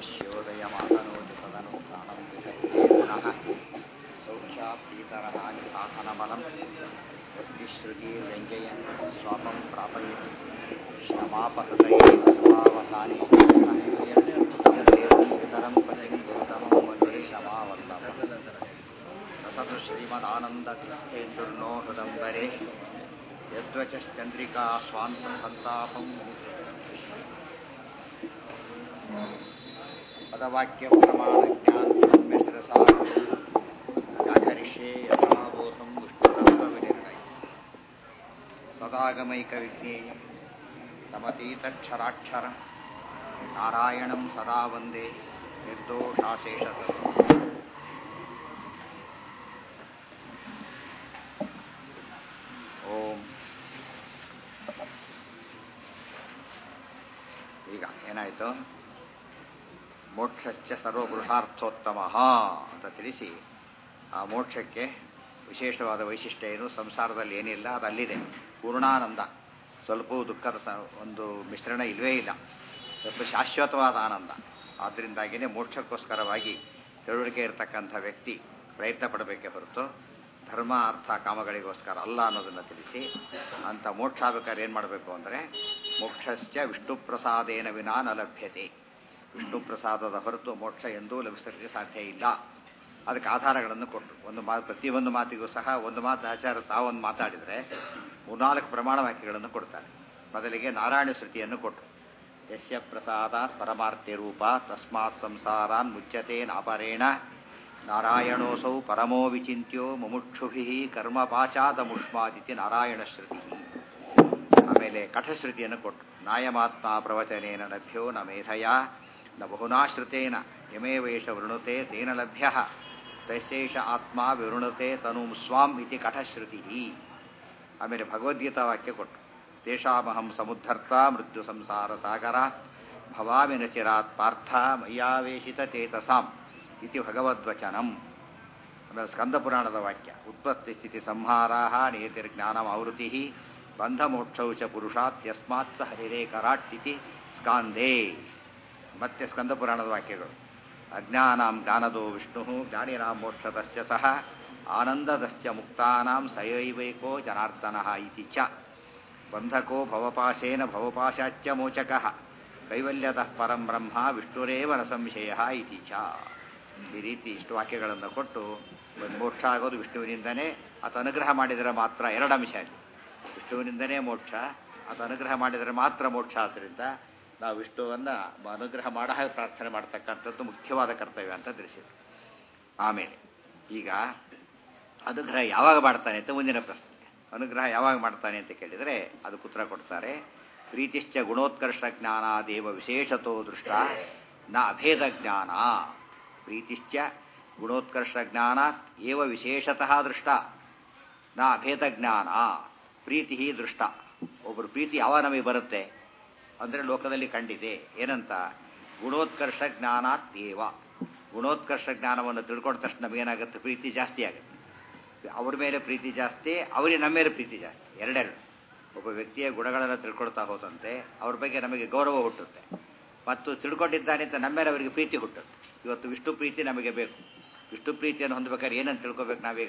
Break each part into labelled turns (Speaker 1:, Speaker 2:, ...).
Speaker 1: ಶಿವೋದಯಮಾತನೋತಿ ತದನು ಪ್ರಾಣಂ ವಿಧತ್ತೆ ಪುನಃ ಸೌಖ್ಯಾಪ್ತೀತರಹಾನಿ ಸಾಧನಬಲಂ ವ್ಯಕ್ತಿಶ್ರುತಿರ್ವ್ಯಂಜಯನ್ ಸ್ವಾಪಂ ಪ್ರಾಪಯತಿ ಶ್ರಮಾಪಹೃತಯೇ ಅನುಭಾವಸಾನಿ ಇತರಂ ಪತಿಂ ಗೌತಮಂ ವಂದೇ ಶ್ರಮಾವಲ್ಲಭ ರಸದು ಶ್ರೀಮದಾನಂದತೀರ್ಥೇಂದುರ್ನೋ ಹೃದಂಬರೆ ಯದ್ವಚಶ್ಚಂದ್ರಿಕಾ ಸ್ವಾಂತ ಸಂತಾಪಂ ಪದವಾಕ್ಯ ಪ್ರಮಾಣ ಜ್ಞಾನ ವ್ಯಾಕರಿಷ್ಯೆ ಯಥಾಬೋಧಂ ವಿಷ್ಣುತತ್ವ ವಿನಿರ್ಣಯ ಸದಾಗಮೈಕ ವಿಜ್ಞೇಯ ಸಮತೀತಕ್ಷರಾಕ್ಷರ ನಾರಾಯಣಂ ಸದಾ ವಂದೇ ನಿರ್ದೋಷಾಶೇಷ ಓಂ ಈಗ ಏನಾಯಿತು ಮೋಕ್ಷಶ್ಚ ಸರ್ವಪುರುಷಾರ್ಥೋತ್ತಮ ಅಂತ ತಿಳಿಸಿ ಆ ಮೋಕ್ಷಕ್ಕೆ ವಿಶೇಷವಾದ ವೈಶಿಷ್ಟ್ಯ ಏನು ಸಂಸಾರದಲ್ಲಿ ಏನಿಲ್ಲ ಅದು ಅಲ್ಲಿದೆ ಪೂರ್ಣಾನಂದ ಸ್ವಲ್ಪವೂ ದುಃಖದ ಸ ಒಂದು ಮಿಶ್ರಣ ಇಲ್ಲವೇ ಇಲ್ಲ ಸ್ವಲ್ಪ ಶಾಶ್ವತವಾದ ಆನಂದ ಆದ್ದರಿಂದಾಗಿಯೇ ಮೋಕ್ಷಕ್ಕೋಸ್ಕರವಾಗಿ ತಿಳುವಳಿಕೆ ಇರತಕ್ಕಂಥ ವ್ಯಕ್ತಿ ಪ್ರಯತ್ನ ಪಡಬೇಕೇ ಹೊರತು ಧರ್ಮ ಅರ್ಥ ಕಾಮಗಳಿಗೋಸ್ಕರ ಅಲ್ಲ ಅನ್ನೋದನ್ನು ತಿಳಿಸಿ ಅಂಥ ಮೋಕ್ಷ ಆಗ್ಬೇಕಾದ್ರೆ ಏನು ಮಾಡಬೇಕು ಅಂದರೆ ಮೋಕ್ಷಶ್ಚ ವಿಷ್ಣು ಪ್ರಸಾದೇನ ವಿನಾ ನ ಲಭ್ಯತೆ ವಿಷ್ಣು ಪ್ರಸಾದದ ಹೊರತು ಮೋಕ್ಷ ಎಂದೂ ಲಭಿಸಲಿಕ್ಕೆ ಸಾಧ್ಯ ಇಲ್ಲ ಅದಕ್ಕೆ ಆಧಾರಗಳನ್ನು ಕೊಟ್ಟರು ಒಂದು ಮಾ ಪ್ರತಿಯೊಂದು ಮಾತಿಗೂ ಸಹ ಒಂದು ಮಾತು ಆಚಾರ ತಾವೊಂದು ಮಾತಾಡಿದರೆ ಮೂರ್ನಾಲ್ಕು ಪ್ರಮಾಣ ವಾಕ್ಯಗಳನ್ನು ಕೊಡ್ತಾರೆ ಮೊದಲಿಗೆ ನಾರಾಯಣ ಶ್ರುತಿಯನ್ನು ಕೊಟ್ಟರು ಯಸ್ಯ ಪ್ರಸಾದಾತ್ ಪರಮಾರ್ಥ್ಯ ರೂಪ ತಸ್ಮಾತ್ ಸಂಸಾರಾನ್ ಮುಚ್ಯತೆ ನಾಪರೇಣ ನಾರಾಯಣೋಸೌ ಪರಮೋ ವಿಚಿತ್ಯೋ ಮುಮುಕ್ಷುಭಿ ಕರ್ಮಪಾಚಾದ ಮುಷ್ಮಾದಿತಿ ನಾರಾಯಣ ಶ್ರುತಿ ಆಮೇಲೆ ಕಠಶ್ರುತಿಯನ್ನು ಕೊಟ್ಟರು ನಾಯಮಾತ್ಮ ಪ್ರವಚನೇನ ಲಭ್ಯೋ ನ ಮೇಧಯ ನ ಬಹುನಾ ಶ್ರುತೇನ ಯಮೇವೇಶ ವೃಣುತೆ ತೇನ ಲಭ್ಯ ತೈಶೇಷ ಆತ್ಮ ವಿವೃಣತೆ ತನುಂ ಸ್ವಾಂ ಇತಿ ಕಠಶ್ರುತಿ ಆಮೇಲೆ ಭಗವದ್ಗೀತಾ ವಾಕ್ಯ ಕೊಟ್ಟರು ತೇಷಾಮಹಂ ಸಮುದ್ಧರ್ತ ಮೃತ್ಯು ಸಂಸಾರ ಸಾಗರ ಭವಾಮಿ ನಚಿರಾತ್ ಪಾರ್ಥ ಮಯ್ಯಾವೇಶಿತ ಚೇತಸಾಂ ಇತಿ ಭಗವದ್ವಚನಂ ಆಮೇಲೆ ಸ್ಕಂದ ಪುರಾಣದ ವಾಕ್ಯ ಉತ್ಪತ್ತಿ ಸ್ಥಿತಿ ಸಂಹಾರಾ ನೇತಿರ್ಜ್ಞಾನಂ ಆವೃತ್ತಿ ಬಂಧಮೋಕ್ಷೌ ಚ ಪುರುಷಾತ್ ಯಸ್ಮಾತ್ ಸ ಹರಿರೇಕರಾಟ್ ಇತಿ ಸ್ಕಾಂದೇ ಮತ್ತೆ ಸ್ಕಂದ ಪುರಾಣದ ವಾಕ್ಯಗಳು ಅಜ್ಞಾನಾಂ ಜ್ಞಾನದೋ ವಿಷ್ಣು ಜ್ಞಾನಿನಾಂ ಮೋಕ್ಷದಸ್ಯ ಸಹ ಆನಂದದಸ್ಯ ಮುಕ್ತಾನಾಂ ಸಯೈವೈಕೋ ಜನಾರ್ದನಃ ಇತಿ ಚ ಬಂಧಕೋ ಭವಪಾಶೇನ ಭವಪಾಶಾಚ್ಯ ಮೋಚಕಃ ಕೈವಲ್ಯತಃ ಪರಂ ಬ್ರಹ್ಮ ವಿಷ್ಣುರೇವ ನ ಸಂಶಯ ಇತಿ ಚ ಈ ರೀತಿ ಇಷ್ಟು ವಾಕ್ಯಗಳನ್ನು ಕೊಟ್ಟು ಮೋಕ್ಷ ಆಗೋದು ವಿಷ್ಣುವಿನಿಂದನೇ ಆತ ಅನುಗ್ರಹ ಮಾಡಿದರೆ ಮಾತ್ರ ಎರಡು ಅಂಶ ಅಲ್ಲಿ ವಿಷ್ಣುವಿನಿಂದನೇ ಮೋಕ್ಷ ಆತ ಅನುಗ್ರಹ ಮಾಡಿದರೆ ಮಾತ್ರ ಮೋಕ್ಷ ಆದ್ದರಿಂದ ನಾವು ವಿಷ್ಣುವನ್ನು ಅನುಗ್ರಹ ಮಾಡ ಹಾಗೆ ಪ್ರಾರ್ಥನೆ ಮಾಡ್ತಕ್ಕಂಥದ್ದು ಮುಖ್ಯವಾದ ಕರ್ತವ್ಯ ಅಂತ ತಿಳಿಸಿದ್ರು ಆಮೇಲೆ ಈಗ ಅನುಗ್ರಹ ಯಾವಾಗ ಮಾಡ್ತಾನೆ ಅಂತ ಮುಂದಿನ ಪ್ರಶ್ನೆ ಅನುಗ್ರಹ ಯಾವಾಗ ಮಾಡ್ತಾನೆ ಅಂತ ಕೇಳಿದರೆ ಅದು ಉತ್ತರ ಕೊಡ್ತಾರೆ ಪ್ರೀತಿಶ್ಚ ಗುಣೋತ್ಕರ್ಷ ಜ್ಞಾನ ದೇವ ವಿಶೇಷತೋ ದೃಷ್ಟ ನ ಅಭೇದ ಜ್ಞಾನ ಪ್ರೀತಿಶ್ಚ ಗುಣೋತ್ಕರ್ಷ ಜ್ಞಾನ ಏವ ವಿಶೇಷತಃ ದೃಷ್ಟ ನ ಅಭೇದ ಜ್ಞಾನ ಪ್ರೀತಿ ದೃಷ್ಟ ಒಬ್ಬರು ಪ್ರೀತಿ ಯಾವಾಗ ನಮಗೆ ಬರುತ್ತೆ ಅಂದರೆ ಲೋಕದಲ್ಲಿ ಕಂಡಿದೆ ಏನಂತ ಗುಣೋತ್ಕರ್ಷ ಜ್ಞಾನಾತ್ ಏವ ಗುಣೋತ್ಕರ್ಷ ಜ್ಞಾನವನ್ನು ತಿಳ್ಕೊಂಡ ತಕ್ಷಣ ನಮಗೇನಾಗುತ್ತೆ ಪ್ರೀತಿ ಜಾಸ್ತಿ ಆಗುತ್ತೆ ಅವ್ರ ಮೇಲೆ ಪ್ರೀತಿ ಜಾಸ್ತಿ ಅವರಿಗೆ ನಮ್ಮ ಮೇಲೆ ಪ್ರೀತಿ ಜಾಸ್ತಿ ಎರಡೆರಡು ಒಬ್ಬ ವ್ಯಕ್ತಿಯ ಗುಣಗಳನ್ನು ತಿಳ್ಕೊಳ್ತಾ ಹೋದಂತೆ ಅವ್ರ ಬಗ್ಗೆ ನಮಗೆ ಗೌರವ ಹುಟ್ಟುತ್ತೆ ಮತ್ತು ತಿಳ್ಕೊಂಡಿದ್ದಾನೆ ಅಂತ ನಮ್ಮ ಮೇಲೆ ಅವರಿಗೆ ಪ್ರೀತಿ ಹುಟ್ಟುತ್ತೆ ಇವತ್ತು ವಿಷ್ಣು ಪ್ರೀತಿ ನಮಗೆ ಬೇಕು ವಿಷ್ಣು ಪ್ರೀತಿಯನ್ನು ಹೊಂದಬೇಕಾದ್ರೆ ಏನಂತ ತಿಳ್ಕೊಬೇಕು ನಾವೀಗ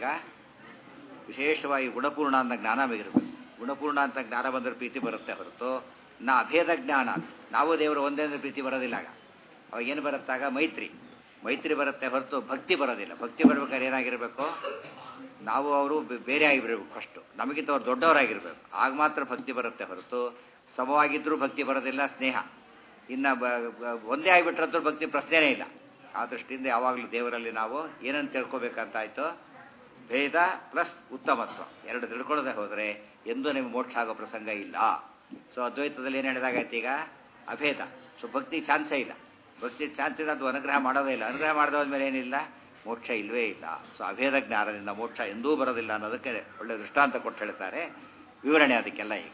Speaker 1: ವಿಶೇಷವಾಗಿ ಗುಣಪೂರ್ಣ ಅಂತ ಜ್ಞಾನ ನಮಗಿರಬೇಕು ಗುಣಪೂರ್ಣ ಅಂತ ಜ್ಞಾನ ಬಂದರೆ ಪ್ರೀತಿ ಬರುತ್ತೆ ಹೊರತು ನಾ ಅಭೇದ ಜ್ಞಾನ ನಾವು ದೇವರು ಒಂದೇ ಅಂದ್ರೆ ಪ್ರೀತಿ ಬರೋದಿಲ್ಲ ಆಗ ಅವಾಗ ಏನು ಬರುತ್ತಾಗ ಮೈತ್ರಿ ಮೈತ್ರಿ ಬರುತ್ತೆ ಹೊರತು ಭಕ್ತಿ ಬರೋದಿಲ್ಲ ಭಕ್ತಿ ಬರ್ಬೇಕಾದ್ರೆ ಏನಾಗಿರಬೇಕು ನಾವು ಅವರು ಬೇರೆ ಆಗಿರಬೇಕು ಫಸ್ಟು ನಮಗಿಂತ ಅವ್ರು ದೊಡ್ಡವರಾಗಿರ್ಬೇಕು ಆಗ ಮಾತ್ರ ಭಕ್ತಿ ಬರುತ್ತೆ ಹೊರತು ಸಮವಾಗಿದ್ದರೂ ಭಕ್ತಿ ಬರೋದಿಲ್ಲ ಸ್ನೇಹ ಇನ್ನು ಒಂದೇ ಆಗಿಬಿಟ್ರಂತೂ ಭಕ್ತಿ ಪ್ರಶ್ನೆನೇ ಇಲ್ಲ ಆ ದೃಷ್ಟಿಯಿಂದ ಯಾವಾಗಲೂ ದೇವರಲ್ಲಿ ನಾವು ಏನಂತ ತಿಳ್ಕೊಬೇಕಂತಾಯ್ತು ಭೇದ ಪ್ಲಸ್ ಉತ್ತಮತ್ವ ಎರಡು ತಿಳ್ಕೊಳ್ಳದೆ ಹೋದರೆ ಎಂದೂ ನಿಮಗೆ ಮೋಕ್ಷ ಆಗೋ ಪ್ರಸಂಗ ಇಲ್ಲ ಸೊ ಅದ್ವೈತದಲ್ಲಿ ಏನು ಹೇಳಿದಾಗೈತೆ ಈಗ ಅಭೇದ ಸೊ ಭಕ್ತಿ ಚಾನ್ಸೇ ಇಲ್ಲ ಭಕ್ತಿ ಚಾನ್ಸ್ ಇಲ್ಲ ಅದು ಅನುಗ್ರಹ ಮಾಡೋದೇ ಇಲ್ಲ ಅನುಗ್ರಹ ಮಾಡಿದೋದ್ಮೇಲೆ ಏನಿಲ್ಲ ಮೋಕ್ಷ ಇಲ್ವೇ ಇಲ್ಲ ಸೊ ಅಭೇದ ಜ್ಞಾನದಿಂದ ಮೋಕ್ಷ ಎಂದೂ ಬರೋದಿಲ್ಲ ಅನ್ನೋದಕ್ಕೆ ಒಳ್ಳೆ ದೃಷ್ಟಾಂತ ಕೊಟ್ಟು ಹೇಳ್ತಾರೆ ವಿವರಣೆ ಅದಕ್ಕೆಲ್ಲ ಈಗ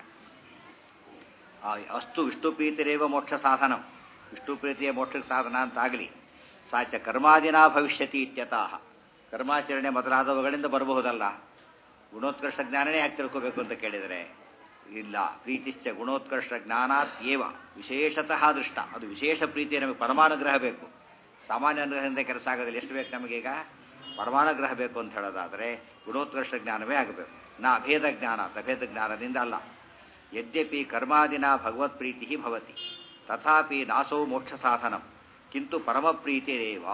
Speaker 1: ಅಷ್ಟು ವಿಷ್ಣು ಪ್ರೀತಿರೇವ ಮೋಕ್ಷ ಸಾಧನ ವಿಷ್ಣು ಪ್ರೀತಿಯ ಮೋಕ್ಷಕ್ಕೆ ಸಾಧನ ಅಂತಾಗಲಿ ಸಾಚ ಕರ್ಮಾದಿನ ಭವಿಷ್ಯತಿ ಇತ್ಯತಃ ಕರ್ಮಾಚರಣೆ ಮೊದಲಾದವುಗಳಿಂದ ಬರಬಹುದಲ್ಲ ಗುಣೋತ್ಕರ್ಷ ಜ್ಞಾನನೇ ಯಾಕೆ ತಿಳ್ಕೋಬೇಕು ಅಂತ ಕೇಳಿದರೆ ಇಲ್ಲ ಪ್ರೀತಿಶ್ಚ ಗುಣೋತ್ಕರ್ಷ ಜ್ಞಾನಾತ್ ಏವ ವಿಶೇಷತಃ ದೃಷ್ಟ ಅದು ವಿಶೇಷ ಪ್ರೀತಿ ನಮಗೆ ಪರಮಾನುಗ್ರಹ ಬೇಕು ಸಾಮಾನ್ಯ ಅನುಗ್ರಹದಿಂದ ಕೆಲಸ ಆಗೋದಿಲ್ಲ ಎಷ್ಟು ಬೇಕು ನಮಗೀಗ ಪರಮಾನುಗ್ರಹ ಬೇಕು ಅಂತ ಹೇಳೋದಾದರೆ ಗುಣೋತ್ಕರ್ಷ ಜ್ಞಾನವೇ ಆಗಬೇಕು ನಾ ಅಭೇದ ಜ್ಞಾನ ಅಭೇದ ಜ್ಞಾನದಿಂದ ಅಲ್ಲ ಯದ್ಯಪಿ ಕರ್ಮಾದಿನ ಭಗವತ್ ಪ್ರೀತಿ ಭವತಿ ತಥಾಪಿ ನಾಸೋ ಮೋಕ್ಷ ಸಾಧನಂ ಕಿಂತು ಪರಮಪ್ರೀತಿರೇವ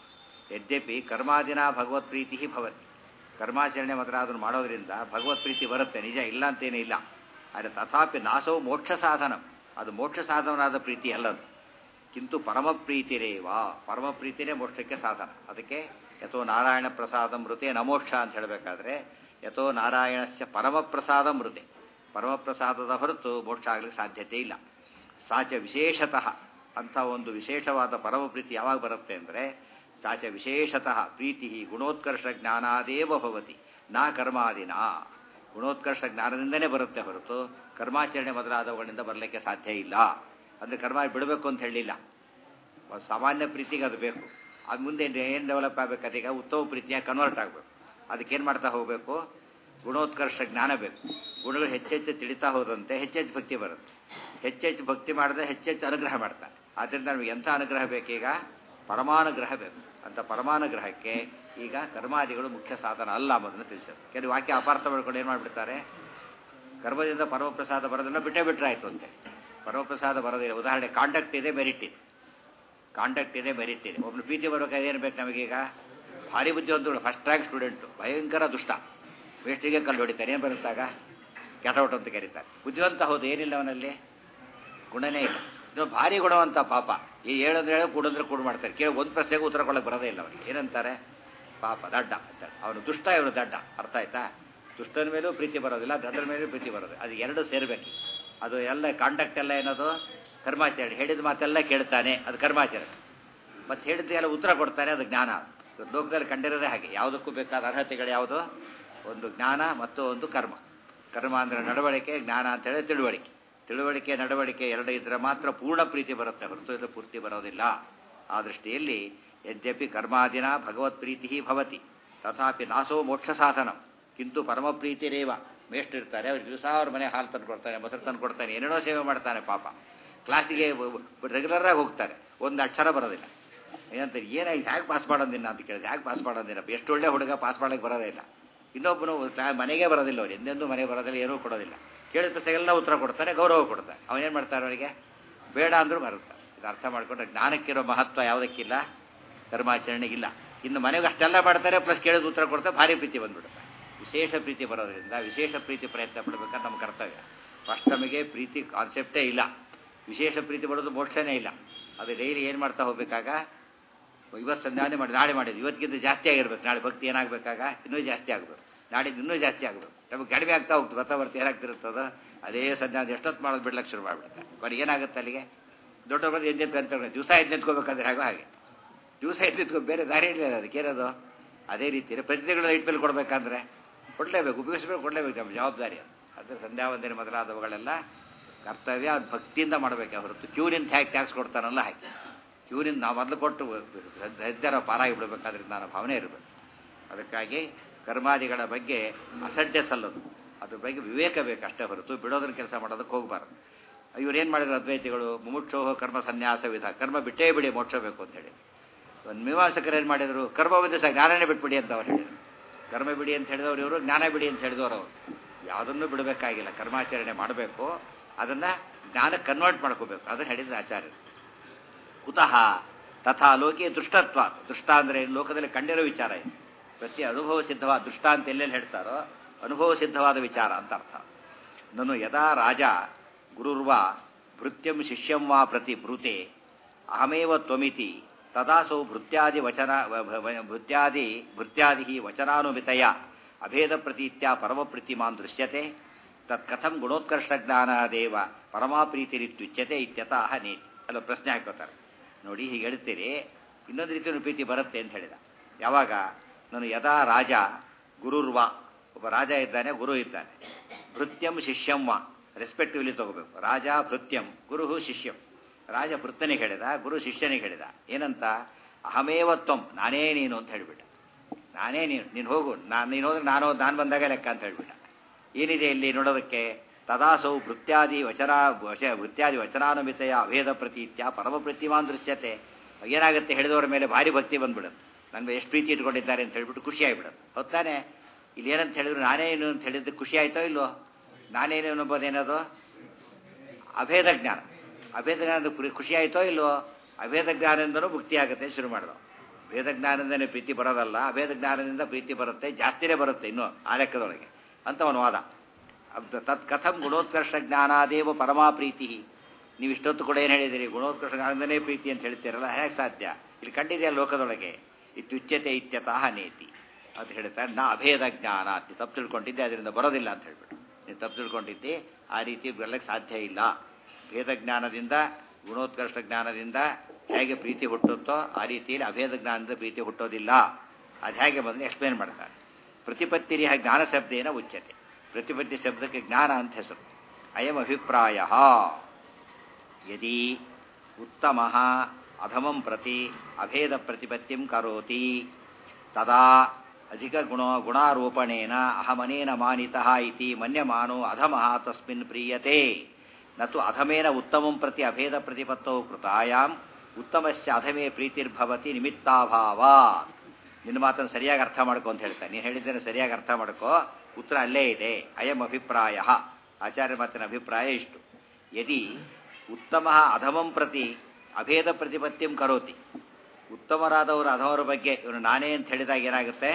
Speaker 1: ಯದ್ಯಪಿ ಕರ್ಮಾದಿನ ಭಗವತ್ ಪ್ರೀತಿ ಭವತಿ ಕರ್ಮಾಚರಣೆ ಮಾತ್ರ ಅದನ್ನು ಮಾಡೋದ್ರಿಂದ ಭಗವತ್ ಪ್ರೀತಿ ಬರುತ್ತೆ ನಿಜ ಇಲ್ಲ ಅಂತೇನೇ ಇಲ್ಲ ಆದರೆ ತಥಾಪಿ ನಾಸೋ ಮೋಕ್ಷ ಸಾಧನಂ ಅದು ಮೋಕ್ಷ ಸಾಧನವಾದ ಪ್ರೀತಿ ಅಲ್ಲದು ಕಿಂತು ಪರಮ ಪ್ರೀತಿರೇವ ಪರಮ ಪ್ರೀತಿನೇ ಮೋಕ್ಷಕ್ಕೆ ಸಾಧನ ಅದಕ್ಕೆ ಯಥೋ ನಾರಾಯಣ ಪ್ರಸಾದ ಮೃತೆ ನಮೋಕ್ಷ ಅಂತ ಹೇಳಬೇಕಾದ್ರೆ ಯಥೋ ನಾರಾಯಣಸ್ಯ ಪರಮ ಪ್ರಸಾದ ಮೃತೆ ಪರಮ ಪ್ರಸಾದದ ಹೊರತು ಮೋಕ್ಷ ಆಗಲಿಕ್ಕೆ ಸಾಧ್ಯತೆ ಇಲ್ಲ ಸಾಚ ವಿಶೇಷತಃ ಅಂಥ ಒಂದು ವಿಶೇಷವಾದ ಪರಮ ಪ್ರೀತಿ ಯಾವಾಗ ಬರುತ್ತೆ ಅಂದರೆ ಸಾಚ ವಿಶೇಷತಃ ಪ್ರೀತಿ ಗುಣೋತ್ಕರ್ಷ ಜ್ಞಾನಾದೇವ ಭವತಿ ನಾ ಕರ್ಮಾದಿನ ಗುಣೋತ್ಕರ್ಷ ಜ್ಞಾನದಿಂದನೇ ಬರುತ್ತೆ ಹೊರತು ಕರ್ಮಾಚರಣೆ ಮೊದಲಾದವುಗಳಿಂದ ಬರಲಿಕ್ಕೆ ಸಾಧ್ಯ ಇಲ್ಲ ಅಂದರೆ ಕರ್ಮ ಬಿಡಬೇಕು ಅಂತ ಹೇಳಿಲ್ಲ ಸಾಮಾನ್ಯ ಪ್ರೀತಿಗೆ ಅದು ಬೇಕು ಅದು ಮುಂದೆ ಏನು ಡೆವಲಪ್ ಆಗಬೇಕು ಅದೀಗ ಉತ್ತಮ ಪ್ರೀತಿಯಾಗಿ ಕನ್ವರ್ಟ್ ಆಗಬೇಕು ಅದಕ್ಕೇನು ಮಾಡ್ತಾ ಹೋಗಬೇಕು ಗುಣೋತ್ಕರ್ಷ ಜ್ಞಾನ ಬೇಕು ಗುಣಗಳು ಹೆಚ್ಚೆಚ್ಚು ತಿಳಿತಾ ಹೋದಂತೆ ಹೆಚ್ಚೆಚ್ಚು ಭಕ್ತಿ ಬರುತ್ತೆ ಹೆಚ್ಚೆಚ್ಚು ಭಕ್ತಿ ಮಾಡಿದ್ರೆ ಹೆಚ್ಚೆಚ್ಚು ಅನುಗ್ರಹ ಮಾಡ್ತಾರೆ ಆದ್ದರಿಂದ ನಮಗೆ ಎಂಥ ಅನುಗ್ರಹ ಬೇಕೀಗ ಪರಮಾನುಗ್ರಹ ಬೇಕು ಅಂತ ಪರಮಾನುಗ್ರಹಕ್ಕೆ ಈಗ ಕರ್ಮಾದಿಗಳು ಮುಖ್ಯ ಸಾಧನ ಅಲ್ಲ ಅನ್ನೋದನ್ನು ತಿಳಿಸೋದು ಕೆಲವು ವಾಕ್ಯ ಅಪಾರ್ಥ ಮಾಡ್ಕೊಂಡು ಏನು ಮಾಡಿಬಿಡ್ತಾರೆ ಕರ್ಮದಿಂದ ಪರಮಪ್ರಸಾದ ಬರೋದನ್ನು ಬಿಟ್ಟೇ ಬಿಟ್ಟರೆ ಆಯಿತು ಅಂತೆ ಪರಮಪ್ರಸಾದ ಬರೋದಿಲ್ಲ ಉದಾಹರಣೆ ಕಾಂಟ್ಯಾಕ್ಟ್ ಇದೆ ಮೆರಿಟ್ ಇದೆ ಕಾಂಟ್ಯಾಕ್ಟ್ ಇದೆ ಮೆರಿಟ್ ಇದೆ ಒಬ್ಬನು ಪ್ರೀತಿ ಬರ್ಬೇಕಾದ್ರೆ ಏನು ಬೇಕು ನಮಗೀಗ ಭಾರಿ ಬುದ್ಧಿವಂತಗಳು ಫಸ್ಟ್ ರ್ಯಾಂಕ್ ಸ್ಟೂಡೆಂಟು ಭಯಂಕರ ದುಷ್ಟ ವೇಸ್ಟಿಗೆ ಕಲ್ಲು ಹೊಡಿತಾರೆ ಏನು ಬರುತ್ತಾಗ ಕೆಟೌಟ್ ಅಂತ ಕರೀತಾರೆ ಬುದ್ಧಿವಂತ ಹೌದು ಏನಿಲ್ಲ ಅವನಲ್ಲಿ ಗುಣನೇ ಇಲ್ಲ ಇದು ಭಾರಿ ಗುಣವಂತ ಪಾಪ ಈ ಹೇಳೋದ್ರೆ ಹೇಳೋ ಕೂಡಂದ್ರೆ ಕೂಡು ಮಾಡ್ತಾರೆ ಕೇಳಿ ಒಂದು ಪ್ರಶ್ನೆಗೂ ಉತ್ತರ ಕೊಡೋಕೆ ಬರೋದೇ ಇಲ್ಲ ಅವನಿಗೆ ಏನಂತಾರೆ ಪಾಪ ದಡ್ಡ ಅಂತೇಳಿ ಅವನು ದುಷ್ಟ ಇವನು ದಡ್ಡ ಅರ್ಥ ಆಯ್ತಾ ದುಷ್ಟನ ಮೇಲೂ ಪ್ರೀತಿ ಬರೋದಿಲ್ಲ ದಡ್ಡನ ಮೇಲೂ ಪ್ರೀತಿ ಬರೋದು ಅದು ಎರಡು ಸೇರಬೇಕು ಅದು ಎಲ್ಲ ಕಾಂಟ್ಯಾಕ್ಟ್ ಎಲ್ಲ ಏನದು ಕರ್ಮಾಚರಣೆ ಹೇಳಿದ ಮಾತೆಲ್ಲ ಕೇಳ್ತಾನೆ ಅದು ಕರ್ಮಾಚರಣೆ ಮತ್ತೆ ಹೇಳಿದ ಎಲ್ಲ ಉತ್ತರ ಕೊಡ್ತಾನೆ ಅದು ಜ್ಞಾನ ಲೋಕದಲ್ಲಿ ಕಂಡಿರೋದೇ ಹಾಗೆ ಯಾವುದಕ್ಕೂ ಬೇಕಾದ ಅರ್ಹತೆಗಳು ಯಾವುದು ಒಂದು ಜ್ಞಾನ ಮತ್ತು ಒಂದು ಕರ್ಮ ಕರ್ಮ ಅಂದರೆ ನಡವಳಿಕೆ ಜ್ಞಾನ ಅಂತೇಳಿ ತಿಳುವಳಿಕೆ ತಿಳುವಳಿಕೆ ನಡವಳಿಕೆ ಎರಡು ಇದ್ರೆ ಮಾತ್ರ ಪೂರ್ಣ ಪ್ರೀತಿ ಬರುತ್ತೆ ಹೊರತು ಇದು ಪೂರ್ತಿ ಬರೋದಿಲ್ಲ ಆ ದೃಷ್ಟಿಯಲ್ಲಿ ಯದ್ಯಪಿ ಕರ್ಮಾದಿನ ಭಗವತ್ ಪ್ರೀತಿ ಭವತಿ ತಥಾಪಿ ನಾಸೋ ಮೋಕ್ಷ ಸಾಧನ ಕಿಂತು ಪರಮ ಪ್ರೀತಿರೇವ ಮೇಷ್ಟಿರ್ತಾರೆ ಅವ್ರು ದಿವಸ ಅವ್ರ ಮನೆ ಹಾಲು ತಂದು ಕೊಡ್ತಾನೆ ಮೊಸರು ತಂದು ಕೊಡ್ತಾನೆ ಏನೇನೋ ಸೇವೆ ಮಾಡ್ತಾನೆ ಪಾಪ ಕ್ಲಾಸಿಗೆ ರೆಗ್ಯುಲರ್ ಆಗಿ ಹೋಗ್ತಾರೆ ಒಂದು ಅಕ್ಷರ ಬರೋದಿಲ್ಲ ಏನಂತಾರೆ ಏನಾಗಿ ಹ್ಯಾಗೆ ಪಾಸ್ ಮಾಡೋದಿಲ್ಲ ಅಂತ ಕೇಳಿದ್ರೆ ಹ್ಯಾಗೆ ಪಾಸ್ ಮಾಡೋದಿಲ್ಲ ಎಷ್ಟು ಒಳ್ಳೆ ಹುಡುಗ ಪಾಸ್ ಮಾಡೋಕ್ಕೆ ಬರೋದೇ ಇಲ್ಲ ಇನ್ನೊಬ್ಬನು ಮನೆಗೆ ಬರೋದಿಲ್ಲ ಅವ್ರು ಎಂದೆಂದೂ ಮನೆಗೆ ಬರೋದಿಲ್ಲ ಏನೂ ಕೊಡೋದಿಲ್ಲ ಕೇಳಿದ ಪ್ರಶ್ನೆಗೆಲ್ಲ ಉತ್ತರ ಕೊಡ್ತಾರೆ ಗೌರವ ಕೊಡ್ತಾರೆ ಅವನೇನು ಮಾಡ್ತಾರೆ ಅವರಿಗೆ ಬೇಡ ಅಂದರೂ ಬರುತ್ತಾರೆ ಇದು ಅರ್ಥ ಮಾಡ್ಕೊಂಡ್ರೆ ಜ್ಞಾನಕ್ಕಿರೋ ಮಹತ್ವ ಯಾವುದಕ್ಕಿಲ್ಲ ಕರ್ಮಾಚರಣೆಗಿಲ್ಲ ಇನ್ನು ಮನೆಗೆ ಅಷ್ಟೆಲ್ಲ ಮಾಡ್ತಾರೆ ಪ್ಲಸ್ ಕೇಳಿದ ಉತ್ತರ ಕೊಡ್ತಾರೆ ಭಾರಿ ಪ್ರೀತಿ ಬಂದ್ಬಿಡುತ್ತೆ ವಿಶೇಷ ಪ್ರೀತಿ ಬರೋದ್ರಿಂದ ವಿಶೇಷ ಪ್ರೀತಿ ಪ್ರಯತ್ನ ಪಡಬೇಕಂತ ನಮ್ಮ ಕರ್ತವ್ಯ ಫಸ್ಟ್ ನಮಗೆ ಪ್ರೀತಿ ಕಾನ್ಸೆಪ್ಟೇ ಇಲ್ಲ ವಿಶೇಷ ಪ್ರೀತಿ ಪಡೋದು ಮೋಕ್ಷನೇ ಇಲ್ಲ ಅದು ಡೈಲಿ ಏನು ಮಾಡ್ತಾ ಹೋಗ್ಬೇಕಾಗ ಇವತ್ತು ಸಂಧಾನೆ ಮಾಡಿ ನಾಳೆ ಮಾಡಿದ್ವಿ ಇವತ್ತಿಗಿಂತ ಜಾಸ್ತಿ ಆಗಿರ್ಬೇಕು ನಾಳೆ ಭಕ್ತಿ ಏನಾಗಬೇಕಾಗ ಇನ್ನೂ ಜಾಸ್ತಿ ಆಗಬೇಕು ನಾಡಿದ್ದು ಇನ್ನೂ ಜಾಸ್ತಿ ಆಗಬೇಕು ನಮಗೆ ಕಡಿಮೆ ಆಗ್ತಾ ಹೋಗ್ತದೆ ಬರ್ತಾ ಬರ್ತಾ ಏನಾಗ್ತಿರುತ್ತದೋ ಅದೇ ಸಂಧಾನ ಎಷ್ಟೊತ್ತು ಮಾಡೋದು ಬಿಡ್ಲಕ್ಕೆ ಶುರು ಮಾಡಿಬಿಡುತ್ತೆ ಬರೀ ಏನಾಗುತ್ತೆ ಅಲ್ಲಿಗೆ ದೊಡ್ಡ ಬಂದು ಎದ್ದು ಅಂತ ದಿವಸ ಎದ್ದು ನಿಂತ್ಕೋಬೇಕಾದ್ರೆ ಹಾಗೋ ಹಾಗೆ ದಿವಸ ಎದ್ದು ನಿಂತ್ಕೊ ಬೇರೆ ದಾರಿ ಇರಲಿಲ್ಲ ಅದಕ್ಕೆ ಏನದು ಅದೇ ರೀತಿ ಪ್ರತಿಗಳು ಇಟ್ ಮೇಲೆ ಕೊಡಬೇಕಂದ್ರೆ ಕೊಡಲೇಬೇಕು ಉಪಯೋಗಿಸ್ಬೇಕು ಕೊಡಲೇಬೇಕು ನಮ್ಮ ಜವಾಬ್ದಾರಿ ಅದು ಸಂಧ್ಯಾ ವಂದನೆ ಮೊದಲಾದವುಗಳೆಲ್ಲ ಕರ್ತವ್ಯ ಅದು ಭಕ್ತಿಯಿಂದ ಮಾಡಬೇಕು ಹೊರತು ಕ್ಯೂನಿಂದ ಹೇಗೆ ಟ್ಯಾಕ್ಸ್ ಕೊಡ್ತಾನಲ್ಲ ಹಾಕಿ ಕ್ಯೂನಿಂದ ನಾವು ಮೊದಲು ಕೊಟ್ಟು ಹೆದ್ದಾರ ಪಾರಾಗಿ ಬಿಡಬೇಕಾದ್ರಿಂದ ನಾನು ಭಾವನೆ ಇರಬೇಕು ಅದಕ್ಕಾಗಿ ಕರ್ಮಾದಿಗಳ ಬಗ್ಗೆ ಅಸಡ್ಡೆ ಸಲ್ಲದು ಅದ್ರ ಬಗ್ಗೆ ವಿವೇಕ ಬೇಕು ಅಷ್ಟೇ ಹೊರತು ಬಿಡೋದನ್ನ ಕೆಲಸ ಮಾಡೋದಕ್ಕೆ ಹೋಗಬಾರ್ದು ಇವರೇನು ಮಾಡಿದ್ರು ಅದ್ವೈತಿಗಳು ಮುಮುಕ್ಷೋಹ ಕರ್ಮ ಸನ್ಯಾಸ ವಿಧ ಕರ್ಮ ಬಿಟ್ಟೇ ಬಿಡಿ ಮೋಕ್ಷ ಬೇಕು ಅಂತ ಹೇಳಿ ಒಂದು ಮೀಮಾಂಸಕರು ಏನು ಮಾಡಿದರು ಕರ್ಮ ಬಂದ ಸಹ ಜ್ಞಾನನೇ ಬಿಟ್ಬಿಡಿ ಅಂತ ಅವ್ರು ಹೇಳಿದರು ಕರ್ಮ ಬಿಡಿ ಅಂತ ಹೇಳಿದವರು ಇವರು ಜ್ಞಾನ ಬಿಡಿ ಅಂತ ಹೇಳಿದವರು ಅವರು ಯಾವುದನ್ನು ಬಿಡಬೇಕಾಗಿಲ್ಲ ಕರ್ಮಾಚರಣೆ ಮಾಡಬೇಕು ಅದನ್ನು ಜ್ಞಾನಕ್ಕೆ ಕನ್ವರ್ಟ್ ಮಾಡ್ಕೋಬೇಕು ಅದನ್ನು ಹೇಳಿದ ಆಚಾರ್ಯರು ಕುತಃ ತಥಾ ಲೋಕಿ ದುಷ್ಟತ್ವ ದುಷ್ಟ ಅಂದರೆ ಲೋಕದಲ್ಲಿ ಕಂಡಿರೋ ವಿಚಾರ ಇದೆ ಪ್ರತಿ ಅನುಭವ ಸಿದ್ಧವಾದ ದುಷ್ಟ ಅಂತ ಎಲ್ಲೆಲ್ಲಿ ಹೇಳ್ತಾರೋ ಅನುಭವ ಸಿದ್ಧವಾದ ವಿಚಾರ ಅಂತ ಅರ್ಥ ನಾನು ಯದಾ ರಾಜ ಗುರುರ್ವ ಭೃತ್ಯಂ ಶಿಷ್ಯಂ ವಾ ಪ್ರತಿ ಭೃತೆ ಅಹಮೇವ ತ್ವಮಿತಿ ತದಾಸೌ ಭೃತ್ಯಾದಿ ವಚನ ಭೃತ್ಯಾದಿ ಭೃತ್ಯಾದಿ ವಚನಾನುಮಿತಯ ಅಭೇದ ಪ್ರತೀತ್ಯ ಪರಮಪ್ರೀತಿಮಾನ್ ದೃಶ್ಯತೆ ತತ್ಕಥಂ ಗುಣೋತ್ಕರ್ಷ ಜ್ಞಾನದೇವ ಪರಮಾಪ್ರೀತಿರಿತ್ಯುಚ್ಯತೆ ಇತ್ಯತಃ ನೀತಿ ಅಲ್ಲ ಪ್ರಶ್ನೆ ಹಾಕೋತಾರೆ ನೋಡಿ ಹೀಗೆ ಹೇಳ್ತೀರಿ ಇನ್ನೊಂದು ರೀತಿಯ ಪ್ರೀತಿ ಬರುತ್ತೆ ಅಂತ ಹೇಳಿದ ಯಾವಾಗ ನಾನು ಯದಾ ರಾಜ ಗುರುರ್ವ ಒಬ್ಬ ರಾಜ ಇದ್ದಾನೆ ಗುರು ಇದ್ದಾನೆ ಭೃತ್ಯಂ ಶಿಷ್ಯಂ ವಾ ರೆಸ್ಪೆಕ್ಟಿವ್ಲಿ ತಗೋಬೇಕು ರಾಜ ಭೃತ್ಯಂ ಗುರು ಶಿಷ್ಯಂ ರಾಜ ಭೃತ್ತನಿಗೆ ಹೇಳಿದ ಗುರು ಶಿಷ್ಯನಿಗೆ ಹೇಳಿದ ಏನಂತ ಅಹಮೇವ ತ್ವಂ ನಾನೇ ನೀನು ಅಂತ ಹೇಳಿಬಿಟ್ಟ ನಾನೇ ನೀನು ನೀನು ಹೋಗು ನಾನು ನೀನು ಹೋದ್ರೆ ನಾನು ನಾನು ಬಂದಾಗ ಲೆಕ್ಕ ಅಂತ ಹೇಳಿಬಿಟ್ಟ ಏನಿದೆ ಇಲ್ಲಿ ನೋಡೋದಕ್ಕೆ ತದಾಸೌ ಭೃತ್ಯಾದಿ ವಚನ ವಚ ಭೃತ್ಯಾದಿ ವಚನಾನುಮಿತೆಯ ಅಭೇದ ಪ್ರತೀತ್ಯ ಪರಮ ಪ್ರತಿಮಾನ್ ದೃಶ್ಯತೆ ಏನಾಗುತ್ತೆ ಹೇಳಿದವರ ಮೇಲೆ ಭಾರಿ ಭಕ್ತಿ ಬಂದ್ಬಿಡುತ್ತೆ ನನ್ನ ಎಷ್ಟು ಪ್ರೀತಿ ಇಟ್ಕೊಂಡಿದ್ದಾರೆ ಅಂತ ಹೇಳ್ಬಿಟ್ಟು ಖುಷಿ ಆಗಿಬಿಡುತ್ತೆ ಹೊತ್ತಾನೆ ಇಲ್ಲಿ ಏನಂತ ಹೇಳಿದ್ರು ನಾನೇನು ಅಂತ ಹೇಳಿದ್ದು ಖುಷಿ ಆಯ್ತೋ ಇಲ್ವೋ ನಾನೇನು ಅನ್ನೋಬೋದೇನದು ಅಭೇದ ಜ್ಞಾನ ಅಭೇದ ಜ್ಞಾನದ ಖುಷಿ- ಖುಷಿ ಆಯ್ತೋ ಇಲ್ವೋ ಅಭೇದ ಜ್ಞಾನದಿಂದನೂ ಮುಕ್ತಿ ಆಗುತ್ತೆ ಶುರು ಮಾಡಿದ್ರು ಭೇದ ಜ್ಞಾನದಿಂದನೇ ಪ್ರೀತಿ ಬರೋದಲ್ಲ ಅಭೇದ ಜ್ಞಾನದಿಂದ ಪ್ರೀತಿ ಬರುತ್ತೆ ಜಾಸ್ತಿನೇ ಬರುತ್ತೆ ಇನ್ನು ಆ ಲೆಕ್ಕದೊಳಗೆ ಅಂತ ಅವನು ವಾದ ಅಬ್ದ- ತತ್ ಕಥಂ ಗುಣೋತ್ಕರ್ಷ ಜ್ಞಾನಾದೇವ ಪರಮಾ ಪ್ರೀತಿ ನೀವು ಇಷ್ಟೊತ್ತು ಕೂಡ ಏನು ಹೇಳಿದಿರಿ ಗುಣೋತ್ಕರ್ಷ ಜ್ಞಾನದನೇ ಪ್ರೀತಿ ಅಂತ ಹೇಳ್ತೀರಲ್ಲ ಹೇಗೆ ಸಾಧ್ಯ ಇಲ್ಲಿ ಕಂಡಿದೆಯಲ್ಲ ಲೋಕದೊಳಗೆ ಇತ್ಯುಚ್ಯತೆ ಇತ್ಯತಃ ನೇತಿ ಅಂತ ಹೇಳ್ತಾರೆ ನಾ ಅಭೇದ ಜ್ಞಾನ ಅಂತ ತಪ್ಪು ತಿಳ್ಕೊಂಡಿದ್ದೆ ಅದರಿಂದ ಬರೋದಿಲ್ಲ ಅಂತ ಹೇಳ್ಬಿಟ್ಟು ನೀನು ತಪ್ಪು ತಿಳ್ಕೊಂಡಿದ್ದೆ ಆ ರೀತಿ ಬರ್ಲಿಕ್ಕೆ ಸಾಧ್ಯ ಇಲ್ಲ ಭೇದ ಜ್ಞಾನದಿಂದ ಗುಣೋತ್ಕರ್ಷ ಜ್ಞಾನದಿಂದ ಹೇಗೆ ಪ್ರೀತಿ ಹುಟ್ಟುತ್ತೋ ಆ ರೀತಿಯಲ್ಲಿ ಅಭೇದ ಜ್ಞಾನದಿಂದ ಪ್ರೀತಿ ಹುಟ್ಟೋದಿಲ್ಲ ಅದು ಹೇಗೆ ಬಂದು ಎಕ್ಸ್ಪ್ಲೇನ್ ಮಾಡ್ತಾರೆ ಪ್ರತಿಪತ್ತಿರಿಯ ಜ್ಞಾನ ಶಬ್ದೇನ ಉಚ್ಯತೆ ಪ್ರತಿಪತ್ತಿ ಶಬ್ದಕ್ಕೆ ಜ್ಞಾನ ಅಂತ ಹೆಸರು ಅಯಂ ಅಭಿಪ್ರಾಯ ಯದಿ ಉತ್ತಮ ಅಧಮಂ ಪ್ರತಿ ಅಭೇದ ಪ್ರತಿಪತ್ತಿಂ ಕರೋತಿ ತದಾ ಅಧಿಕ ಗುಣ ಗುಣಾರೋಪಣೇನ ಅಹಮನೇನ ಮಾನಿತಃ ಇತಿ ಮನ್ಯಮಾನೋ ಅಧಮಃ ತಸ್ಮಿನ್ ಪ್ರೀಯತೆ ನತು ಅಧಮೇನ ಉತ್ತಮಂ ಪ್ರತಿ ಅಭೇದ ಪ್ರತಿಪತ್ತೌ ಕೃತಾಯಾಂ ಉತ್ತಮಸ್ಯ ಅಧಮೇ ಪ್ರೀತಿರ್ಭವತಿ ನಿಮಿತ್ತಾಭಾವ ನಿನ್ನ ಮಾತನ್ನು ಸರಿಯಾಗಿ ಅರ್ಥ ಮಾಡ್ಕೊ ಅಂತ ಹೇಳ್ತಾನೆ ನೀನು ಹೇಳಿದ್ದೇನೆ ಸರಿಯಾಗಿ ಅರ್ಥ ಮಾಡ್ಕೋ ಉತ್ತರ ಅಲ್ಲೇ ಇದೆ ಅಯಂ ಅಭಿಪ್ರಾಯ ಆಚಾರ್ಯ ಮಾತಿನ ಅಭಿಪ್ರಾಯ ಇಷ್ಟು ಯದಿ ಉತ್ತಮ ಅಧಮಂ ಪ್ರತಿ ಅಭೇದ ಪ್ರತಿಪತ್ತಿಂ ಕರೋತಿ ಉತ್ತಮರಾದವರು ಅಧಮರ ಬಗ್ಗೆ ಇವನು ನಾನೇ ಅಂತ ಹೇಳಿದಾಗ ಏನಾಗುತ್ತೆ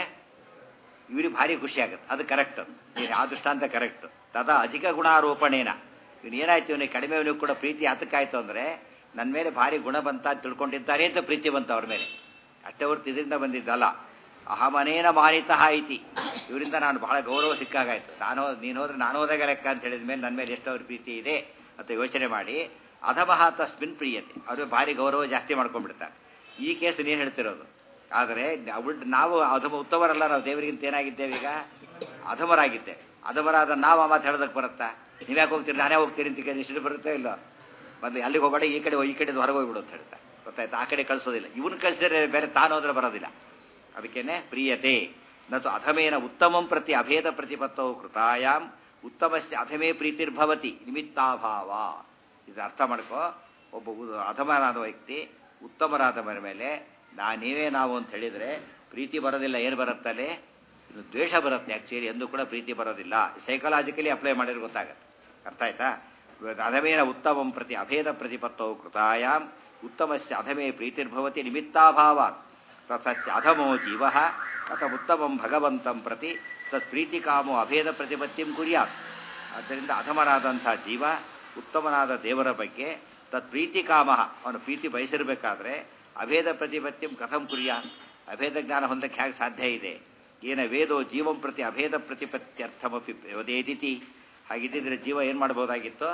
Speaker 1: ಇವರಿಗೆ ಭಾರಿ ಖುಷಿ ಆಗುತ್ತೆ ಅದು ಕರೆಕ್ಟ್ ನೀನು ಆ ದೃಷ್ಟಾಂತ ಕರೆಕ್ಟ್ ತದಾ ಅಧಿಕ ಗುಣಾರೋಪಣೇನ ಇವನು ಏನಾಯ್ತು ಇವನಿಗೆ ಕಡಿಮೆ ಇವನಿಗೆ ಕೂಡ ಪ್ರೀತಿ ಯಾತಕ್ಕಾಯ್ತು ಅಂದರೆ ನನ್ನ ಮೇಲೆ ಭಾರಿ ಗುಣ ಬಂತ ಅಂತ ತಿಳ್ಕೊಂಡಿದ್ದಾರೆ ಅಂತ ಪ್ರೀತಿ ಬಂತು ಅವ್ರ ಮೇಲೆ ಅಷ್ಟೇ ಹೊರತು ಇದರಿಂದ ಬಂದಿದ್ದಲ್ಲ ಅಹಮನೇನ ಮಾನಿತಃ ಐತಿ ಇವರಿಂದ ನಾನು ಬಹಳ ಗೌರವ ಸಿಕ್ಕಾಗಾಯ್ತು ನಾನು ನೀನು ಹೋದ್ರೆ ನಾನು ಹೋದಾಗ ಲೆಕ್ಕ ಅಂತ ಹೇಳಿದ ಮೇಲೆ ನನ್ನ ಮೇಲೆ ಎಷ್ಟು ಅವ್ರ ಪ್ರೀತಿ ಇದೆ ಅಂತ ಯೋಚನೆ ಮಾಡಿ ಅಧಮಃ ತಸ್ಮಿನ್ ಪ್ರಿಯತೆ ಅವರು ಭಾರಿ ಗೌರವ ಜಾಸ್ತಿ ಮಾಡ್ಕೊಂಡ್ಬಿಡ್ತಾರೆ ಈ ಕೇಸ್ ನೀನು ಹೇಳ್ತಿರೋದು ಆದರೆ ಅವ್ಳ್- ನಾವು ಅಧಮ ಉತ್ತಮರಲ್ಲ ನಾವು ದೇವರಿಗಿಂತ ಏನಾಗಿದ್ದೇವೆ ಈಗ ಅಧಮರಾಗಿದ್ದೇವೆ ಅಧಮರಾದ ನಾವು ಆ ಮಾತು ಹೇಳೋದಕ್ಕೆ ಬರುತ್ತಾ ನೀವ್ಯಾಕೆ ಹೋಗ್ತೀರಿ ನಾನೇ ಹೋಗ್ತೀರಿ ಅಂತ ಕೇಳಿ ಇಷ್ಟು ಬರುತ್ತೋ ಇಲ್ಲೋ ಬಂದು ಅಲ್ಲಿಗೆ ಹೋಗಬೇಡ ಈ ಕಡೆ ಹೋಗಿ, ಈ ಕಡೆ ಹೊರಗೆ ಹೋಗ್ಬಿಡು ಅಂತ ಹೇಳ್ತಾರೆ ಗೊತ್ತಾಯ್ತಾ ಆ ಕಡೆ ಕಳಿಸೋದಿಲ್ಲ ಇವನು ಕಳಿಸಿದ್ರೆ ಬೇರೆ ತಾನು ಹೋದ್ರೆ ಬರೋದಿಲ್ಲ ಅದಕ್ಕೇನೆ ಪ್ರಿಯತೆ ನತು ಅಧಮೇನ ಉತ್ತಮಂ ಪ್ರತಿ ಅಭೇದ ಪ್ರತಿಪತ್ತೌ ಕೃತಾಯಾಂ ಉತ್ತಮಸ್ಯ ಅಧಮೇ ಪ್ರೀತಿರ್ಭವತಿ ನಿಮಿತ್ತಾಭಾವ ಇದು ಅರ್ಥ ಮಾಡ್ಕೋ ಒಬ್ಬ ಉ- ಅಧಮನಾದ ವ್ಯಕ್ತಿ ಉತ್ತಮರಾದವರ ಮೇಲೆ ನಾ ನೀವೇ ನಾವು ಅಂತ ಹೇಳಿದರೆ ಪ್ರೀತಿ ಬರೋದಿಲ್ಲ ಏನು ಬರುತ್ತಲ್ಲಿ ಇದು ದ್ವೇಷ ಬರುತ್ತೆ ಆ್ಯಕ್ಚುಲಿ ಎಂದೂ ಕೂಡ ಪ್ರೀತಿ ಬರೋದಿಲ್ಲ ಸೈಕಲಾಜಿಕಲಿ ಅಪ್ಲೈ ಮಾಡಿದ್ರೆ ಗೊತ್ತಾಗತ್ತೆ ಅರ್ಥ ಆಯ್ತಾ ಅಧಮೇನ ಉತ್ತಮಂ ಪ್ರತಿ ಅಭೇದ ಪ್ರತಿಪತ್ತೌ ಕೃತಾಯಾಂ ಉತ್ತಮಸ್ಯ ಅಧಮೇ ಪ್ರೀತಿರ್ಭವತಿ ನಿಮಿತ್ತಾಭಾವಾತ್ ತಥಚ್ಚ ಅಧಮೋ ಜೀವ ಕಥಮುತ್ತಮಂ ಭಗವಂತಂ ಪ್ರತಿ ತತ್ ಪ್ರೀತಿಕಾಮೋ ಅಭೇದ ಪ್ರತಿಪತ್ತಿಂ ಕುರ್ಯಾತ್ ಆದ್ದರಿಂದ ಅಧಮನಾದಂಥ ಜೀವ ಉತ್ತಮನಾದ ದೇವರ ಬಗ್ಗೆ ತತ್ ಪ್ರೀತಿಕಾಮ ಅವನು ಪ್ರೀತಿ ಬಯಸಿರಬೇಕಾದ್ರೆ ಅಭೇದ ಪ್ರತಿಪತ್ತಿಂ ಕಥಂ ಕುರ್ಯಾತ್ ಅಭೇದ ಜ್ಞಾನ ಹೊಂದಕ್ಕೆ ಹೇಗೆ ಸಾಧ್ಯ ಇದೆ ಏನ ವೇದೋ ಜೀವಂ ಪ್ರತಿ ಅಭೇದ ಪ್ರತಿಪತ್ತ್ಯರ್ಥಮಪಿ ವದೇದಿತಿ ಹಾಗಿದ್ದಿದ್ರೆ ಜೀವ ಏನು ಮಾಡ್ಬೋದಾಗಿತ್ತು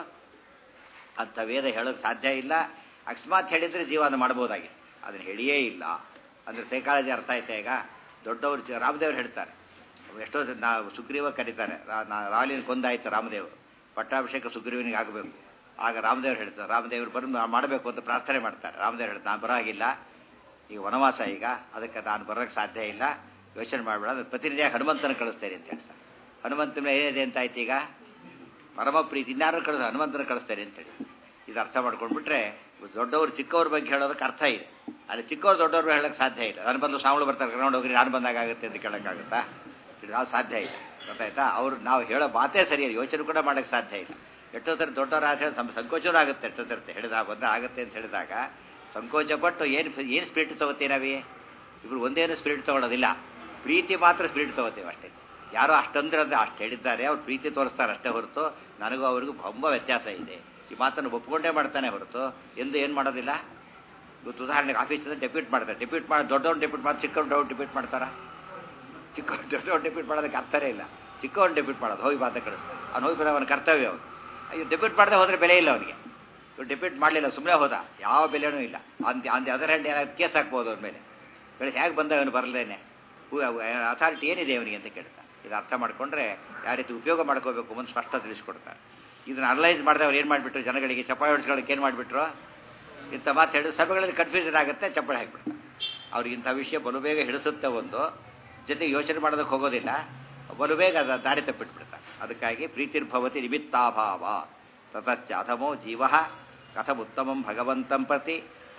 Speaker 1: ಅಂಥ ವೇದ ಹೇಳೋಕೆ ಸಾಧ್ಯ ಇಲ್ಲ ಅಕಸ್ಮಾತ್ ಹೇಳಿದ್ರೆ ಜೀವ ಅದನ್ನು ಮಾಡ್ಬೋದಾಗಿತ್ತು ಅದನ್ನು ಹೇಳಿಯೇ ಇಲ್ಲ ಅಂದರೆ ಸೈಕಾಲಜಿ ಅರ್ಥ ಆಯ್ತಾ ಈಗ ದೊಡ್ಡವರು ಜ- ರಾಮದೇವರು ಹೇಳ್ತಾರೆ ಎಷ್ಟೋ ಜನ ನಾವು ಸುಗ್ರೀವ ಕರೀತಾರೆ ರಾ- ನಾ- ರಾಲಿನ ಕೊಂದಾಯ್ತು ರಾಮದೇವರು ಪಟ್ಟಾಭಿಷೇಕ ಸುಗ್ರೀವನಿಗೆ ಆಗಬೇಕು ಆಗ ರಾಮದೇವರು ಹೇಳ್ತಾರೆ ರಾಮದೇವರು ಬಂದು ನಾ ಮಾಡಬೇಕು ಅಂತ ಪ್ರಾರ್ಥನೆ ಮಾಡ್ತಾರೆ ರಾಮದೇವರು ಹೇಳ್ತಾರೆ ನಾನು ಬರೋಗಿಲ್ಲ ಈಗ ವನವಾಸ ಈಗ ಅದಕ್ಕೆ ನಾನು ಬರೋಕ್ಕೆ ಸಾಧ್ಯ ಇಲ್ಲ ಯೋಚನೆ ಮಾಡಬೇಡ ಅದು ಪ್ರತಿನಿಧಿಯಾಗಿ ಹನುಮಂತನ ಕಳಿಸ್ತೇನೆ ಅಂತ ಹೇಳ್ತಾರೆ ಹನುಮಂತನ ಏನಿದೆ ಅಂತ ಆಯ್ತು ಈಗ ಪರಮ ಪ್ರೀತಿ ಇನ್ಯಾರು ಕಳಿಸ್ ಹನುಮಂತನ ಕಳಿಸ್ತಾರೆ ಅಂತೇಳಿ ಇದು ಅರ್ಥ ಮಾಡ್ಕೊಂಡ್ಬಿಟ್ರೆ ದೊಡ್ಡವರು ಚಿಕ್ಕವ್ರ ಬಗ್ಗೆ ಹೇಳೋದಕ್ಕೆ ಅರ್ಥ ಇದೆ ಅಲ್ಲಿ ಚಿಕ್ಕವ್ರು ದೊಡ್ಡವ್ರು ಹೇಳೋಕ್ಕೆ ಸಾಧ್ಯ ಇಲ್ಲ ನಾನು ಬಂದು ಸಾವಳು ಬರ್ತಾರೆ ಕರ್ಕೊಂಡು ಹೋಗ್ರಿ ನಾನು ಬಂದಾಗ ಆಗುತ್ತೆ ಅಂತ ಕೇಳೋಕ್ಕಾಗುತ್ತಾ ಇದು ನಾವು ಸಾಧ್ಯ ಇಲ್ಲ ಗೊತ್ತಾಯ್ತಾ ಅವ್ರು ನಾವು ಹೇಳೋ ಮಾತೇ ಸರಿಯಿಲ್ಲ ಯೋಚನೆ ಕೂಡ ಮಾಡೋಕ್ಕೆ ಸಾಧ್ಯ ಇಲ್ಲ ಎಷ್ಟೋ ಸರಿ ದೊಡ್ಡವ್ರು ಆದ ಹೇಳಿ ನಮ್ಮ ಸಂಕೋಚನೂ ಆಗುತ್ತೆ ಎಷ್ಟೋ ಸರ್ತಿ ಹೇಳಿದಾಗ ಬಂದ್ರೆ ಆಗುತ್ತೆ ಅಂತ ಹೇಳಿದಾಗ ಸಂಕೋಚ ಪಟ್ಟು ಏನು ಏನು ಸ್ಪಿರಿಟ್ ತಗೋತೀವಿ ನಾವೇ ಇವರು ಒಂದೇನು ಸ್ಪಿರಿಟ್ ತಗೊಳ್ಳೋದಿಲ್ಲ ಪ್ರೀತಿ ಮಾತ್ರ ಸ್ಪಿರಿಟ್ ತಗೋತೀವಿ ಅಷ್ಟೇ ಯಾರೋ ಅಷ್ಟಂದ್ರೆ ಅಂದರೆ ಅಷ್ಟು ಹೇಳಿದ್ದಾರೆ ಅವ್ರು ಪ್ರೀತಿ ತೋರಿಸ್ತಾರೆ ಅಷ್ಟೇ ಹೊರತು ನನಗೂ ಅವ್ರಿಗೂ ತುಂಬ ವ್ಯತ್ಯಾಸ ಇದೆ ಈ ಮಾತನ್ನು ಒಪ್ಕೊಂಡೇ ಮಾಡ್ತಾನೆ ಹೊರತು ಎಂದು ಏನು ಮಾಡೋದಿಲ್ಲ ಇವತ್ತು ಉದಾಹರಣೆಗೆ ಆಫೀಸಿಂದ ಡೆಪ್ಯೂಟ್ ಮಾಡ್ತಾರೆ ಡೆಪ್ಯೂಟ್ ಮಾಡಿ ದೊಡ್ಡವ್ನು ಡೆಪ್ಯೂಟ್ ಮಾಡಿ ಚಿಕ್ಕವ್ನು ಡೆಪ್ಯೂಟ್ ಮಾಡ್ತಾರಾ ಚಿಕ್ಕವ್ನು ದೊಡ್ಡವ್ನು ಡೆಪ್ಯೂಟ್ ಮಾಡೋದಕ್ಕೆ ಅರ್ಥನೇ ಇಲ್ಲ ಚಿಕ್ಕವ್ನು ಡೆಪ್ಯೂಟ್ ಮಾಡೋದು ಹೋಗಿ ಮಾತ ಕಳಿಸ್ತಾರೆ ಅವ್ನು ಹೋಗಿ ಬರೋ ಅವನ ಕರ್ತವ್ಯ ಅವನು ಅಯ್ಯೋ ಡೆಪ್ಯೂಟ್ ಮಾಡದೆ ಹೋದರೆ ಬೆಲೆ ಇಲ್ಲ ಅವನಿಗೆ ಇವ್ರು ಡೆಪ್ಯೂಟ್ ಮಾಡಲಿಲ್ಲ ಸುಮ್ಮನೆ ಹೋದ ಯಾವ ಬೆಲೆನೂ ಇಲ್ಲ ಅಂದ್ ಅಂದ್ ಅದರ್ ಹ್ಯಾಂಡ್ ಏನಾದ್ರು ಕೇಸ್ ಹಾಕ್ಬೋದು ಅವ್ರ ಮೇಲೆ ಬೆಳೆ ಹೇಗೆ ಬಂದ ಅವನು ಬರಲೇನೆ ಅಥಾರಿಟಿ ಏನಿದೆ ಅವನಿಗೆ ಅಂತ ಕೇಳ್ತಾರೆ ಇದು ಅರ್ಥ ಮಾಡಿಕೊಂಡ್ರೆ ಯಾವ ರೀತಿ ಉಪಯೋಗ ಮಾಡ್ಕೋಬೇಕು ಮುಂದೆ ಸ್ಪಷ್ಟ ತಿಳಿಸ್ಕೊಡ್ತಾರೆ ಇದನ್ನ ಅನಲೈಸ್ ಮಾಡಿದ್ರೆ ಅವ್ರು ಏನು ಮಾಡಿಬಿಟ್ರು ಜನಗಳಿಗೆ ಚಪ್ಪಾಳೆ ಹೊಡಿಸ್ಕೊಳ್ಳೋಕೆ ಏನು ಮಾಡಿಬಿಟ್ರು ಇಂಥ ಮಾತು ಹೇಳಿದ್ರೆ ಸಭೆಗಳಲ್ಲಿ ಕನ್ಫ್ಯೂಷನ್ ಆಗುತ್ತೆ ಚಪ್ಪಾಳೆ ಹಾಕ್ಬಿಡ್ತಾರೆ ಅವ್ರಿಗೆ ಇಂಥ ವಿಷಯ ಬಲು ಬೇಗ ಹಿಡಿಸುತ್ತೆ ಒಂದು ಜೊತೆಗೆ ಯೋಚನೆ ಮಾಡೋದಕ್ಕೆ ಹೋಗೋದಿಲ್ಲ ಬಲು ಬೇಗ ಅದ ದಾರಿ ತಪ್ಪಿಟ್ಬಿಡ್ತಾರೆ ಅದಕ್ಕಾಗಿ ಪ್ರೀತಿರ್ಭವತಿ ನಿಮಿತ್ತಾಭಾವ ತತಶ್ಚ ಅಧಮೋ ಜೀವ ಕಥಮುತ್ತಮಂ ಭಗವಂತಂ ಪ್ರತಿ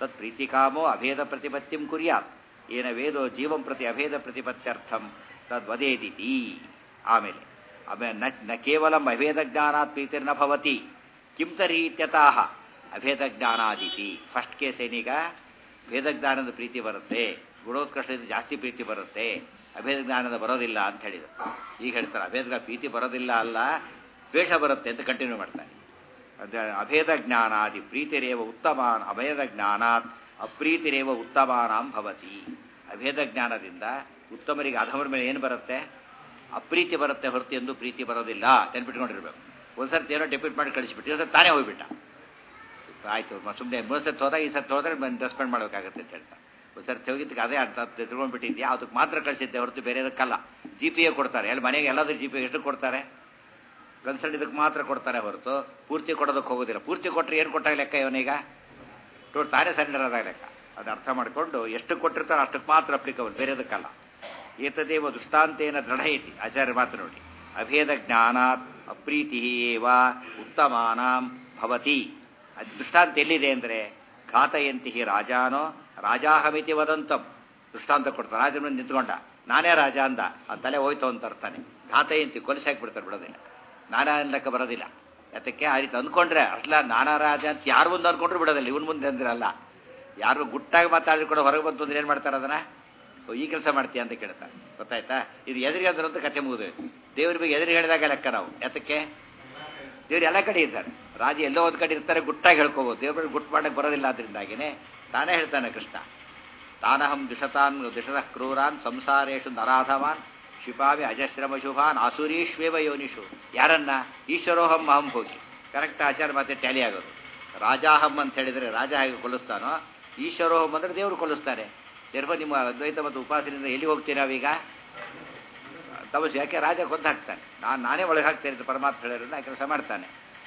Speaker 1: ತತ್ ಪ್ರೀತಿಕಾಮೋ ಅಭೇದ ಪ್ರತಿಪತ್ತಿಂ ಕುರ್ಯಾತ್ ಏನ ವೇದೋ ಜೀವಂ ಪ್ರತಿ ಅಭೇದ ಪ್ರತಿಪತ್ತ್ಯರ್ಥಂ ತದ್ವದೇದಿತಿ ಆಮೇಲೆ ಆಮೇಲೆ ನ ನ ಕೇವಲ ಅಭೇದ ಜ್ಞಾನಾತ್ ಪ್ರೀತಿರ್ನ ಭವತಿ ಕಿಂ ತರ್ಹಿ ಇತ್ಯತಃ ಅಭೇದ ಜ್ಞಾನಾದಿತಿ ಫಸ್ಟ್ ಕೇಸ್ ಏನೀಗ ಭೇದ ಜ್ಞಾನದ ಪ್ರೀತಿ ಬರುತ್ತೆ ಗುಣೋತ್ಕೃಷ್ಟದಿಂದ ಜಾಸ್ತಿ ಪ್ರೀತಿ ಬರುತ್ತೆ ಅಭೇದ ಜ್ಞಾನದ ಬರೋದಿಲ್ಲ ಅಂತ ಹೇಳಿದ್ರು ಈಗ ಹೇಳ್ತಾರೆ ಅಭೇದ ಪ್ರೀತಿ ಬರೋದಿಲ್ಲ ಅಲ್ಲ ದ್ವೇಷ ಬರುತ್ತೆ ಅಂತ ಕಂಟಿನ್ಯೂ ಮಾಡ್ತಾರೆ ಅದ ಅಭೇದ ಜ್ಞಾನಾದಿ ಪ್ರೀತಿರೇವ ಉತ್ತಮಾನ್ ಅಭೇದ ಜ್ಞಾನಾತ್ ಅಪ್ರೀತಿರೇವ ಉತ್ತಮಾನಾಂ ಭವತಿ ಅಭೇದ ಜ್ಞಾನದಿಂದ ಉತ್ತಮರಿಗೆ ಅಧಮರ ಮೇಲೆ ಏನು ಬರುತ್ತೆ ಅಪ್ರೀತಿ ಬರುತ್ತೆ ಹೊರತು ಎಂದು ಪ್ರೀತಿ ಬರೋದಿಲ್ಲ ನೆನ್ಪಿಟ್ಕೊಂಡಿರ್ಬೇಕು ಒಂದ್ಸರ್ತಿ ಏನೋ ಡೆಪ್ಯೂಟ್ ಮಾಡಿ ಕಳಿಸ್ಬಿಟ್ಟು ಈ ಸರ್ತಿ ತಾನೇ ಹೋಗ್ಬಿಟ್ಟ ಆಯ್ತು ಸುಮ್ಮನೆ ಮೂರು ಸರ್ತಿ ಹೋದಾಗ ಈ ಸರ್ತಿ ಹೋದ್ರೆ ರೆಸ್ಪೆಂಡ್ ಮಾಡಬೇಕಾಗತ್ತೆ ಅಂತ ಹೇಳ್ತಾರೆ ಒಂದು ಸರ್ತಿ ಹೋಗಿದ್ದಕ್ಕೆ ಅದೇ ಅಂತ ತಿಳ್ಕೊಂಡ್ಬಿಟ್ಟಿದ್ಯಾ ಅದಕ್ಕೆ ಮಾತ್ರ ಕಳಿಸಿದ್ದೆ ಹೊರತು ಬೇರೆದಕ್ಕಲ್ಲ ಜಿ ಪಿ ಎ ಕೊಡ್ತಾರೆ ಎಲ್ಲಿ ಮನೆಗೆ ಎಲ್ಲಾದ್ರೂ ಜಿ ಪಿ ಎಷ್ಟು ಕೊಡ್ತಾರೆ ಕನ್ಸಲ್ಟ್ ಇದಕ್ಕೆ ಮಾತ್ರ ಕೊಡ್ತಾರೆ ಹೊರತು ಪೂರ್ತಿ ಕೊಡೋದಕ್ಕೆ ಹೋಗೋದಿಲ್ಲ ಪೂರ್ತಿ ಕೊಟ್ಟರೆ ಏನು ಕೊಟ್ಟಾಗ ಲೆಕ್ಕ ಇವನೀಗ ಟೋಟ್ ತಾನೇ ಸರೆಂಡರ್ ಆದಾಗ ಲೆಕ್ಕ ಅದು ಅರ್ಥ ಮಾಡಿಕೊಂಡು ಎಷ್ಟು ಕೊಟ್ಟಿರ್ತಾರೋ ಅಷ್ಟಕ್ಕೆ ಮಾತ್ರ ಅಪ್ಲಿಕಬಲ್ ಬೇರೆದಕ್ಕಲ್ಲ ಏತದೇವ ದೃಷ್ಟಾಂತೇನ ದೃಢ ಐತಿ ಆಚಾರ್ಯ ಮಾತು ನೋಡಿ ಅಭೇದ ಜ್ಞಾನಾತ್ ಅಪ್ರೀತಿ ಏವ ಉತ್ತಮಾನಾಂ ಭವತಿ ಅದು ದೃಷ್ಟಾಂತ ಎಲ್ಲಿದೆ ಅಂದರೆ ಘಾತಯಂತಿ ರಾಜಾನೋ ರಾಜಾಹಮಿತಿ ವದಂತಂ ದೃಷ್ಟಾಂತ ಕೊಡ್ತಾರೆ ರಾಜನ ಮುಂದೆ ನಿಂತ್ಕೊಂಡ ನಾನೇ ರಾಜ ಅಂದ ಆ ತಲೆ ಹೋಯ್ತು ಅಂತ ಅರ್ಥನೆ ಘಾತಯಂತಿ ಕೊಲಿಸಿ ಹಾಕ್ಬಿಡ್ತಾರೆ ಬಿಡೋದಿಲ್ಲ ನಾನಾ ಲೆಕ್ಕ ಬರೋದಿಲ್ಲ ಯಾತಕ್ಕೆ ಆ ರೀತಿ ಅಂದ್ಕೊಂಡ್ರೆ ಅಟ್ಲ ನಾನಾ ರಾಜ ಅಂತ ಯಾರು ಮುಂದೆ ಅಂದ್ಕೊಂಡ್ರು ಬಿಡೋದಿಲ್ಲ ಇವನ್ ಮುಂದೆ ಅಂದ್ರಲ್ಲ ಯಾರು ಗುಟ್ಟಾಗಿ ಮಾತಾಡಿಕೊಂಡು ಹೊರಗೆ ಬಂತು ಅಂದ್ರೆ ಏನು ಮಾಡ್ತಾರೆ ಅದನ್ನ ಓ, ಈ ಕೆಲಸ ಮಾಡ್ತೀಯ ಅಂತ ಕೇಳ್ತಾರೆ ಗೊತ್ತಾಯ್ತಾ ಇದು ಎದುರಿಗೆ ಅಂದ್ರು ಅಂತ ಕತೆ ಮುಗಿದು ದೇವ್ರ ಬಗ್ಗೆ ಎದುರು ಹೇಳಿದಾಗ ಲೆಕ್ಕ ನಾವು ಯಾತಕ್ಕೆ ದೇವ್ರು ಎಲ್ಲ ಕಡೆ ಇದ್ದಾರೆ ರಾಜ ಎಲ್ಲೋ ಒಂದು ಕಡೆ ಇರ್ತಾರೆ ಗುಟ್ಟಾಗಿ ಹೇಳ್ಕೋಬೋದು ದೇವ್ರ ಗುಟ್ ಮಾಡಕ್ಕೆ ಬರೋದಿಲ್ಲ ಅದರಿಂದಾಗಿನೇ ತಾನೇ ಹೇಳ್ತಾನೆ ಕೃಷ್ಣ ತಾನಹಂ ದಿಶತಾನ್ ದಿಶತಃ ಕ್ರೂರಾನ್ ಸಂಸಾರೇಶು ನರಾಧವಾನ್ ಶಿಪಾವಿ ಅಜಶ್ರಮ ಶುಭಾನ್ ಆಸುರೀಶ್ವೇವ ಯೋನಿಷು ಯಾರನ್ನ ಈಶ್ವರೋಹಂ ಅಹಂ ಹೋಗಿ ಕರೆಕ್ಟ್ ಆಚಾರ ಮತ್ತೆ ಟ್ಯಾಲಿ ಆಗೋದು ರಾಜಾಹಂ ಅಂತ ಹೇಳಿದರೆ ರಾಜ ಹೇಗೆ ಕೊಲ್ಲಿಸ್ತಾನೋ ಈಶ್ವರೋಹಂ ಅಂದ್ರೆ ದೇವರು ಕೊಲ್ಲಿಸ್ತಾರೆ ದೇರ್ವ ನಿಮ್ಮ ಅದ್ವೈತ ಮತ್ತು ಉಪಾಸನೆಯಿಂದ ಎಲ್ಲಿ ಹೋಗ್ತೀವಿ ನಾವೀಗ ತಮಸ್ಸು ಯಾಕೆ ರಾಜ ಕೊಂದು ಹಾಕ್ತಾನೆ ನಾನು ನಾನೇ ಒಳಗೆ ಹಾಕ್ತೇನೆ ಅಂತ ಪರಮಾತ್ಮ ಹೇಳಿರೋದು ಆ ಕೆಲಸ ಮಾಡ್ತಾನೆ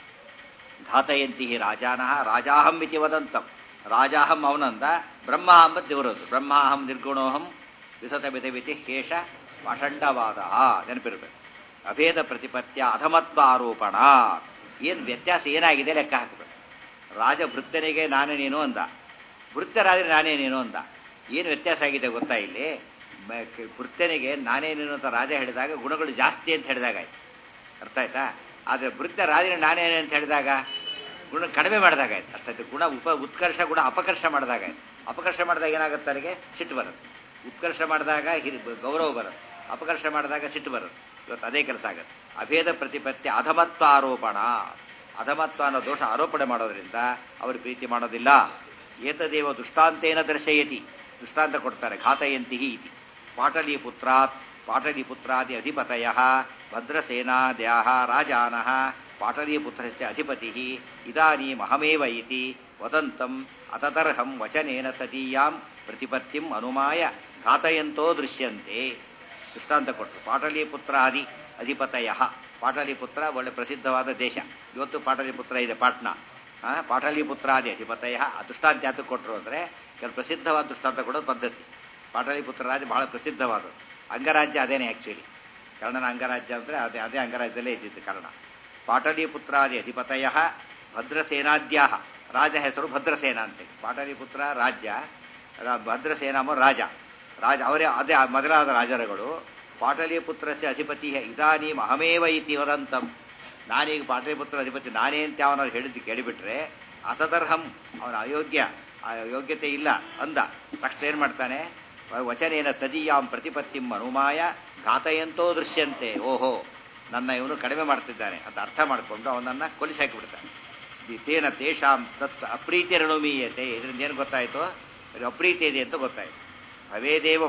Speaker 1: ಘಾತಯಂತಿ ರಾಜಾನಃ ರಾಜಾಹಂ ಇತಿ ವದಂತಂ ರಾಜಾಹಂ ಅವನಂದ ಬ್ರಹ್ಮ ಅಂಬತ್ ದೇವರದು ಬ್ರಹ್ಮಾಹಂ ನಿರ್ಗುಣೋಹಂ ವಿಸತ ಬಿತವಿತಿ ಕೇಶ ಪಾಷಂಡವಾದ ನೆನಪಿರ್ಬೇಕು ಅಭೇದ ಪ್ರತಿಪತ್ಯ ಅಧಮತ್ವ ಆರೋಪಣ ಏನು ವ್ಯತ್ಯಾಸ ಏನಾಗಿದೆ ಲೆಕ್ಕ ಹಾಕಬೇಕು ರಾಜ ಭೃತ್ಯನಿಗೆ ನಾನೇ ನೀನು ಅಂದ ಭೃತ್ಯರಾದ್ರೆ ನಾನೇ ನೀನು ಅಂದ ಏನು ವ್ಯತ್ಯಾಸ ಆಗಿದೆ ಗೊತ್ತಾ ಇಲ್ಲಿ ಮ- ಕ- ಭೃತ್ಯನಿಗೆ ನಾನೇ ನೀನು ಅಂತ ರಾಜ ಹೇಳಿದಾಗ ಗುಣಗಳು ಜಾಸ್ತಿ ಅಂತ ಹೇಳಿದಾಗ ಆಯ್ತು ಅರ್ಥ ಆಯ್ತಾ ಆದರೆ ಭೃತ್ಯ ರಾಜನ ನಾನೇ ಅಂತ ಹೇಳಿದಾಗ ಗುಣ ಕಡಿಮೆ ಮಾಡಿದಾಗ ಆಯ್ತು ಅರ್ಥಾಯ್ತು ಗುಣ ಉಪ ಉತ್ಕರ್ಷ ಗುಣ ಅಪಕರ್ಷ ಮಾಡಿದಾಗ ಆಯ್ತು ಅಪಕರ್ಷ ಮಾಡಿದಾಗ ಏನಾಗುತ್ತೆ ಅಲ್ಲಿಗೆ ಸಿಟ್ಟು ಬರುತ್ತೆ ಉತ್ಕರ್ಷ ಮಾಡಿದಾಗ ಹಿರಿ ಗೌರವ ಬರುತ್ತೆ ಅಪಕರ್ಷ ಮಾಡಿದಾಗ ಸಿಟ್ಟು ಬರುತ್ತೆ ಇವತ್ತು ಅದೇ ಕೆಲಸ ಆಗುತ್ತೆ ಅಭೇದ ಪ್ರತಿಪತ್ತಿ ಅಧಮತ್ವ ಆರೋಪಣ ಅಧಮತ್ವ ಅನ್ನೋ ದೋಷ ಆರೋಪಣೆ ಮಾಡೋದ್ರಿಂದ ಅವರು ಪ್ರೀತಿ ಮಾಡೋದಿಲ್ಲ ಏತದೇವ ದೃಷ್ಟಾಂತೇನ ದರ್ಶಯತಿ ದೃಷ್ಟಾಂತ ಕೊಡ್ತಾರೆ ಘಾತಯಂತಿ ಇತಿ ಪಾಟಲಿಪುತ್ರಾತ್ ಪಾಟಲಿಪುತ್ರಾದಿ ಅಧಿಪತಯ ಭದ್ರಸೇನಾದ್ಯಾ ರಾಜಾನಃ ಪಾಟಲಿಪುತ್ರಸ್ಯ ಅಧಿಪತಿ ಇದಾನೀಮಹಮೇವ ಇತಿ ವದಂತಂ ಅತತರ್ಹಂ ವಚನೇನ ತದೀಯಾಂ ಪ್ರತಿಪತ್ತಿಂ ಅನುಮಾಯ ಘಾತಯಂತೋ ದೃಶ್ಯಂತೆ ದೃಷ್ಟಾಂತ ಕೊಟ್ಟರು ಪಾಟಲಿಪುತ್ರಾದಿ ಅಧಿಪತಯ ಪಾಟಲಿಪುತ್ರ ಒಳ್ಳೆ ಪ್ರಸಿದ್ಧವಾದ ದೇಶ ಇವತ್ತು ಪಾಟಲಿಪುತ್ರ ಇದೆ ಪಾಟ್ನಾ ಆ, ಪಾಟಲಿಪುತ್ರಾದಿ ಅಧಿಪತಯ ಆ ದೃಷ್ಟಾಂತ ಯಾತಕ್ಕೆ ಕೊಟ್ಟರು ಅಂದರೆ ಕೆಲವು ಪ್ರಸಿದ್ಧವಾದ ದೃಷ್ಟಾಂತ ಕೊಡೋದು ಪದ್ಧತಿ ಪಾಟಲಿಪುತ್ರ ರಾಜ್ಯ ಬಹಳ ಪ್ರಸಿದ್ಧವಾದದ್ದು ಅಂಗರಾಜ್ಯ ಅದೇನೆ ಆ್ಯಕ್ಚುಲಿ ಕರ್ಣನ ಅಂಗರಾಜ್ಯ ಅಂದರೆ ಅದೇ ಅದೇ ಅಂಗರಾಜ್ಯದಲ್ಲೇ ಇದ್ದಿದ್ದು ಕರ್ಣ ಪಾಟಲಿಪುತ್ರಾದಿ ಅಧಿಪತಯ ಭದ್ರಸೇನಾದ್ಯ ರಾಜ ಹೆಸರು ಭದ್ರಸೇನ ಅಂತ ಪಾಟಲಿಪುತ್ರ ರಾಜ್ಯ ರ- ಭದ್ರಸೇನ ಎಂಬ ರಾಜ ರಾಜ ಅವರೇ ಅದೇ ಮೊದಲಾದ ರಾಜರುಗಳು ಪಾಟಲಿಪುತ್ರಸ್ಯ ಅಧಿಪತಿ ಇದಾನೀಂ ಅಹಮೇವ ಇತಿ ವದಂತಂ ನಾನೀಗ ಪಾಟಲಿಪುತ್ರ ಅಧಿಪತಿ ನಾನೇ ಅಂತ ಅವನ ಹೇಳಿದ್ದು ಕೇಳಿಬಿಟ್ರೆ ಅತದರ್ಹಂ ಅವನ ಅಯೋಗ್ಯ ಆ ಯೋಗ್ಯತೆ ಇಲ್ಲ ಅಂದ ತಕ್ಷಣ ಏನು ಮಾಡ್ತಾನೆ ವಚನೇನ ತದೀಯಾಂ ಪ್ರತಿಪತ್ತಿಂ ಅನುಮಾಯ ಘಾತಯಂತೋ ದೃಶ್ಯಂತೆ ಓಹೋ ನನ್ನ ಇವನು ಕಡಿಮೆ ಮಾಡ್ತಿದ್ದಾನೆ ಅಂತ ಅರ್ಥ ಮಾಡಿಕೊಂಡು ಅವನನ್ನು ಕೊಲಿಸಿ ಹಾಕಿಬಿಡ್ತಾನೆ ಈ ತೇನ ತೇಷಾಂ ತತ್ ಅಪ್ರೀತಿರಣುಮೀಯತೆ ಇದರಿಂದ ಏನು ಗೊತ್ತಾಯಿತು ಇದು ಅಪ್ರೀತಿ ಇದೆ ಅಂತ ಗೊತ್ತಾಯಿತು ಭವೇದೇವಂ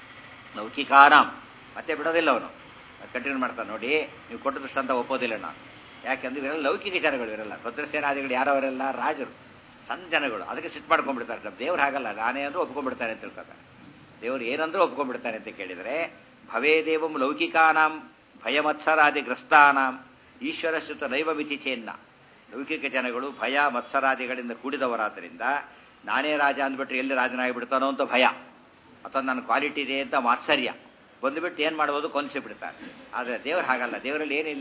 Speaker 1: ಲೌಕಿಕಾನಾಂ ಮತ್ತೆ ಬಿಡೋದಿಲ್ಲ ಅವನು ಕಂಟಿನ್ಯೂ ಮಾಡ್ತಾನೆ ನೋಡಿ ನೀವು ಕೊಟ್ಟ ದೃಷ್ಟಾಂತ ಒಪ್ಪೋದಿಲ್ಲ ನಾನು ಯಾಕೆಂದ್ರೆ ಇವೆಲ್ಲ ಲೌಕಿಕ ಜನಗಳು ಇರಲ್ಲ ಭದ್ರಸೇನಾದಿಗಳು ಯಾರವರೆಲ್ಲ ರಾಜರು ಸಣ್ಣ ಜನಗಳು ಅದಕ್ಕೆ ಸಿಟ್ಟು ಮಾಡ್ಕೊಂಡ್ಬಿಡ್ತಾರೆ ನಮ್ಮ ದೇವ್ರು ಹಾಗಲ್ಲ ನಾನೇ ಅಂದ್ರೂ ಒಪ್ಕೊಂಡ್ಬಿಡ್ತಾನೆ ಅಂತ ತಿಳ್ಕೊತಾರೆ ದೇವ್ರು ಏನಂದ್ರೂ ಒಪ್ಕೊಂಡ್ಬಿಡ್ತಾನೆ ಅಂತ ಕೇಳಿದರೆ ಭವೇದೇವಂ ಲೌಕಿಕಾನಾಂ ಭಯಮತ್ಸರಾದಿ ಗ್ರಸ್ತಾನಾಂ ಈಶ್ವರಶ್ರುತ ನೈವ ಮಿತಿ ಚೇನ್ನ ಲೌಕಿಕ ಜನಗಳು ಭಯ ಮತ್ಸರಾದಿಗಳಿಂದ ಕೂಡಿದವರಾದ್ದರಿಂದ ನಾನೇ ರಾಜ ಅಂದ್ಬಿಟ್ರೆ ಎಲ್ಲಿ ರಾಜನಾಗಿಬಿಡ್ತಾನೋ ಅಂತ ಭಯ ಅಥವಾ ನನ್ನ ಕ್ವಾಲಿಟಿ ಇದೆ ಅಂತ ಮಾತ್ಸರ್ಯ ಬಂದುಬಿಟ್ಟು ಏನು ಮಾಡ್ಬೋದು ಕೊಂದಿಸಿ ಬಿಡ್ತಾರೆ ಆದರೆ ದೇವರು ಹಾಗಲ್ಲ ದೇವರಲ್ಲಿ ಏನಿಲ್ಲ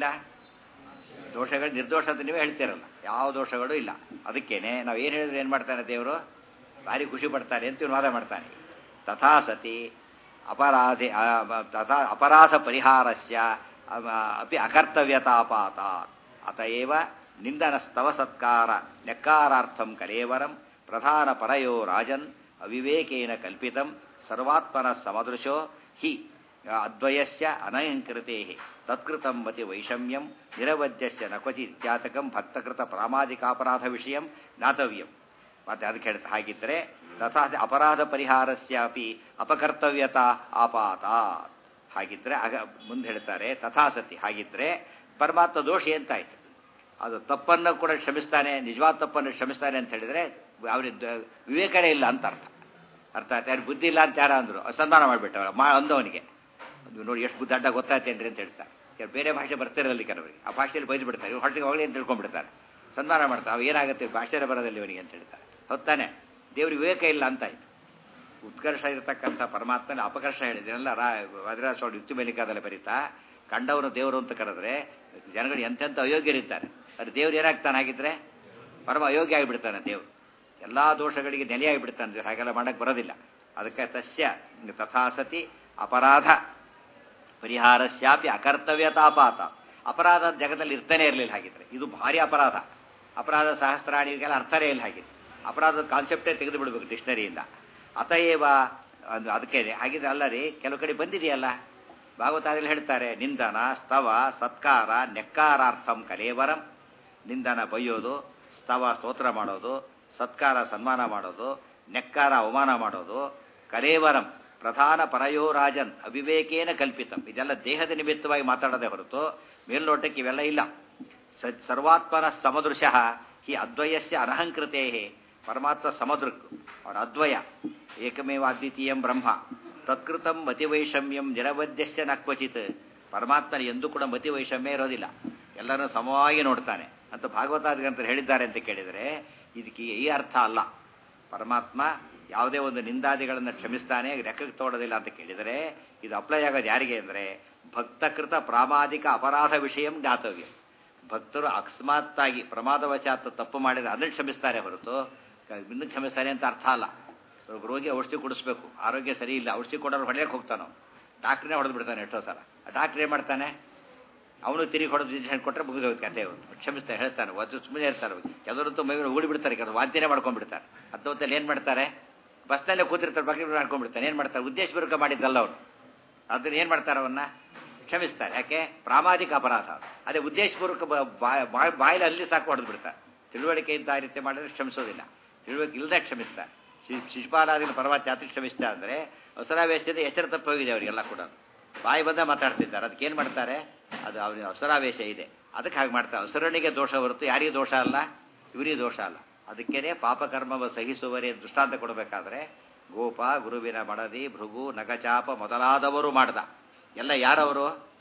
Speaker 1: ದೋಷಗಳು ನಿರ್ದೋಷ ಅಂತ ನೀವೇ ಹೇಳ್ತಿರಲ್ಲ ಯಾವ ದೋಷಗಳು ಇಲ್ಲ ಅದಕ್ಕೇನೆ ನಾವು ಏನು ಹೇಳಿದ್ರೆ ಏನು ಮಾಡ್ತಾನೆ ದೇವರು ಭಾರಿ ಖುಷಿ ಪಡ್ತಾನೆ ಅಂತ ಇವನು ವಾದ ಮಾಡ್ತಾನೆ ತಥಾ ಸತಿ ಅಪರಾಧಿ ಆ, ಮ- ತಥಾ ಅಪರಾಧ ಪರಿಹಾರಸ್ಯ ಅವ- ಅಪಿ ಅಕರ್ತವ್ಯತಾಪಾತ ಅತಏವ ನಿಂದನ ಸ್ತವ ಸತ್ಕಾರ ನೆಕ್ಕಾರಾರ್ಥಂ ಕಲೇವರಂ ಪ್ರಧಾನ ಪರಯೋ ರಾಜನ್ ಅವಿವೇಕೇನ ಕಲ್ಪಿತಂ ಸರ್ವಾತ್ಮನ ಸಮದೃಶೋ ಹಿ ಅದ್ವಯಸ್ಯ ಅನಯಂಕೃತೆ ತತ್ಕೃತಂ ಮತಿ ವೈಷಮ್ಯಂ ನಿರವದ್ಯಸ್ಯ ನ ಕ್ವಚಿ ಇತ್ಯಾತಕಂ ಭಕ್ತಕೃತ ಪ್ರಾಮಾದಿಕಾಪರಾಧ ವಿಷಯಂ ಜ್ಞಾತವ್ಯಂ ಮತ್ತೆ ಅದಕ್ಕೆ ಹೇಳ್ತಾ ಹಾಗಿದ್ರೆ ತಥಾ ಅಪರಾಧ ಪರಿಹಾರಸ್ಯಾಪಿ ಅಪಕರ್ತವ್ಯತಾ ಆಪಾತ ಹಾಗಿದ್ರೆ ಆಗ ಮುಂದೆ ಹೇಳ್ತಾರೆ ತಥಾಸತಿ ಹಾಗಿದ್ರೆ ಪರಮಾತ್ಮ ದೋಷಿ ಅಂತಾಯ್ತು ಅದು ತಪ್ಪನ್ನು ಕೂಡ ಕ್ಷಮಿಸ್ತಾನೆ ನಿಜವಾದ ತಪ್ಪನ್ನು ಕ್ಷಮಿಸ್ತಾನೆ ಅಂತ ಹೇಳಿದ್ರೆ ಅವ್ರಿಗೆ ವಿವೇಕನೇ ಇಲ್ಲ ಅಂತ ಅರ್ಥ ಅರ್ಥ ಆಯ್ತು ಯಾರು ಬುದ್ಧಿ ಇಲ್ಲ ಅಂತ ಯಾರ ಅಂದ್ರು ಅಸಂಧಾನ ಮಾಡಿಬಿಟ್ಟವ ಮಾ ಅಂದವನಿಗೆ ಅದು ನೋಡಿ ಎಷ್ಟು ಬುದ್ಧಿ ಅಡ್ಡ ಗೊತ್ತಾಯ್ತೇನ್ರಿ ಅಂತ ಹೇಳ್ತಾರೆ ಯಾರು ಬೇರೆ ಭಾಷೆ ಬರ್ತಿರಲ್ಲ ಕೆಲವರಿಗೆ ಆ ಭಾಷೆಯಲ್ಲಿ ಬೈದು ಬಿಡ್ತಾರೆ ಇವ್ರು ಹೊಟ್ಟಿಗೆ ಹೋಗಲಿ ಅಂತ ತಿಳ್ಕೊಂಡ್ಬಿಡ್ತಾರೆ ಸನ್ಮಾನ ಮಾಡ್ತಾರೆ ಅವು ಏನಾಗುತ್ತೆ ಭಾಷೆನೇ ಬರೋದಿಲ್ಲ ಇವನಿಗೆ ಅಂತ ಹೇಳ್ತಾರೆ ಹೊತ್ತಾನೆ ದೇವ್ರಿಗೆ ವಿವೇಕ ಇಲ್ಲ ಅಂತಾಯ್ತು ಉತ್ಕರ್ಷ ಇರತಕ್ಕಂಥ ಪರಮಾತ್ಮನ ಅಪಕರ್ಷ ಹೇಳಿದ್ರಲ್ಲ ರಾ ವಜ್ರ ಸ್ವಾಮಿ ಯುಕ್ತಿ ಮೇಲಿಕಾದಲ್ಲಿ ಬರೀತಾ ಕಂಡವರು ದೇವರು ಅಂತ ಕರೆದ್ರೆ ಜನಗಳು ಎಂತೆಂಥ ಅಯೋಗ್ಯರಿರ್ತಾರೆ ಅದು ದೇವ್ರು ಏನಾಗ್ತಾನೆ ಹಾಗಿದ್ರೆ ಪರಮ ಅಯೋಗ್ಯ ಆಗಿಬಿಡ್ತಾನೆ ದೇವ್ರು ಎಲ್ಲಾ ದೋಷಗಳಿಗೆ ನೆಲೆಯಾಗಿಬಿಡ್ತಾನೆ ಹಾಗೆಲ್ಲ ಮಾಡಕ್ಕೆ ಬರೋದಿಲ್ಲ ಅದಕ್ಕೆ ತಸ್ಯ ತಥಾಸತಿ ಅಪರಾಧ ಪರಿಹಾರಸ್ಯಾಪಿ ಅಕರ್ತವ್ಯತಾಪಾತ ಅಪರಾಧ ಜಗದಲ್ಲಿ ಇರ್ತಾನೆ ಇರಲಿಲ್ಲ ಹಾಗಿದ್ರೆ ಇದು ಭಾರಿ ಅಪರಾಧ ಅಪರಾಧ ಸಹಸ್ರಾಣಿಗೆಲ್ಲ ಅರ್ಥನೇ ಇಲ್ಲ ಹಾಗಿದ್ರೆ ಅಪರಾಧದ ಕಾನ್ಸೆಪ್ಟೇ ತೆಗೆದು ಬಿಡಬೇಕು ಡಿಕ್ಷನರಿಯಿಂದ ಅತಏವ ಅದು ಅದಕ್ಕೆ ಹಾಗಿದ್ರೆ ಅಲ್ಲ ರೀ ಕೆಲವು ಕಡೆ ಬಂದಿದೆಯಲ್ಲ ಭಾಗವತಾದಲ್ಲಿ ಹೇಳ್ತಾರೆ ನಿಂದನ ಸ್ತವ ಸತ್ಕಾರ ನೆಕ್ಕಾರಾರ್ಥಂ ಕಲೇವರಂ ನಿಂದನ ಬೈಯೋದು ಸ್ತವ ಸ್ತೋತ್ರ ಮಾಡೋದು ಸತ್ಕಾರ ಸನ್ಮಾನ ಮಾಡೋದು ನೆಕ್ಕಾರ ಅವಮಾನ ಮಾಡೋದು ಕಲೇವರಂ ಪ್ರಧಾನ ಪರಯೋ ರಾಜನ್ ಅವಿವೇಕೇನ ಕಲ್ಪಿತಂ ಇದೆಲ್ಲ ದೇಹದ ನಿಮಿತ್ತವಾಗಿ ಮಾತಾಡೋದೇ ಹೊರತು ಮೇಲ್ನೋಟಕ್ಕೆ ಇವೆಲ್ಲ ಇಲ್ಲ ಸ- ಸರ್ವಾತ್ಮನ ಸಮದೃಶ ಹಿ ಅದ್ವಯಸ್ಯ ಅನಹಂಕೃತೇ ಪರಮಾತ್ಮ ಸಮದೃಕ್ ಅವನ ಅದ್ವಯ ಏಕಮೇವ ಅದ್ವಿತೀಯಂ ಬ್ರಹ್ಮ ತತ್ಕೃತಂ ಮತಿವೈಷಮ್ಯಂ ನಿರವದ್ಯಸ್ಯ ನ ಕ್ವಚಿತ್ ಪರಮಾತ್ಮನ ಎಂದೂ ಕೂಡ ಮತಿ ವೈಷಮ್ಯ ಇರೋದಿಲ್ಲ ಎಲ್ಲರನ್ನೂ ಸಮವಾಗಿ ನೋಡ್ತಾನೆ ಅಂತ ಭಾಗವತಾದಿಗಂತರು ಹೇಳಿದ್ದಾರೆ ಅಂತ ಕೇಳಿದರೆ ಇದಕ್ಕೆ ಈ ಅರ್ಥ ಅಲ್ಲ ಪರಮಾತ್ಮ ಯಾವುದೇ ಒಂದು ನಿಂದಾದಿಗಳನ್ನು ಕ್ಷಮಿಸ್ತಾನೆ ಲೆಕ್ಕಕ್ಕೆ ತೋಡೋದಿಲ್ಲ ಅಂತ ಕೇಳಿದರೆ ಇದು ಅಪ್ಲೈ ಆಗೋದು ಯಾರಿಗೆ ಅಂದರೆ ಭಕ್ತಕೃತ ಪ್ರಾಮಾದಿಕ ಅಪರಾಧ ವಿಷಯಂ ಜ್ಞಾತವ್ಯ ಭಕ್ತರು ಅಕಸ್ಮಾತ್ತಾಗಿ ಪ್ರಮಾದವಶಾತ್ ತಪ್ಪು ಮಾಡಿದರೆ ಅದನ್ನು ಕ್ಷಮಿಸ್ತಾರೆ ಹೊರತು ಇನ್ನು ಕ್ಷಮಿಸ್ತಾನೆ ಅಂತ ಅರ್ಥ ಅಲ್ಲ ಒಬ್ಬ ರೋಗಿ ಔಷಧಿ ಕುಡಿಸ್ಬೇಕು ಆರೋಗ್ಯ ಸರಿ ಇಲ್ಲ ಔಷಧಿ ಕೊಡೋರು ಹೊಡೆಯಕ್ಕೆ ಹೋಗ್ತಾನೋ ಡಾಕ್ಟ್ರೇ ಹೊಡೆದು ಬಿಡ್ತಾನೆ ಎಷ್ಟೋ ಸಲ ಆ ಡಾಕ್ಟ್ರ್ ಏನು ಮಾಡ್ತಾನೆ ಅವನು ತಿರುಗಿ ಹೊಡೆದು ಇಂಜೆಕ್ಷನ್ ಕೊಟ್ಟರೆ ಮುಗಿದೋಗುತ್ತೆ ಕತೆ ಕ್ಷಮಿಸ್ತಾರೆ ಹೇಳ್ತಾನೆ ಒಂದು ಸುಮ್ಮನೆ ಇರ್ತಾರೆ ಕೆಲವರಂತೂ ಮೈ ಮೇಲೆ ಓಡಿ ಬಿಡ್ತಾರೆ ಕೆಲವರು ವಾಂತಿನೇ ಮಾಡ್ಕೊಂಡ್ಬಿಡ್ತಾರೆ ಅರ್ಥವತ್ತಲ್ಲಿ ಏನು ಮಾಡ್ತಾರೆ ಬಸ್ನಲ್ಲೇ ಕೂತಿರ್ತಾರೆ ಬಗ್ಗೆ ಮಾಡ್ಕೊಂಡ್ಬಿಡ್ತಾನೆ ಏನು ಮಾಡ್ತಾರೆ ಉದ್ದೇಶಪೂರ್ವಕ ಮಾಡಿದ್ದಲ್ಲ ಅವರು ಅದನ್ನ ಏನು ಮಾಡ್ತಾರೆ ಅವನ್ನ ಕ್ಷಮಿಸ್ತಾರೆ ಯಾಕೆ ಪ್ರಾಮಾದಿಕ ಅಪರಾಧ ಅದು. ಅದೇ ಉದ್ದೇಶಪೂರ್ವಕ ಬ- ಬಾಯ್- ಬಾಯ್- ಬಾಯಲ್ಲಿ ಅಲ್ಲಿ ಸಾಕು ಹೊಡೆದು ಬಿಡ್ತಾರೆ ತಿಳುವಳಿಕೆಯಿಂದ ಆ ರೀತಿ ಮಾಡಿದ್ರೆ ಕ್ಷಮಿಸೋದಿಲ್ಲ ತಿಳುವಳಿಕೆ ಇಲ್ಲದೆ ಕ್ಷಮಿಸ್ತಾರೆ ಶಿ- ಶಿಶುಪಾಲಾದಿನ ಪರಮಾತ್ಮ ಯಾತ್ರೆ ಕ್ಷಮಿಸ್ತಾ ಅಂದರೆ ಅವಸರಾವೇಶದಿಂದ ಎಚ್ಚರ ತಪ್ಪಿ ಹೋಗಿದೆ ಅವರಿಗೆಲ್ಲ ಕೂಡ ಬಾಯಿ ಬಂದ ಮಾತಾಡ್ತಿದ್ದಾರೆ ಅದಕ್ಕೆ ಏನು ಮಾಡ್ತಾರೆ ಅದು ಅವನಿಗೆ ಅವಸರಾವೇಶ ಇದೆ ಅದಕ್ಕೆ ಹಾಗೆ ಮಾಡ್ತಾರೆ ಅವಸರಣಿಗೆ ದೋಷ ಹೊರತು ಯಾರಿಗೆ ದೋಷ ಅಲ್ಲ ಇವರಿಗೆ ದೋಷ ಅಲ್ಲ ಅದಕ್ಕೇನೆ ಪಾಪಕರ್ಮವ ಸಹಿಸುವರೇ ದೃಷ್ಟಾಂತ ಕೊಡಬೇಕಾದ್ರೆ ಗೋಪ ಗುರುವಿನ ಮಡದಿ ಭೃಗು ನಗಚಾಪ ಮೊದಲಾದವರು ಮಾಡ್ದ ಎಲ್ಲ ಯಾರವರು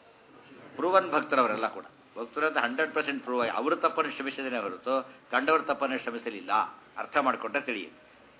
Speaker 1: ಪ್ರೂವನ್ ಭಕ್ತರವರೆಲ್ಲ ಕೂಡ ಭಕ್ತರು ಅಂತ ಹಂಡ್ರೆಡ್ ಪರ್ಸೆಂಟ್ ಪ್ರೂವ್ ಆಗಿ ಅವರು ತಪ್ಪನ್ನು ಶ್ರಮಿಸಿದ್ರೆ ಹೊರತು ಕಂಡವ್ರ ತಪ್ಪನ್ನು ಶ್ರಮಿಸಲಿಲ್ಲ ಅರ್ಥ ಮಾಡಿಕೊಂಡ್ರೆ ತಿಳಿಯುತ್ತೆ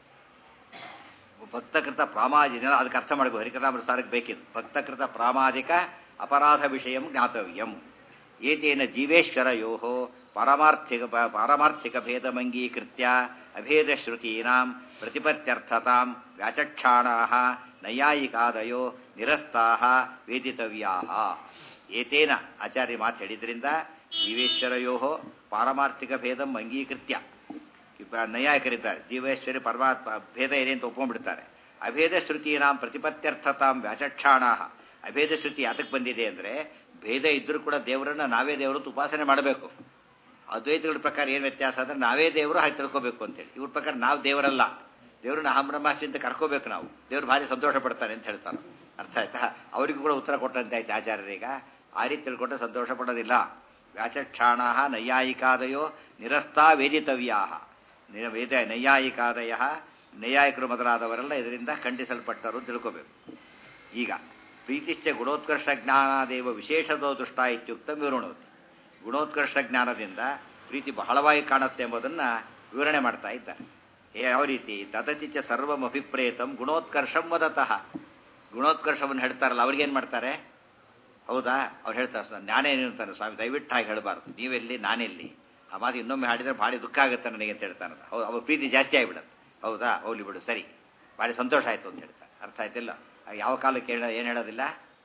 Speaker 1: ಭಕ್ತಕೃತ ಪ್ರಾಮಾದಿಕ ಅದಕ್ಕೆ ಅರ್ಥ ಮಾಡಬೇಕು ಹರಿಕಥಾಮೃತ ಸಾರಕ್ಕೆ ಬೇಕಿತ್ತು ಭಕ್ತಕೃತ ಪ್ರಾಮಾದಿಕ ಅಪರಾಧ ವಿಷಯಂ ಜ್ಞಾತವ್ಯಂ ಏತೇನ ಜೀವೇಶ್ವರಯೋ ಪಾರಮಾರ್ಥಿಕ ಪಾರಮಾರ್ಥಿಕ ಭೇದಮಂಗೀಕೃತ್ಯ ಅಭೇದ ಶ್ರುತೀನಾಂ ಪ್ರತಿಪತ್ಯರ್ಥತಾಂ ವ್ಯಾಚಕ್ಷಾಣಾ ನೈಯಾಯಿಕಾದಯೋ ನಿರಸ್ತಾ ವೇದಿತವ್ಯಾ ಏತೇನ ಆಚಾರ್ಯ ಮಾತು ಹೇಳಿದ್ರಿಂದ ಜೀವೇಶ್ವರಯೋ ಪಾರಮಾರ್ಥಿಕ ಭೇದಂ ಅಂಗೀಕೃತ್ಯ ಇಬ್ಬ ನೈಯಾಯಿಕರಿದ್ದಾರೆ ಜೀವೇಶ್ವರಿ ಪರಮಾತ್ಮ ಭೇದ ಇದೆ ಅಂತ ಒಪ್ಕೊಂಡ್ಬಿಡ್ತಾರೆ ಅಭೇದ ಶ್ರುತೀನಾಂ ಪ್ರತಿಪತ್ಯರ್ಥತಾಂ ವ್ಯಾಚಕ್ಷಾಣ ಅಭೇದ ಶ್ರುತಿ ಯಾತಕ್ಕೆ ಬಂದಿದೆ ಅಂದರೆ ಭೇದ ಇದ್ರೂ ಕೂಡ ದೇವರನ್ನ ನಾವೇ ದೇವರು ಅಂತ ಉಪಾಸನೆ ಮಾಡಬೇಕು ಅದ್ವೈತಗಳ ಪ್ರಕಾರ ಏನು ವ್ಯತ್ಯಾಸ ಅಂದ್ರೆ ನಾವೇ ದೇವರು ಹಾಗೆ ತಿಳ್ಕೋಬೇಕು ಅಂತೇಳಿ ಇವ್ರ ಪ್ರಕಾರ ನಾವು ದೇವರಲ್ಲ ದೇವ್ರನ್ನ ಅಹಂ ಬ್ರಹ್ಮಾಸ್ತಿ ಅಂತ ಕರ್ಕೋಬೇಕು ನಾವು ದೇವ್ರು ಭಾರಿ ಸಂತೋಷ ಪಡ್ತಾರೆ ಅಂತ ಹೇಳ್ತಾರೆ ಅರ್ಥ ಆಯ್ತಾ ಅವರಿಗೂ ಕೂಡ ಉತ್ತರ ಕೊಟ್ಟಂತೆ ಆಯ್ತು ಆಚಾರ್ಯರೀಗ ಆ ರೀತಿ ತಿಳ್ಕೊಂಡ್ರೆ ಸಂತೋಷ ಪಡೋದಿಲ್ಲ ವ್ಯಾಚಕ್ಷಾಣ ನೈಯಾಯಿಕಾದಯೋ ನಿರಸ್ತಾ ವೇದಿತವ್ಯಾ ನಿ- ವೇದ ನೈಯಾಯಿಕಾದಯ ನೈಯಾಯಿಕರು ಮೊದಲಾದವರೆಲ್ಲ ಇದರಿಂದ ಖಂಡಿಸಲ್ಪಟ್ಟರು ಅಂತ ತಿಳ್ಕೋಬೇಕು ಈಗ ಪ್ರೀತಿಶ್ಚ ಗುಣೋತ್ಕರ್ಷ ಜ್ಞಾನಾದೇವ ವಿಶೇಷದೋ ದುಷ್ಟ ಇತ್ಯುಕ್ತ ವಿವರಣೋತಿ ಗುಣೋತ್ಕರ್ಷ ಜ್ಞಾನದಿಂದ ಪ್ರೀತಿ ಬಹಳವಾಗಿ ಕಾಣುತ್ತೆ ಎಂಬುದನ್ನು ವಿವರಣೆ ಮಾಡ್ತಾ ಇದ್ದಾರೆ ಏ- ಯಾವ ರೀತಿ ತದತಿ ಚ ಸರ್ವಂ ಅಭಿಪ್ರೇತಂ ಗುಣೋತ್ಕರ್ಷಂ ವದತಃ ಗುಣೋತ್ಕರ್ಷವನ್ನು ಹೇಳ್ತಾರಲ್ಲ ಅವ್ರಿಗೇನು ಮಾಡ್ತಾರೆ ಹೌದಾ ಅವ್ರು ಹೇಳ್ತಾರೆ ಸರ್ ನಾನೇನು ಅಂತಾನೆ ಸ್ವಾಮಿ ದಯವಿಟ್ಟು ಹಾಗೆ ಹೇಳಬಾರ್ದು ನೀವೆಲ್ಲಿ ನಾನೆಲ್ಲಿ ಆ ಮಾತು ಇನ್ನೊಮ್ಮೆ ಹಾಡಿದ್ರೆ ಭಾರಿ ದುಃಖ ಆಗುತ್ತೆ ನನಗೆ ಅಂತ ಹೇಳ್ತಾನಲ್ಲ ಹೌದು ಅವ ಪ್ರೀತಿ ಜಾಸ್ತಿ ಆಗಿಬಿಡುತ್ತೆ ಹೌದಾ ಹೋಗ್ಲಿ ಬಿಡು ಸರಿ ಭಾರಿ ಸಂತೋಷ ಆಯಿತು ಅಂತ ಹೇಳ್ತಾರೆ ಅರ್ಥ ಆಯ್ತಿಲ್ಲ ಆಗ ಯಾವ ಕಾಲಕ್ಕೆ ಹೇಳ ಏನು ಹೇಳೋದಿಲ್ಲ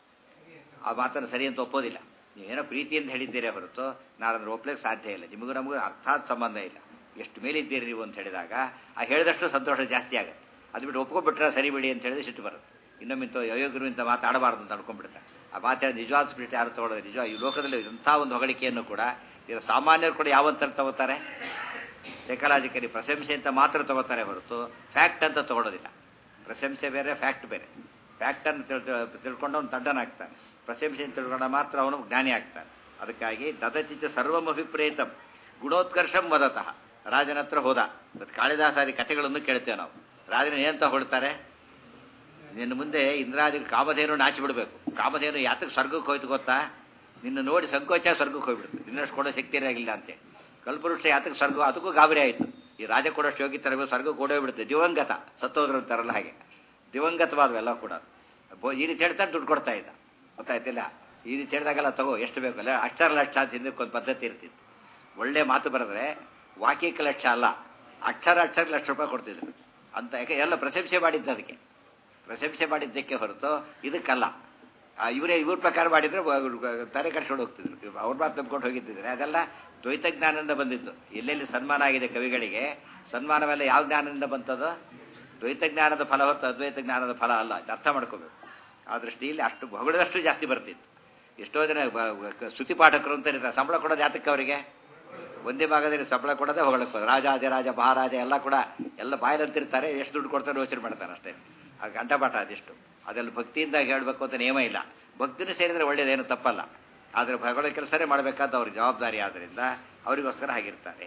Speaker 1: ಆ ಮಾತನ್ನು ಸರಿ ಅಂತ ಒಪ್ಪೋದಿಲ್ಲ ನೀವೇನೋ ಪ್ರೀತಿ ಅಂತ ಹೇಳಿದ್ದೀರೇ ಹೊರತು ನಾನು ಅದ್ರ ಒಪ್ಲಿಕ್ಕೆ ಸಾಧ್ಯ ಇಲ್ಲ ನಿಮಗೂ ನಮಗೂ ಅರ್ಥಾತ್ ಸಂಬಂಧ ಇಲ್ಲ ಎಷ್ಟು ಮೇಲಿದ್ದೀರಿ ನೀವು ಅಂತ ಹೇಳಿದಾಗ ಆ ಹೇಳಿದಷ್ಟು ಸಂತೋಷ ಜಾಸ್ತಿ ಆಗುತ್ತೆ ಅದು ಬಿಟ್ಟು ಒಪ್ಕೊಂಡ್ಬಿಟ್ರೆ ಸರಿ ಬಿಡಿ ಅಂತ ಹೇಳಿದ್ರೆ ಸಿಟ್ಟು ಬರುತ್ತೆ ಇನ್ನೊಮ್ಮಿಂತ ಅಯೋಗ್ಯರು ಇಂಥ ಮಾತಾಡಬಾರ್ದು ಅಂತ ಅನ್ಕೊಂಡ್ಬಿಡ್ತಾರೆ ಆ ಮಾತಾಡಿ ನಿಜವಾದ ಸ್ಪಿರಿಟ್ ಯಾರು ತಗೊಳ್ಳೋದು ನಿಜ ಈ ಲೋಕದಲ್ಲಿ ಇಂಥ ಒಂದು ಹೊಗಳಿಕೆಯನ್ನು ಕೂಡ ಈಗ ಸಾಮಾನ್ಯರು ಕೂಡ ಯಾವಂತರ ತಗೋತಾರೆ ಸೈಕಲಾಜಿಕಲಿ ಪ್ರಶಂಸೆ ಅಂತ ಮಾತ್ರ ತಗೋತಾರೆ ಹೊರತು ಫ್ಯಾಕ್ಟ್ ಅಂತ ತಗೊಳ್ಳೋದಿಲ್ಲ ಪ್ರಶಂಸೆ ಬೇರೆ ಫ್ಯಾಕ್ಟ್ ಬೇರೆ ಫ್ಯಾಕ್ಟನ್ನು ತಿಳ್ಕೊಂಡು ಅವನು ದಡ್ಡನಾಗ್ತಾನೆ ಪ್ರಶಂಸೆ ಅಂತ ತಿಳ್ಕೊಂಡ ಮಾತ್ರ ಅವನು ಜ್ಞಾನಿ ಆಗ್ತಾನೆ ಅದಕ್ಕಾಗಿ ದದಚಿತ್ತ ಸರ್ವಮಭಿಪ್ರೇತಂ ಗುಣೋತ್ಕರ್ಷಂ ವದತಃ ರಾಜನ ಹತ್ರ ಹೋದ ಇವತ್ತು ಕಾಳಿದಾಸಾರಿ ಕಥೆಗಳನ್ನು ಕೇಳ್ತೇವೆ ನಾವು ರಾಜನ ಏನಂತ ಹೊಳ್ತಾರೆ ನಿನ್ನ ಮುಂದೆ ಇಂದ್ರಾದಿ ಕಾಮಧೇನು ನಾಚಿ ಬಿಡಬೇಕು ಕಾಮಧೇನು ಯಾತಕ್ಕೆ ಸ್ವರ್ಗಕ್ಕೆ ಹೋಯ್ತು ಗೊತ್ತಾ ನಿನ್ನ ನೋಡಿ ಸಂಕೋಚ ಸ್ವರ್ಗಕ್ಕೆ ಹೋಗ್ಬಿಡುತ್ತೆ ನಿನ್ನಷ್ಟು ಕೊಡೋ ಶಕ್ತಿ ಇರಾಗಿಲ್ಲ ಅಂತೆ ಕಲ್ಪವೃಕ್ಷ ಯಾತಕ್ಕೆ ಸ್ವರ್ಗ ಅದಕ್ಕೂ ಗಾಬರಿ ಆಯಿತು ಈ ರಾಜ ಕೊಡೋಷ್ಟು ಯೋಗಿ ತರಬೇಕು ಸ್ವರ್ಗ ಕೊಡೋಗ್ಬಿಡುತ್ತೆ ದಿವಂಗತ ಸತ್ತೋದ್ರು ಅಂತಾರಲ್ಲ ಹಾಗೆ ದಿವಂಗತವಾದವೆಲ್ಲ ಕೂಡ ಬೋ- ಈ ರೀತಿ ಹೇಳ್ತಾರೆ ದುಡ್ಡು ಕೊಡ್ತಾ ಇದ್ದ ಗೊತ್ತಾಯ್ತಿಲ್ಲ ಈ ರೀತಿ ಹೇಳಿದಾಗೆಲ್ಲ ತಗೋ ಎಷ್ಟು ಬೇಕಲ್ಲ ಅಕ್ಷರ ಲಕ್ಷ ಅಂತ ಹಿಂದಕ್ಕೆ ಒಂದು ಪದ್ಧತಿ ಇರ್ತಿತ್ತು ಒಳ್ಳೆ ಮಾತು ಬರೆದ್ರೆ ವಾಕ್ಯಕ್ಕೆ ಲಕ್ಷ ಅಲ್ಲ ಅಕ್ಷರ ಅಕ್ಷರ ಲಕ್ಷ ರೂಪಾಯಿ ಕೊಡ್ತಿದ್ರು ಅಂತ ಯಾಕೆ ಎಲ್ಲ ಪ್ರಶಂಸೆ ಮಾಡಿದ್ದು ಅದಕ್ಕೆ ಪ್ರಶಂಸೆ ಮಾಡಿದ್ದಕ್ಕೆ ಹೊರತು ಇದಕ್ಕಲ್ಲ ಆ, ಇವರೇ ಇವ್ರ ಪ್ರಕಾರ ಮಾಡಿದ್ರೆ ವ- ತಲೆ ಕಟ್ಕೊಂಡು ಹೋಗ್ತಿದ್ರು ಅವ್ರ ಮಾತು ನಂಬ್ಕೊಂಡು ಹೋಗಿದ್ದಿದ್ರೆ ಅದೆಲ್ಲ ದ್ವೈತ ಜ್ಞಾನದಿಂದ ಬಂದಿದ್ದು ಎಲ್ಲೆಲ್ಲಿ ಸನ್ಮಾನ ಆಗಿದೆ ಕವಿಗಳಿಗೆ ಸನ್ಮಾನವೆಲ್ಲ ಯಾವ ಜ್ಞಾನದಿಂದ ಬಂತದು ದ್ವೈತ ಜ್ಞಾನದ ಫಲ ಹೊತ್ತು ಅದ್ವೈತ ಜ್ಞಾನದ ಫಲ ಅಲ್ಲ ಇದು ಅರ್ಥ ಮಾಡ್ಕೋಬೇಕು ಆ ದೃಷ್ಟಿಯಲ್ಲಿ ಅಷ್ಟು ಹೊಗಳಿದಷ್ಟು ಜಾಸ್ತಿ ಬರ್ತಿತ್ತು ಎಷ್ಟೋ ಜನ ಬ- ಬ- ಸ್ತುತಿ ಪಾಠಕರು ಅಂತ ಇರ್ತಾರೆ ಸಂಬಳ ಕೊಡೋದು ಯಾತಕ್ಕೆ ಅವರಿಗೆ ಒಂದೇ ಭಾಗದಲ್ಲಿ ಸಂಬಳ ಕೊಡೋದೇ ಹೊಗಳಕ್ಕೆ ಹೋದ ರಾಜ ಅಜರಾಜ ಮಹಾರಾಜ ಎಲ್ಲ ಕೂಡ ಎಲ್ಲ ಬಾಯಲ್ಲಂತಿರ್ತಾರೆ ಎಷ್ಟು ದುಡ್ಡು ಕೊಡ್ತಾರೆ ಯೋಚನೆ ಮಾಡ್ತಾರೆ ಅಷ್ಟೇ ಆ ಗಂಟಪಾಠ ಅದೆಷ್ಟು ಅದೆಲ್ಲ ಭಕ್ತಿಯಿಂದ ಹೇಳಬೇಕು ಅಂತ ನಿಯಮ ಇಲ್ಲ ಭಕ್ತಿನೂ ಸೇರಿದ್ರೆ ಒಳ್ಳೇದೇನು ತಪ್ಪಲ್ಲ ಆದರೆ ಭಗವಳ ಕೆಲಸನೇ ಮಾಡಬೇಕಾದ ಅವ್ರ ಜವಾಬ್ದಾರಿ ಆದ್ದರಿಂದ ಅವರಿಗೋಸ್ಕರ ಹಾಗಿರ್ತಾರೆ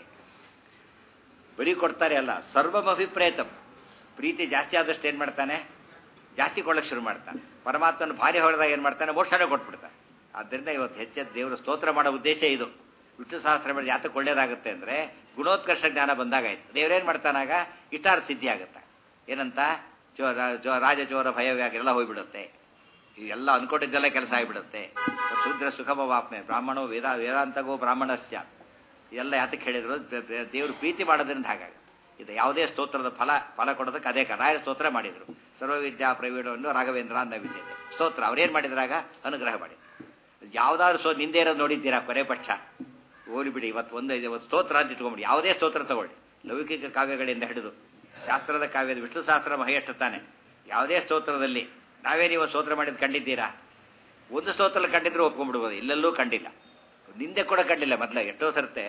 Speaker 1: ಬರೀ ಕೊಡ್ತಾರೆ ಅಲ್ಲ ಸರ್ವಮಭಿಪ್ರೇತಂ ಪ್ರೀತಿ ಜಾಸ್ತಿ ಆದಷ್ಟು ಏನು ಮಾಡ್ತಾನೆ ಜಾಸ್ತಿ ಕೊಡಕ್ಕೆ ಶುರು ಮಾಡ್ತಾನೆ ಪರಮಾತ್ಮನ ಭಾರಿ ಹೊಡೆದಾಗ ಏನು ಮಾಡ್ತಾನೆ ಮೋಕ್ಷನೇ ಕೊಟ್ಬಿಡ್ತಾನೆ ಆದ್ದರಿಂದ ಇವತ್ತು ಹೆಚ್ಚೆಚ್ಚು ದೇವರ ಸ್ತೋತ್ರ ಮಾಡೋ ಉದ್ದೇಶ ಇದು ವಿಷ್ಣು ಸಹಸ್ರ ಮೇಲೆ ಯಾತಕ್ಕೆ ಒಳ್ಳೇದಾಗುತ್ತೆ ಅಂದರೆ ಗುಣೋತ್ಕರ್ಷ ಜ್ಞಾನ ಬಂದಾಗಾಯ್ತು ದೇವರೇನು ಮಾಡ್ತಾನಾಗ ಇಷ್ಟಾರ್ಥ ಸಿದ್ಧಿ ಆಗುತ್ತೆ ಏನಂತ ಚೋರ ಜೋ ರಾಜ ಚೋರ ಭಯವ್ಯಾಗ ಎಲ್ಲ ಹೋಗ್ಬಿಡುತ್ತೆ ಎಲ್ಲ ಅನ್ಕೊಂಡಿದ್ದೆಲ್ಲ ಕೆಲಸ ಆಗಿಬಿಡುತ್ತೆ ಶೂದ್ರ ಸುಖಮ ವಾಪ್ನೆ ಬ್ರಾಹ್ಮಣೋ ವೇದ ವೇದಾಂತಗೋ ಬ್ರಾಹ್ಮಣಸ್ಯ ಎಲ್ಲ ಯಾತಕ್ಕೆ ಹೇಳಿದ್ರು ದೇ- ದೇ- ದೇವರು ಪ್ರೀತಿ ಮಾಡೋದ್ರಿಂದ ಹಾಗಾಗುತ್ತೆ ಇದು ಯಾವುದೇ ಸ್ತೋತ್ರದ ಫಲ ಫಲ ಕೊಡೋದಕ್ಕೆ ಅದೇ ಕಾರಣ ರಾಯರ ಸ್ತೋತ್ರ ಮಾಡಿದ್ರು ಸರ್ವವಿದ್ಯಾ ಪ್ರವೀಣವನ್ನು ರಾಘವೇಂದ್ರ ಅನ್ನೋ ವಿದ್ಯತೆ ಸ್ತೋತ್ರ ಅವ್ರೇನು ಮಾಡಿದ್ರಾಗ ಅನುಗ್ರಹ ಮಾಡಿದ್ರು ಯಾವ್ದಾದ್ರು ಸೋ ನಿಂದೆ ಇರೋದು ನೋಡಿದ್ದೀರಾ ಕೊನೆ ಪಕ್ಷ ಹೋಲಿ ಬಿಡಿ ಇವತ್ತು ಒಂದು ಇವತ್ತು ಸ್ತೋತ್ರ ಅಂತ ಇಟ್ಕೊಂಬಿಡಿ ಯಾವುದೇ ಸ್ತೋತ್ರ ತಗೊಳ್ಳಿ ಲೌಕಿಕ ಕಾವ್ಯಗಳಿಂದ ಹಿಡಿದು ಶಾಸ್ತ್ರದ ಕಾವ್ಯದ ವಿಷ್ಣು ಶಾಸ್ತ್ರ ಮಹೇಷ್ಟ ತಾನೆ ಯಾವುದೇ ಸ್ತೋತ್ರದಲ್ಲಿ ನಾವೇ ನೀವು ಸ್ತೋತ್ರ ಮಾಡಿದ್ದು ಕಂಡಿದ್ದೀರಾ ಒಂದು ಸ್ತೋತ್ರ ಕಂಡಿದ್ರು ಒಪ್ಕೊಂಡ್ಬಿಡ್ಬೋದು ಇಲ್ಲೆಲ್ಲೂ ಕಂಡಿಲ್ಲ ನಿಂದೆ ಕೂಡ ಕಂಡಿಲ್ಲ ಮೊದಲ ಎಷ್ಟೋ ಸರ್ತೆ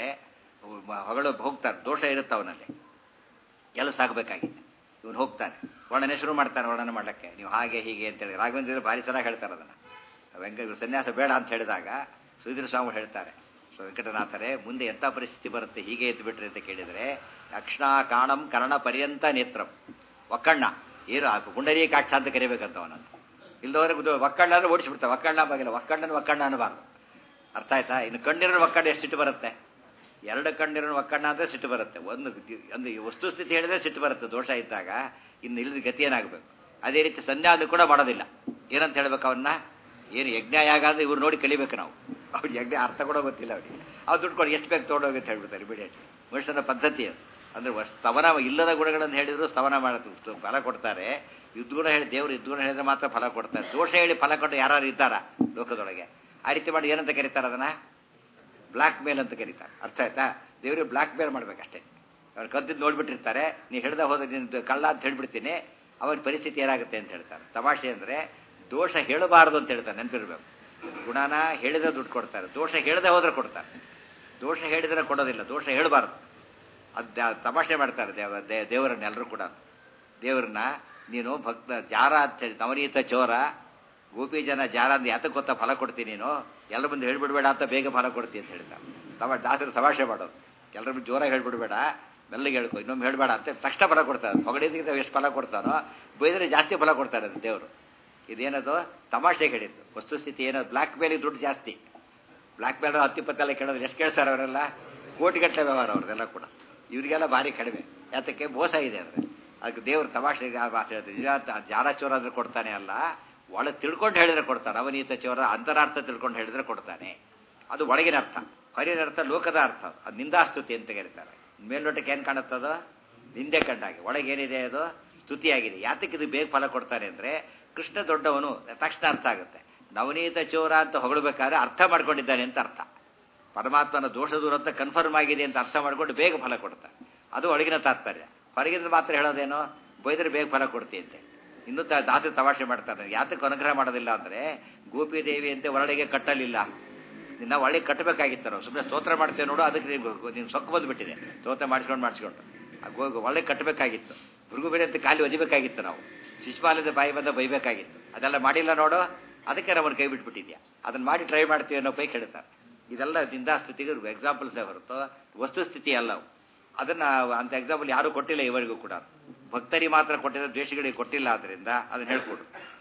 Speaker 1: ಹೊಗಳು ಹೋಗ್ತಾರೆ ದೋಷ ಇರುತ್ತೆ ಅವನಲ್ಲಿ ಎಲ್ಲ ಸಾಗಬೇಕಾಗಿದೆ ಇವನು ಹೋಗ್ತಾನೆ ವರ್ಣನೆ ಶುರು ಮಾಡ್ತಾನೆ ವರ್ಣನೆ ಮಾಡಲಿಕ್ಕೆ ನೀವು ಹಾಗೆ ಹೀಗೆ ಅಂತೇಳಿ ರಾಘವೇಂದ್ರ ಭಾರಿ ಚೆನ್ನಾಗಿ ಹೇಳ್ತಾರೆ ಅದನ್ನು ವೆಂಕ ಇವ್ರು ಸನ್ಯಾಸ ಬೇಡ ಅಂತ ಹೇಳಿದಾಗ ಸುಧೀರ್ ಸ್ವಾಮಿ ಹೇಳ್ತಾರೆ ಸೊ ವೆಂಕಟನಾಥರೇ ಮುಂದೆ ಎಂಥ ಪರಿಸ್ಥಿತಿ ಬರುತ್ತೆ ಹೀಗೆ ಎದ್ದು ಬಿಟ್ರಿ ಅಂತ ಕೇಳಿದರೆ ಅಕ್ಷಣ ಕಾಣಂ ಕರ್ಣ ಪರ್ಯಂತ ನೇತ್ರಂ ಒಕ್ಕಣ್ಣ ಏನು ಹಾಕು ಗುಂಡರಿ ಕಾಕ್ಷ ಅಂತ ಕರಿಬೇಕಂತ ಅವನನ್ನು ಇಲ್ಲದವರೆ ಒಕ್ಕಣ್ಣ ಅಂದ್ರೆ ಓಡಿಸ್ಬಿಡ್ತಾರೆ ಒಕ್ಕಣ್ಣ ಬಾಗಿಲ್ಲ ಒಕ್ಕಣ್ಣನ ಒಕ್ಕಣ್ಣ ಅನ್ನಬಾರ್ದು ಅರ್ಥ ಆಯ್ತಾ ಇನ್ನು ಕಣ್ಣಿರೋ ಒಕ್ಕಣ್ಣ ಎಷ್ಟು ಸಿಟ್ಟು ಬರುತ್ತೆ ಎರಡು ಕಣ್ಣಿರೋ ಒಕ್ಕಣ್ಣ ಅಂದ್ರೆ ಸಿಟ್ಟು ಬರುತ್ತೆ ಒಂದು ಒಂದು ವಸ್ತುಸ್ಥಿತಿ ಹೇಳಿದ್ರೆ ಸಿಟ್ಟು ಬರುತ್ತೆ ದೋಷ ಇದ್ದಾಗ ಇನ್ನು ಇಲ್ಲದ ಗತಿ ಏನಾಗಬೇಕು ಅದೇ ರೀತಿ ಸಂಧ್ಯಾನು ಕೂಡ ಮಾಡೋದಿಲ್ಲ ಏನಂತ ಹೇಳ್ಬೇಕು ಅವನ್ನ ಏನು ಯಜ್ಞ ಯಾಗ ಅಂದ್ರೆ ಇವ್ರು ನೋಡಿ ಕಲಿಬೇಕು ನಾವು ಅವ್ರು ಯಜ್ಞ ಅರ್ಥ ಕೂಡ ಗೊತ್ತಿಲ್ಲ ಅವ್ರಿಗೆ ಅವ್ರು ದುಡ್ಡು ಕೊಡಿ ಎಷ್ಟು ಬೇಕು ತೊಗೊಂಡೋಗಿ ಅಂತ ಹೇಳ್ಬಿಡ್ತಾರೆ ಇಮಿಡಿಯೇಟ್ ಮನುಷ್ಯನ ಪದ್ಧತಿ ಅದು ಅಂದ್ರೆ ವಸ್- ಸ್ತವನ ಇಲ್ಲದ ಗುಣಗಳನ್ನು ಹೇಳಿದ್ರು ಸ್ತವನ ಮಾಡೋದು ಫಲ ಕೊಡ್ತಾರೆ ಯುದ್ಧಗುಣ ಹೇಳಿ ದೇವರು ಯುದ್ಧಗುಣ ಹೇಳಿದ್ರೆ ಮಾತ್ರ ಫಲ ಕೊಡ್ತಾರೆ ದೋಷ ಹೇಳಿ ಫಲ ಕೊಟ್ಟು ಯಾರು ಇದ್ದಾರಾ ಲೋಕದೊಳಗೆ ಆ ರೀತಿ ಮಾಡಿ ಏನಂತ ಕರೀತಾರೆ ಅದನ್ನ ಬ್ಲ್ಯಾಕ್ ಮೇಲ್ ಅಂತ ಕರೀತಾರೆ ಅರ್ಥ ಆಯ್ತಾ ದೇವರಿಗೆ ಬ್ಲ್ಯಾಕ್ ಮೇಲ್ ಮಾಡ್ಬೇಕಷ್ಟೇ ಅವ್ರು ಕದ್ದಿದ್ದು ನೋಡ್ಬಿಟ್ಟಿರ್ತಾರೆ ನೀ ಹಿಡ್ದ ಹೋದ ನಿಂದು ಕಳ್ಳ ಅಂತ ಹೇಳ್ಬಿಡ್ತೀನಿ ಅವನ ಪರಿಸ್ಥಿತಿ ಏನಾಗುತ್ತೆ ಅಂತ ಹೇಳ್ತಾರೆ ತಮಾಷೆ ಅಂದರೆ ದೋಷ ಹೇಳಬಾರದು ಅಂತ ಹೇಳ್ತಾರೆ ನೆನಪಿರ್ಬೇಕು ಗುಣನ ಹೇಳಿದ್ರೆ ದುಡ್ಡು ಕೊಡ್ತಾರೆ ದೋಷ ಹೇಳದೆ ಹೋದ್ರೆ ಕೊಡ್ತಾರೆ ದೋಷ ಹೇಳಿದ್ರೆ ಕೊಡೋದಿಲ್ಲ ದೋಷ ಹೇಳಬಾರ್ದು ಅದು ತಮಾಷೆ ಮಾಡ್ತಾರೆ ದೇವ ದೇ- ದೇವರನ್ನೆಲ್ಲರೂ ಕೂಡ ದೇವರನ್ನ ನೀನು ಭಕ್ತ ಜಾರ ಅಂತ ಹೇಳಿ ನವನೀತ ಚೋರ ಗೋಪಿ ಜನ ಜಾರ ಅಂದ್ ಯಾತಕ್ಕೆ ಗೊತ್ತಾ ಫಲ ಕೊಡ್ತೀನಿ ನೀನು ಎಲ್ಲರ ಮುಂದೆ ಹೇಳ್ಬಿಡ್ಬೇಡ ಅಂತ ಬೇಗ ಫಲ ಕೊಡ್ತೀನಿ ಅಂತ ಹೇಳ್ತಾರೆ ತಮ ದಾಸರು ತಮಾಷೆ ಮಾಡೋದು ಎಲ್ಲರ ಮುಂದೆ ಜೋರಾಗಿ ಹೇಳ್ಬಿಡ್ಬೇಡ ಮೆಲ್ಲಗೆ ಹೇಳ್ಕೊ ಇನ್ನೊಮ್ಮೆ ಹೇಳ್ಬೇಡ ಅಂತ ತಕ್ಷಣ ಫಲ ಕೊಡ್ತಾರೆ ಹೊಗಳಿದ್ರೆ ಎಷ್ಟು ಫಲ ಕೊಡ್ತಾನೋ ಬೈದ್ರೆ ಜಾಸ್ತಿ ಫಲ ಕೊಡ್ತಾರೆ ಅದು ದೇವರು ಇದೇನದು ತಮಾಷೆ ಹೇಳಿದ್ದು ವಸ್ತುಸ್ಥಿತಿ ಏನೋ ಬ್ಲ್ಯಾಕ್ ಮೇಲಿಗೆ ದುಡ್ಡು ಜಾಸ್ತಿ ಬ್ಲ್ಯಾಕ್ ಮೇಲ್ ಹತ್ತಿಪ್ಪತ್ತೆಲ್ಲ ಕೇಳೋದು ಎಷ್ಟು ಕೇಳ್ತಾರೆ ಅವರೆಲ್ಲ ಕೋಟಿಗಟ್ಟಲೆ ವ್ಯವಹಾರ ಅವ್ರದ್ದೆಲ್ಲ ಕೂಡ ಇವರಿಗೆಲ್ಲ ಭಾರಿ ಕಡಿಮೆ ಯಾತಕ್ಕೆ ಮೋಸ ಇದೆ ಅಂದರೆ ಅದಕ್ಕೆ ದೇವರು ತಮಾಷೆ ಮಾತು ಹೇಳ್ತಾರೆ ನಿಜ ಜಾರ ಚೋರ ಅಂದ್ರೆ ಕೊಡ್ತಾನೆ ಅಲ್ಲ ಒಳಗೆ ತಿಳ್ಕೊಂಡು ಹೇಳಿದ್ರೆ ಕೊಡ್ತಾನೆ ಅವನೀತ ಚೋರ ಅಂತರಾರ್ಥ ತಿಳ್ಕೊಂಡು ಹೇಳಿದ್ರೆ ಕೊಡ್ತಾನೆ ಅದು ಒಳಗಿನ ಅರ್ಥ ಹೊರಗಿನ ಅರ್ಥ ಲೋಕದ ಅರ್ಥ ಅದು ನಿಂದಾಸ್ತುತಿ ಅಂತ ಕರೀತಾರೆ ಮೇಲ್ನೋಟಕ್ಕೆ ಏನು ಕಾಣುತ್ತದ ನಿಂದೆ ಕಂಡಾಗೆ ಒಳಗೇನಿದೆ ಅದು ಸ್ತುತಿಯಾಗಿದೆ ಯಾತಕ್ಕೆ ಇದು ಬೇಗ ಫಲ ಕೊಡ್ತಾನೆ ಅಂದರೆ ಕೃಷ್ಣ ದೊಡ್ಡವನು ತಕ್ಷಣ ಅರ್ಥ ಆಗುತ್ತೆ ನವನೀತ ಚೋರ ಅಂತ ಹೊಗಳಬೇಕಾದ್ರೆ ಅರ್ಥ ಮಾಡ್ಕೊಂಡಿದ್ದಾನೆ ಅಂತ ಅರ್ಥ ಪರಮಾತ್ಮನ ದೋಷ ದೂರ ಅಂತ ಕನ್ಫರ್ಮ್ ಆಗಿದೆ ಅಂತ ಅರ್ಥ ಮಾಡ್ಕೊಂಡು ಬೇಗ ಫಲ ಕೊಡ್ತಾನೆ ಅದು ಒಳಗಿನ ತಾತ್ಪರ್ಯ ಹೊರಗಿನ ಮಾತ್ರ ಹೇಳೋದೇನೋ ಬೈದ್ರೆ ಬೇಗ ಫಲ ಕೊಡ್ತಿ ಅಂತೆ ಇನ್ನೂ ತ ದಾಸರು ತಮಾಷೆ ಮಾಡ್ತಾರೆ ಯಾತಕ್ಕೆ ಅನುಗ್ರಹ ಮಾಡೋದಿಲ್ಲ ಅಂದರೆ ಗೋಪಿ ದೇವಿ ಅಂತೆ ಒಳಗೆ ಕಟ್ಟಲಿಲ್ಲ ನಿನ್ನ ಒಳ್ಳೆ ಕಟ್ಟಬೇಕಾಗಿತ್ತು ನಾವು ಸುಮ್ಮನೆ ಸ್ತೋತ್ರ ಮಾಡ್ತೇವೆ ನೋಡು ಅದಕ್ಕೆ ನೀನು ಸೊಕ್ಕ ಬಂದುಬಿಟ್ಟಿದೆ ಸ್ತೋತ್ರ ಮಾಡಿಸ್ಕೊಂಡು ಮಾಡಿಸ್ಕೊಂಡು ಆ ಗೋ ಒಳ್ಳೆ ಕಟ್ಟಬೇಕಾಗಿತ್ತು ಭೃಗು ಬೇರೆ ಅಂತ ಖಾಲಿ ಒದಿಬೇಕಾಗಿತ್ತು ನಾವು ಶಿಶುಪಾಲದ ಬಾಯಿ ಬಂದ ಬೈಬೇಕಾಗಿತ್ತು ಅದೆಲ್ಲ ಮಾಡಿಲ್ಲ ನೋಡು ಅದಕ್ಕೆ ನಮ್ಮನ್ನು ಕೈ ಬಿಟ್ಬಿಟ್ಟಿದ್ಯಾ ಅದನ್ನು ಮಾಡಿ ಟ್ರೈ ಮಾಡ್ತೀವಿ ಅನ್ನೋ ಪೈ ಕೇಳ್ತಾರೆ ಇದೆಲ್ಲ ನಿಂದಾಸ್ತುತಿಗೆ ಎಕ್ಸಾಂಪಲ್ಸೇ ಹೊರತು ವಸ್ತುಸ್ಥಿತಿ ಅಲ್ಲ ಅವು ಅದನ್ನ ಅಂತ ಎಕ್ಸಾಂಪಲ್ ಯಾರೂ ಕೊಟ್ಟಿಲ್ಲ ಇವರಿಗೂ ಕೂಡ ಭಕ್ತರಿಗೆ ಮಾತ್ರ ಕೊಟ್ಟಿದ್ರೆ ದ್ವೇಷಗಳಿಗೆ ಕೊಟ್ಟಿಲ್ಲ ಆದ್ದರಿಂದ ಅದನ್ನ ಹೇಳ್ಕೊಡು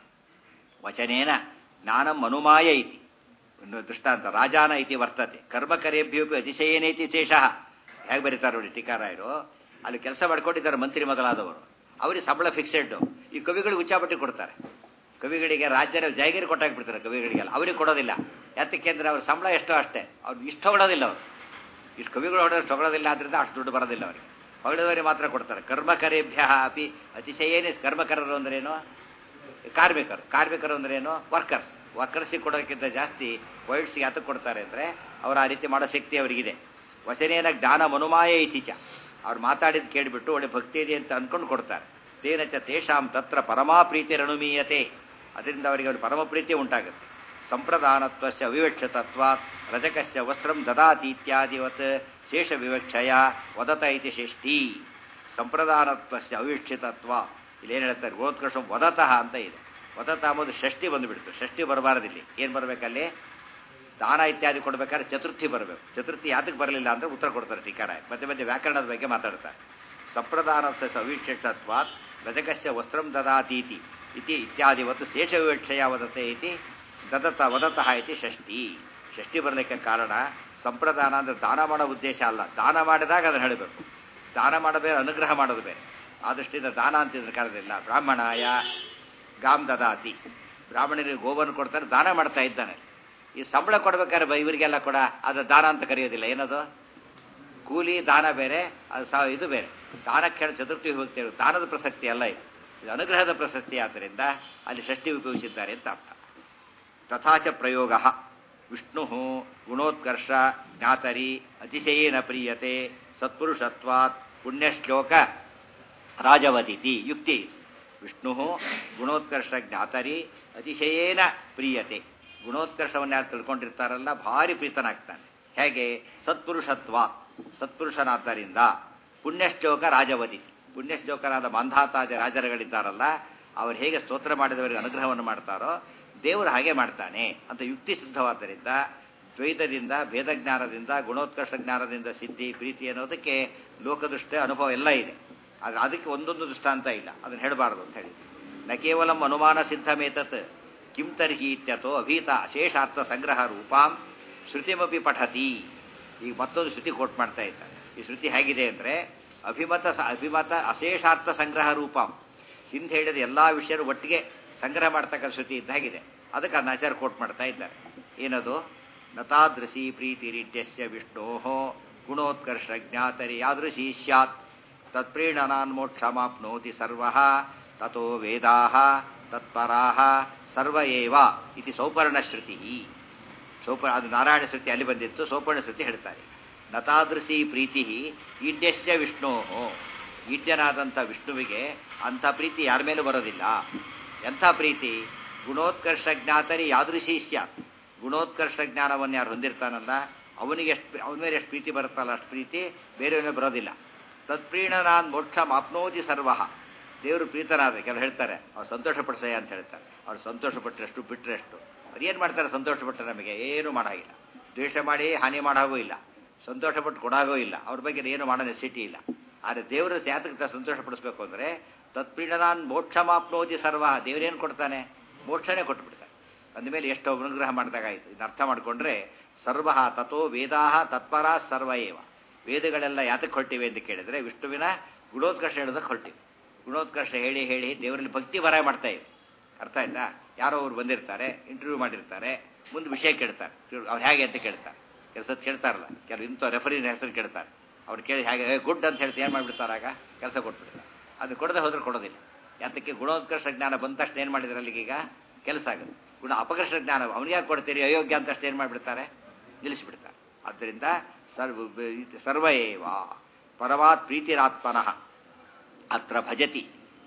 Speaker 1: ವಚನೇನ ಜ್ಞಾನಂ ಅನುಮಾಯ ಇತಿ ಇನ್ನು ದೃಷ್ಟಾಂತ ರಾಜಾನ ಇತಿ ವರ್ತತೆ ಕರ್ಮಕರೇಭ್ಯೋಪಿ ಅತಿಶಯನೇತಿ ಶೇಷಃ ಹೇಗೆ ಬರೀತಾರೆ ನೋಡಿ ಟೀಕಾರಾಯರು ಅಲ್ಲಿ ಕೆಲಸ ಮಾಡ್ಕೊಂಡಿದ್ದಾರೆ ಮಂತ್ರಿ ಮೊದಲಾದವರು ಅವರಿಗೆ ಸಂಬಳ ಫಿಕ್ಸೆಡ್ ಈ ಕವಿಗಳಿಗೆ ಉಚ್ಚಾಪಟ್ಟಿ ಕೊಡ್ತಾರೆ ಕವಿಗಳಿಗೆ ರಾಜ್ಯದ ಜಾಗಿರಿ ಕೊಟ್ಟಾಕ್ಬಿಡ್ತಾರೆ ಕವಿಗಳಿಗೆಲ್ಲ ಅವ್ರಿಗೆ ಕೊಡೋದಿಲ್ಲ ಯಾತಕ್ಕೆ ಅಂದ್ರೆ ಅವ್ರ ಸಂಬಳ ಎಷ್ಟೋ ಅಷ್ಟೇ ಅವ್ರು ಇಷ್ಟು ಹೊಗಳೋದಿಲ್ಲ ಅವರು ಇಷ್ಟು ಕವಿಗಳು ಹೊಡೆದ್ರೆ ತಗೊಳ್ಳೋದಿಲ್ಲ ಆದ್ರಿಂದ ಅಷ್ಟು ದುಡ್ಡು ಬರೋದಿಲ್ಲ ಅವರಿಗೆ ಹೊಗಳಿದವರಿಗೆ ಮಾತ್ರ ಕೊಡ್ತಾರೆ ಕರ್ಮಕರೇಭ್ಯ ಅಪಿ ಅತಿಶಯೇನೆ ಕರ್ಮಕರರು ಅಂದ್ರೇನು ಕಾರ್ಮಿಕರು ಕಾರ್ಮಿಕರು ಅಂದ್ರೇನು ವರ್ಕರ್ಸ್ ವರ್ಕರ್ಸಿಗೆ ಕೊಡೋಕ್ಕಿಂತ ಜಾಸ್ತಿ ವೈಡ್ಸ್ಗೆ ಯಾತಕ್ಕೆ ಕೊಡ್ತಾರೆ ಅಂದರೆ ಅವರು ಆ ರೀತಿ ಮಾಡೋ ಶಕ್ತಿ ಅವರಿಗಿದೆ ವಚನೇನ ಜ್ಞಾನ ಮನುಮಾಯ ಇತ್ತೀಚ ಅವ್ರು ಮಾತಾಡಿದ್ದು ಕೇಳಿಬಿಟ್ಟು ಒಳ್ಳೆ ಭಕ್ತಿ ಇದೆ ಅಂತ ಅಂದ್ಕೊಂಡು ಕೊಡ್ತಾರೆ ತೇನಚ ತೇಷಾಂ ತತ್ರ ಪರಮಾ ಪ್ರೀತಿ ರಣುಮೀಯತೆ ಅದರಿಂದ ಅವರಿಗೆ ಅವ್ರ ಪರಮ ಪ್ರೀತಿ ಉಂಟಾಗುತ್ತೆ ಸಂಪ್ರದಾನತ್ವಸ್ಯ ಅವಿವಕ್ಷತತ್ವಾತ್ ರಜಕಸ್ಯ ವಸ್ತ್ರಂ ದದಾತಿ ಇತ್ಯಾದಿವತ್ ಶೇಷ ವಿವಕ್ಷಯ ವದತ ಇತಿ ಷಷ್ಠಿ ಸಂಪ್ರದಾನತ್ವಸ್ಯ ಅವಿವಕ್ಷಿತತ್ವ ಇಲ್ಲೇನು ಹೇಳ್ತಾರೆ ಗೋತ್ಕೃಷ್ಣ ವದತಃ ಅಂತ ಇದೆ ವದತ ಅಂಬುದು ಷಷ್ಠಿ ಬಂದುಬಿಡ್ತು ಷಷ್ಠಿ ಬರಬಾರದಿಲ್ಲಿ ಏನು ಬರಬೇಕಲ್ಲಿ ದಾನ ಇತ್ಯಾದಿ ಕೊಡಬೇಕಾದ್ರೆ ಚತುರ್ಥಿ ಬರಬೇಕು ಚತುರ್ಥಿ ಯಾತಕ್ಕೆ ಬರಲಿಲ್ಲ ಅಂದರೆ ಉತ್ತರ ಕೊಡ್ತಾರೆ ಟೀಕಾರ ಮತ್ತೆ ಮತ್ತೆ ವ್ಯಾಕರಣದ ಬಗ್ಗೆ ಮಾತಾಡ್ತಾರೆ ಸಂಪ್ರದಾನತ್ವ ಅವಿವಕ್ಷಿತತ್ವಾತ್ ರಜಕಸ್ಯ ವಸ್ತ್ರಂ ದದಾತೀತಿ ಇತಿ ಇತ್ಯಾದಿವತ್ತು ಶೇಷ ವಿವಕ್ಷಯ ವದತೆ ಇತಿ ದದತ ವದತಃ ಇತಿ ಷಷ್ಠಿ ಷಷ್ಠಿ ಬರಲಿಕ್ಕೆ ಕಾರಣ ಸಂಪ್ರದಾನ ಅಂದರೆ ದಾನ ಮಾಡೋ ಉದ್ದೇಶ ಅಲ್ಲ ದಾನ ಮಾಡಿದಾಗ ಅದನ್ನು ಹೇಳಬೇಕು ದಾನ ಮಾಡಬೇರೆ ಅನುಗ್ರಹ ಮಾಡೋದು ಬೇರೆ ಆ ದೃಷ್ಟಿಯಿಂದ ದಾನ ಅಂತಿದ್ರೆ ಕರೆದಿಲ್ಲ ಬ್ರಾಹ್ಮಣಾಯ ಗಾಮ್ ದದಾತಿ ಬ್ರಾಹ್ಮಣರಿಗೆ ಗೋವನ್ನು ಕೊಡ್ತಾರೆ ದಾನ ಮಾಡ್ತಾ ಇದ್ದಾನೆ ಈ ಸಂಬಳ ಕೊಡ್ಬೇಕಾದ್ರೆ ಇವರಿಗೆಲ್ಲ ಕೂಡ ಅದು ದಾನ ಅಂತ ಕರೆಯೋದಿಲ್ಲ ಏನದು ಕೂಲಿ ದಾನ ಬೇರೆ ಅದು ಸಹ ಇದು ಬೇರೆ ದಾನಕ್ಕೆ ಹೇಳಿ ಚತುರ್ಥಿ ಹೋಗ್ತೇವೆ ದಾನದ ಪ್ರಸಕ್ತಿ ಅಲ್ಲ ಇದು ಇದು ಅನುಗ್ರಹದ ಪ್ರಸಕ್ತಿ ಆದ್ದರಿಂದ ಅಲ್ಲಿ ಷಷ್ಠಿ ಉಪಯೋಗಿಸಿದ್ದಾರೆ ಅಂತ ಅರ್ಥ ತಥಾಚ ಪ್ರಯೋಗ ವಿಷ್ಣು ಗುಣೋತ್ಕರ್ಷ ಜ್ಞಾತರಿ ಅತಿಶಯೇನ ಪ್ರೀಯತೆ ಸತ್ಪುರುಷತ್ವಾತ್ ಪುಣ್ಯಶ್ಲೋಕ ರಾಜವದಿತಿ ಯುಕ್ತಿ ವಿಷ್ಣು ಗುಣೋತ್ಕರ್ಷ ಜ್ಞಾತರಿ ಅತಿಶಯೇನ ಪ್ರೀಯತೆ ಗುಣೋತ್ಕರ್ಷವನ್ನು ಯಾರು ತಿಳ್ಕೊಂಡಿರ್ತಾರಲ್ಲ ಭಾರಿ ಪ್ರೀತನಾಗ್ತಾನೆ ಹೇಗೆ ಸತ್ಪುರುಷತ್ವ ಸತ್ಪುರುಷನಾದ್ದರಿಂದ ಪುಣ್ಯಶ್ಲೋಕ ರಾಜವದಿ ಪುಣ್ಯಶ್ಲೋಕನಾದ ಮಾಂಧಾತಾದಿ ರಾಜರುಗಳಿದ್ದಾರಲ್ಲ ಅವರು ಹೇಗೆ ಸ್ತೋತ್ರ ಮಾಡಿದವರಿಗೆ ಅನುಗ್ರಹವನ್ನು ಮಾಡ್ತಾರೋ ದೇವರು ಹಾಗೆ ಮಾಡ್ತಾನೆ ಅಂತ ಯುಕ್ತಿ ಸಿದ್ಧವಾದ್ದರಿಂದ ದ್ವೈತದಿಂದ ಭೇದಜ್ಞಾನದಿಂದ ಗುಣೋತ್ಕರ್ಷ ಜ್ಞಾನದಿಂದ ಸಿದ್ಧಿ ಪ್ರೀತಿ ಅನ್ನೋದಕ್ಕೆ ಲೋಕದೃಷ್ಟ ಅನುಭವ ಎಲ್ಲ ಇದೆ ಆದರೆ ಅದಕ್ಕೆ ಒಂದೊಂದು ದೃಷ್ಟಾಂತ ಇಲ್ಲ ಅದನ್ನು ಹೇಳಬಾರದು ಅಂತ ಹೇಳಿ ನ ಕೇವಲ ಅನುಮಾನ ಸಿದ್ಧಮೇತತ್ ಕಿಂ ತರ್ಹಿ ಇತ್ಯಥೋ ಅಭೀತ ಅಶೇಷಾರ್ಥ ಸಂಗ್ರಹ ರೂಪಾಂ ಶ್ರುತಿಮಪಿ ಪಠತಿ ಈಗ ಮತ್ತೊಂದು ಶ್ರುತಿ ಕೋಟ್ ಮಾಡ್ತಾ ಇದ್ದಾರೆ ಈ ಶ್ರುತಿ ಹೇಗಿದೆ ಅಂದರೆ ಅಭಿಮತ ಅಭಿಮತ ಅಶೇಷಾರ್ಥ ಸಂಗ್ರಹ ರೂಪಂ ಹಿಂದೆ ಹೇಳಿದ ಎಲ್ಲ ವಿಷಯರು ಒಟ್ಟಿಗೆ ಸಂಗ್ರಹ ಮಾಡ್ತಕ್ಕಂಥ ಶ್ರುತಿ ಇದ್ದಾಗಿದೆ ಅದಕ್ಕೆ ಅದನ್ನ ಆಚಾರ ಕೋಟ್ ಮಾಡ್ತಾ ಇದ್ದಾರೆ ಏನದು ನತಾದೃಶಿ ಪ್ರೀತಿರಿಡ್ಯಸ್ಯ ವಿಷ್ಣೋ ಗುಣೋತ್ಕರ್ಷ ಜ್ಞಾತರಿ ಯಾದೃಶಿ ಸ್ಯಾತ್ ತತ್ಪ್ರೀಣನಾನ್ಮೋಕ್ಷಮಾಪ್ನೋತಿ ಸರ್ವ ತಥೋ ವೇದಾ ತತ್ಪರಾ ಸರ್ವ ಏವ ಇತಿ ಸೌಪರ್ಣಶ್ರುತಿ ಸೌಪ ಅದು ನಾರಾಯಣ ಶ್ರುತಿ ಅಲ್ಲಿ ಬಂದಿತ್ತು ಸೌಪರ್ಣ ಶ್ರುತಿ ಹೇಳ್ತಾರೆ ನತಾದೃಶಿ ಪ್ರೀತಿ ಈಡ್ಯಸ್ಯ ವಿಷ್ಣು ಈಡ್ಯನಾದಂಥ ವಿಷ್ಣುವಿಗೆ ಅಂಥ ಪ್ರೀತಿ ಯಾರ ಮೇಲೂ ಬರೋದಿಲ್ಲ ಎಂಥ ಪ್ರೀತಿ ಗುಣೋತ್ಕರ್ಷ ಜ್ಞಾತರಿ ಯಾದೃಶಿ ಸ್ಯಾತ್ ಗುಣೋತ್ಕರ್ಷ ಜ್ಞಾನವನ್ನು ಯಾರು ಹೊಂದಿರ್ತಾನಲ್ಲ ಅವನಿಗೆ ಎಷ್ಟು ಅವನ ಮೇಲೆ ಎಷ್ಟು ಪ್ರೀತಿ ಬರುತ್ತಲ್ಲ ಅಷ್ಟು ಪ್ರೀತಿ ಬೇರೆಯವನೇ ಬರೋದಿಲ್ಲ ತತ್ಪ್ರೀಣನಾನ್ ಮೋಕ್ಷ ಮಾಪ್ನೋತಿ ಸರ್ವ ದೇವರು ಪ್ರೀತನಾದ ಕೆಲವು ಹೇಳ್ತಾರೆ ಅವ್ರು ಸಂತೋಷ ಪಡಿಸಯ್ಯ ಅಂತ ಹೇಳ್ತಾರೆ ಅವ್ರು ಸಂತೋಷ ಪಟ್ಟರೆಷ್ಟು ಬಿಟ್ಟರೆಷ್ಟು ಅವ್ರು ಏನು ಮಾಡ್ತಾರೆ ಸಂತೋಷ ಪಟ್ಟರೆ ನಮಗೆ ಏನು ಮಾಡಾಗಿಲ್ಲ ದ್ವೇಷ ಮಾಡಿ ಹಾನಿ ಮಾಡಾಗೂ ಇಲ್ಲ ಸಂತೋಷ ಪಟ್ಟು ಕೊಡಾಗೋ ಇಲ್ಲ ಅವ್ರ ಬಗ್ಗೆ ಏನು ಮಾಡೋ ನೆಸಿಟಿ ಇಲ್ಲ ಆದರೆ ದೇವರು ಯಾತಕ್ಕೆ ಸಂತೋಷ ಪಡಿಸ್ಬೇಕು ಅಂದರೆ ತತ್ಪ್ರೀಣನಾನ್ ಮೋಕ್ಷ ಮಾಪ್ನೋತಿ ಸರ್ವ ದೇವರೇನು ಕೊಡ್ತಾನೆ ಮೋಕ್ಷನೇ ಕೊಟ್ಬಿಡ್ತಾನೆ ಅಂದಮೇಲೆ ಎಷ್ಟು ಅನುಗ್ರಹ ಮಾಡಿದಾಗಾಯ್ತು ಇದನ್ನ ಅರ್ಥ ಮಾಡಿಕೊಂಡ್ರೆ ಸರ್ವ ತಥೋ ವೇದಾ ತತ್ಪರ ಸರ್ವ ಏವ ವೇದಗಳೆಲ್ಲ ಯಾತಕ್ಕೆ ಹೊರಟಿವೆ ಅಂತ ಕೇಳಿದ್ರೆ ವಿಷ್ಣುವಿನ ಗುಣೋತ್ಕರ್ಷ ಹೇಳೋದಕ್ಕೆ ಹೊರಟಿವೆ ಗುಣೋತ್ಕರ್ಷ ಹೇಳಿ ಹೇಳಿ ದೇವರಲ್ಲಿ ಭಕ್ತಿ ಬರ ಮಾಡ್ತಾ ಇವೆ ಅರ್ಥ ಆಯ್ತಾ ಯಾರೋ ಅವ್ರು ಬಂದಿರ್ತಾರೆ ಇಂಟರ್ವ್ಯೂ ಮಾಡಿರ್ತಾರೆ ಮುಂದೆ ವಿಷಯ ಕೇಳ್ತಾರೆ ಅವ್ರು ಹೇಗೆ ಅಂತ ಕೇಳ್ತಾರೆ ಕೆಲಸ ಕೇಳ್ತಾರಲ್ಲ ಕೆಲವು ಇಂಥ ರೆಫರಿನ ಹೆಸರು ಕೇಳ್ತಾರೆ ಅವ್ರು ಕೇಳಿ ಹೇಗೆ ಗುಡ್ ಅಂತ ಹೇಳ್ತಿ ಏನು ಮಾಡಿಬಿಡ್ತಾರಾಗ ಕೆಲಸ ಕೊಟ್ಬಿಡ್ತಾರೆ ಅದು ಕೊಡದೆ ಹೋದ್ರೆ ಕೊಡೋದಿಲ್ಲ ಯಾತಕ್ಕೆ ಗುಣೋತ್ಕರ್ಷ ಜ್ಞಾನ ಬಂದ ತಕ್ಷಣ ಏನು ಮಾಡಿದ್ರೆ ಅಲ್ಲಿಗೀಗ ಕೆಲಸ ಆಗುತ್ತೆ ಗುಣ ಅಪಕರ್ಷ ಜ್ಞಾನ ಅವನಿಗೆ ಯಾಕೆ ಕೊಡ್ತೀರಿ ಅಯೋಗ್ಯ ಅಂತ ಅಷ್ಟು ಏನು ಮಾಡಿಬಿಡ್ತಾರೆ ನಿಲ್ಲಿಸಿಬಿಡ್ತಾರೆ ಆದ್ದರಿಂದ ಸರ್ವ ಸರ್ವ ಏವ ಪರಮಾತ್ ಪ್ರೀತಿರಾತ್ಮನಃ ಅತ್ರ ಭಜತಿ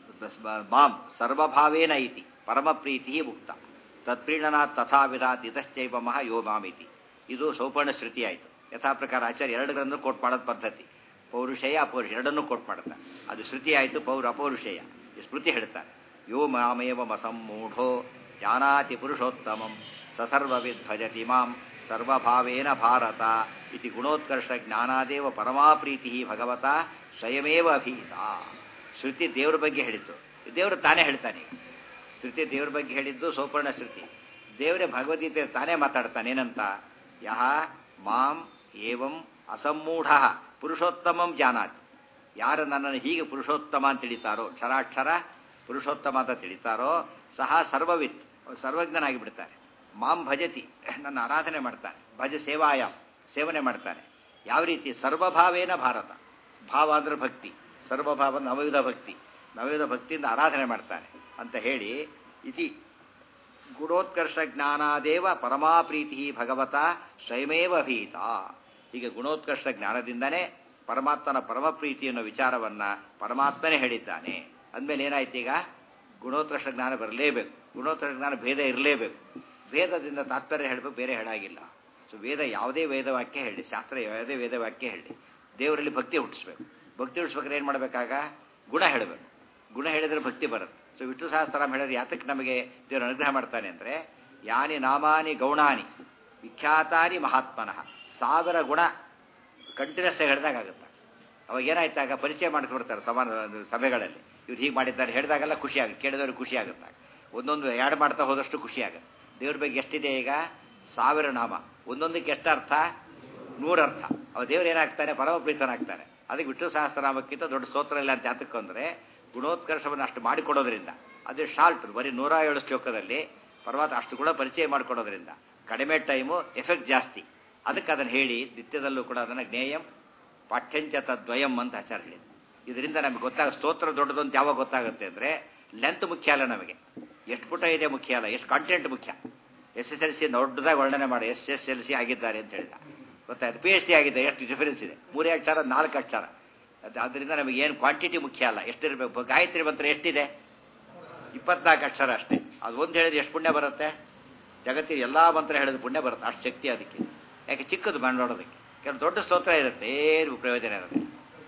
Speaker 1: ಮಾಂ ಸರ್ವಭಾವೇನ ಇತಿ ಪರಮಪ್ರೀತಿ ಮುಕ್ತ ತತ್ಪ್ರೀಣನಾತ್ ತಥಾವಿಧಾತ್ ಇತಶ್ಚೈವ ಮಹ ಯೋ ಮಾಮಿತಿ ಇದು ಸೌಪರ್ಣ ಶ್ರುತಿ ಆಯಿತು ಯಥಾ ಪ್ರಕಾರ ಆಚಾರ್ಯ ಎರಡರನ್ನು ಕೋಟ್ ಮಾಡೋದು ಪದ್ಧತಿ ಪೌರುಷೇಯ ಅಪೌರುಷ ಎರಡನ್ನೂ ಕೋಟ್ ಮಾಡ್ತಾರೆ ಅದು ಶ್ರುತಿ ಆಯಿತು ಪೌರ ಅಪೌರುಷೇಯ ಈ ಸ್ಮೃತಿ ಹೇಳ್ತಾರೆ ಯೋ ಮಾಮೇವ ಮಸಮ್ಮೂಢೋ ಜಾನಾತಿ ಪುರುಷೋತ್ತಮಂ ಸಸರ್ವವಿದ್ ಭಜತಿ ಮಾಂ ಸರ್ವಭಾವೇನ ಭಾರತ ಇತಿ ಗುಣೋತ್ಕರ್ಷ ಜ್ಞಾನಾದೇವ ಪರಮಾಪ್ರೀತಿ ಭಗವತ ಸ್ವಯಮೇವ ಅಭೀತ ಶ್ರುತಿ ದೇವ್ರ ಬಗ್ಗೆ ಹೇಳಿದ್ದು ದೇವರು ತಾನೇ ಹೇಳ್ತಾನೆ ಶ್ರುತಿ ದೇವ್ರ ಬಗ್ಗೆ ಹೇಳಿದ್ದು ಸೋಪರ್ಣ ಶ್ರುತಿ ದೇವರೇ ಭಗವದ್ಗೀತೆ ತಾನೇ ಮಾತಾಡ್ತಾನೆ ಏನಂತ ಯಹ ಮಾಂ ಏವಂ ಅಸಮ್ಮೂಢ ಪುರುಷೋತ್ತಮಂ ಜಾನಾತಿ ಯಾರು ನನ್ನನ್ನು ಹೀಗೆ ಪುರುಷೋತ್ತಮ ಅಂತ ತಿಳಿತಾರೋ ಕ್ಷರಾಕ್ಷರ ಪುರುಷೋತ್ತಮ ಅಂತ ತಿಳಿತಾರೋ ಸಹ ಸರ್ವವಿತ್ ಸರ್ವಜ್ಞನಾಗಿ ಬಿಡ್ತಾರೆ ಮಾಂ ಭಜತಿ ನನ್ನ ಆರಾಧನೆ ಮಾಡ್ತಾನೆ ಭಜ ಸೇವಾಯ ಸೇವನೆ ಮಾಡ್ತಾನೆ ಯಾವ ರೀತಿ ಸರ್ವಭಾವೇನ ಭಾರತ ಭಾವ ಅಂದ್ರೆ ಭಕ್ತಿ ಸರ್ವಭಾವ ನವವಿಧ ಭಕ್ತಿ ನವವಿಧ ಭಕ್ತಿಯಿಂದ ಆರಾಧನೆ ಮಾಡ್ತಾನೆ ಅಂತ ಹೇಳಿ ಇತಿ ಗುಣೋತ್ಕರ್ಷ ಜ್ಞಾನಾದೇವ ಪರಮಾಪ್ರೀತಿ ಭಗವತ ಸ್ವಯಮೇವ ಭೀತ ಹೀಗೆ ಗುಣೋತ್ಕರ್ಷ ಜ್ಞಾನದಿಂದನೇ ಪರಮಾತ್ಮನ ಪರಮಪ್ರೀತಿ ಅನ್ನೋ ವಿಚಾರವನ್ನ ಪರಮಾತ್ಮನೇ ಹೇಳಿದ್ದಾನೆ ಅಂದಮೇಲೆ ಏನಾಯ್ತು ಈಗ ಗುಣೋತ್ಕರ್ಷ ಜ್ಞಾನ ಬರಲೇಬೇಕು ಗುಣೋತ್ಕರ್ಷ ಜ್ಞಾನ ಭೇದ ಇರಲೇಬೇಕು ಭೇದದಿಂದ ತಾತ್ಪರ್ಯ ಹೇಳಬೇಕು ಬೇರೆ ಹೇಳಾಗಿಲ್ಲ ಸೊ ವೇದ ಯಾವುದೇ ವೇದವಾಕ್ಯ ಹೇಳಿ ಶಾಸ್ತ್ರ ಯಾವುದೇ ವೇದವಾಕ್ಯ ಹೇಳಿ ದೇವರಲ್ಲಿ ಭಕ್ತಿ ಹುಟ್ಟಿಸ್ಬೇಕು ಭಕ್ತಿ ಹುಟ್ಟಿಸ್ಬೇಕಾದ್ರೆ ಏನು ಮಾಡಬೇಕಾಗ ಗುಣ ಹೇಳಬೇಕು ಗುಣ ಹೇಳಿದ್ರೆ ಭಕ್ತಿ ಬರುತ್ತೆ ಸೊ ವಿಷ್ಣು ಸಹಸ್ರನಾಮ ಹೇಳಿದ್ರೆ ಯಾತಕ್ಕೆ ನಮಗೆ ದೇವರು ಅನುಗ್ರಹ ಮಾಡ್ತಾನೆ ಅಂದರೆ ಯಾನಿ ನಾಮಾನಿ ಗೌಣಾನಿ ವಿಖ್ಯಾತಾನಿ ಮಹಾತ್ಮನಃ ಸಾವಿರ ಗುಣ ಕಂಟಿನ್ಯೂಸ್ ಹೇಳಿದಾಗುತ್ತೆ ಅವಾಗ ಏನಾಯ್ತಾಗ ಪರಿಚಯ ಮಾಡಿಸ್ಬಿಡ್ತಾರೆ ಸಮಾನ ಸಭೆಗಳಲ್ಲಿ ಇವ್ರು ಹೀಗೆ ಮಾಡಿದ್ದಾರೆ ಹೇಳಿದಾಗೆಲ್ಲ ಖುಷಿ ಆಗುತ್ತೆ ಕೇಳಿದವ್ರಿಗೆ ಖುಷಿ ಆಗುತ್ತೆ ಒಂದೊಂದು ಆ್ಯಡ್ ಮಾಡ್ತಾ ಹೋದಷ್ಟು ಖುಷಿ ಆಗುತ್ತೆ ದೇವ್ರ ಬಗ್ಗೆ ಎಷ್ಟಿದೆ ಈಗ ಸಾವಿರ ನಾಮ ಒಂದೊಂದಕ್ಕೆ ಎಷ್ಟು ಅರ್ಥ ನೂರರ್ಥ ಅವ ದೇವ್ರು ಏನಾಗ್ತಾನೆ ಪರಮಪ್ರೀತನಾಗ್ತಾನೆ ಅದಕ್ಕೆ ವಿಷ್ಣು ಸಹಸ್ರನಾಮಕ್ಕಿಂತ ದೊಡ್ಡ ಸ್ತೋತ್ರ ಇಲ್ಲ ಅಂತ ಯಾತಕ್ಕಂದ್ರೆ ಗುಣೋತ್ಕರ್ಷವನ್ನು ಅಷ್ಟು ಮಾಡಿಕೊಡೋದ್ರಿಂದ ಅದು ಶಾರ್ಟ್ ಬರೀ ನೂರ ಏಳು ಶ್ಲೋಕದಲ್ಲಿ ಪರ್ವತ ಅಷ್ಟು ಕೂಡ ಪರಿಚಯ ಮಾಡಿಕೊಡೋದ್ರಿಂದ ಕಡಿಮೆ ಟೈಮು ಎಫೆಕ್ಟ್ ಜಾಸ್ತಿ ಅದಕ್ಕೆ ಅದನ್ನು ಹೇಳಿ ನಿತ್ಯದಲ್ಲೂ ಕೂಡ ಅದನ್ನು ಜ್ಞೇಯಂ ಪಾಠ್ಯಂಚ ತದ್ವಯಂ ಅಂತ ಆಚಾರ ಹೇಳಿದೆ ಇದರಿಂದ ನಮಗೆ ಗೊತ್ತಾಗ ಸ್ತೋತ್ರ ದೊಡ್ಡದು ಅಂತ ಯಾವಾಗ ಗೊತ್ತಾಗುತ್ತೆ ಅಂದರೆ ಲೆಂತ್ ಮುಖ್ಯ ಅಲ್ಲ ನಮಗೆ ಎಷ್ಟು ಪುಟ ಇದೆ ಮುಖ್ಯ ಅಲ್ಲ ಎಷ್ಟು ಕಾಂಟೆಂಟ್ ಮುಖ್ಯ ಎಸ್ ಎಸ್ ಎಲ್ ಸಿ ದೊಡ್ಡದಾಗಿ ವರ್ಣನೆ ಮಾಡಿ ಎಸ್ ಎಸ್ ಎಲ್ ಸಿ ಆಗಿದ್ದಾರೆ ಅಂತ ಹೇಳಿದ ಗೊತ್ತಾಯ್ತು ಪಿ ಎಚ್ ಡಿ ಆಗಿದೆ ಎಷ್ಟು ಡಿಫರೆನ್ಸ್ ಇದೆ ಮೂರೇ ಅಕ್ಷರ ನಾಲ್ಕು ಅಕ್ಷರ ಅದು ಅದರಿಂದ ನಮಗೆ ಏನು ಕ್ವಾಂಟಿಟಿ ಮುಖ್ಯ ಅಲ್ಲ ಎಷ್ಟಿರಬೇಕು ಗಾಯತ್ರಿ ಮಂತ್ರ ಎಷ್ಟಿದೆ ಇಪ್ಪತ್ನಾಲ್ಕು ಅಕ್ಷರ ಅಷ್ಟೇ ಅದು ಒಂದು ಹೇಳಿದ್ರೆ ಎಷ್ಟು ಪುಣ್ಯ ಬರುತ್ತೆ ಜಗತ್ತಿನ ಎಲ್ಲ ಮಂತ್ರ ಹೇಳಿದ ಪುಣ್ಯ ಬರುತ್ತೆ ಅಷ್ಟು ಶಕ್ತಿ ಅದಕ್ಕೆ ಯಾಕೆ ಚಿಕ್ಕದು ಮಾಡೋದಕ್ಕೆ ಕೆಲವು ದೊಡ್ಡ ಸ್ತೋತ್ರ ಇರುತ್ತೆ ಏನು ಪ್ರಯೋಜನ ಇರುತ್ತೆ